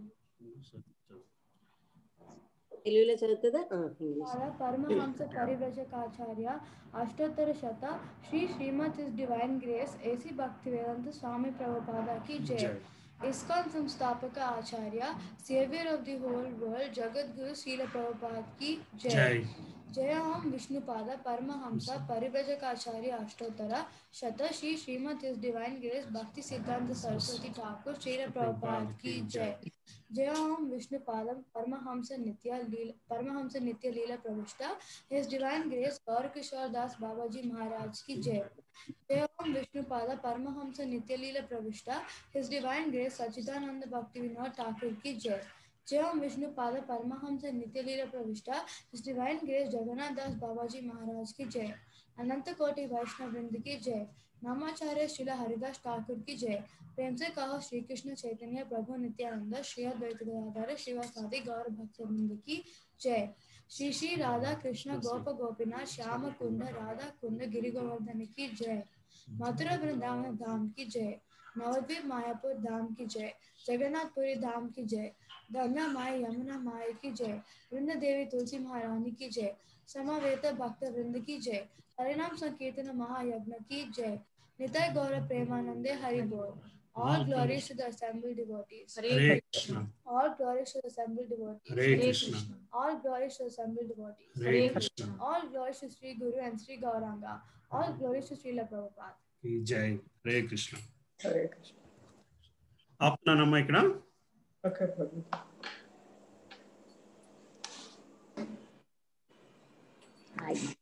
తెలుగులో చదువుతుందా ఆ, ఇంగ్లీష్ हमारा परमहंस परिव्रजकाचार्य अष्टोत्तर शत श्री श्रीमद इस डिवाइन ग्रेस एसी भक्ति वेदांत स्वामी प्रभुपादा की जय इसका संस्थापक आचार्य saviour of the whole world जगत गुरु श्रील प्रभुपाद की जय జై जय ओम विष्णुपाद परमहंस परिव्रजकाचार्य अष्टोत्तर शत श्री श्रीमद इस डिवाइन ग्रेस भक्ति सिद्धांत सरस्वती ठाकुर श्रील प्रभुपाद की जय जय ओम विष्णुपादम परमहंस नित्य लीला परमहंस नित्य लीला प्रविष्टा his divine grace Gaur Kishor Das Baba ji Maharaj की जय जय ओम विष्णुपाद परमहंस नित्य लीला प्रविष्टा his divine grace Sachchidananda Bhakti Vinod Thakur की जय जय ओम विष्णुपाद परमहंस नित्य लीला प्रविष्टा his divine grace Jagannath Das Baba ji Maharaj की जय अनंत कोटि वैष्णव वृंद की जय नामाचार्य श्रीला हरिदास ठाकुर की जय प्रेम से कहो श्री कृष्ण चैतन्य प्रभु नित्यानंद श्री अद्वैत गदाधर शिवासादि गौर भक्त वृंद की जय श्री श्री राधा कृष्ण गोप गोपीनाथ श्याम कुंड राधा कुंड गिरि गोवर्धन की जय मथुरा वृंदावन धाम की जय नवद्वीप मायापुर धाम की जय जगन्नाथपुरी धाम की जय गंगा माई यमुना माई की जय वृंद देवी तुलसी महारानी की जय समावेत भक्त वृंद की जय हरिनाम संकीर्तन महायज्ञ की जय निताय गौर प्रेमानंदे हरि बोल All glories to the assembled devotees. Hare Krishna. All glories to the assembled devotees. Hare Krishna. All glories to the assembled devotees. Hare Krishna. All glories to Sri Guru and Sri Gauranga. All glories to Srila Prabhupada. కి జై హరే కృష్ణ హరే కృష్ణ ఆపుతున్నానమ్మా ఇక్కడ okay ప్రభు hi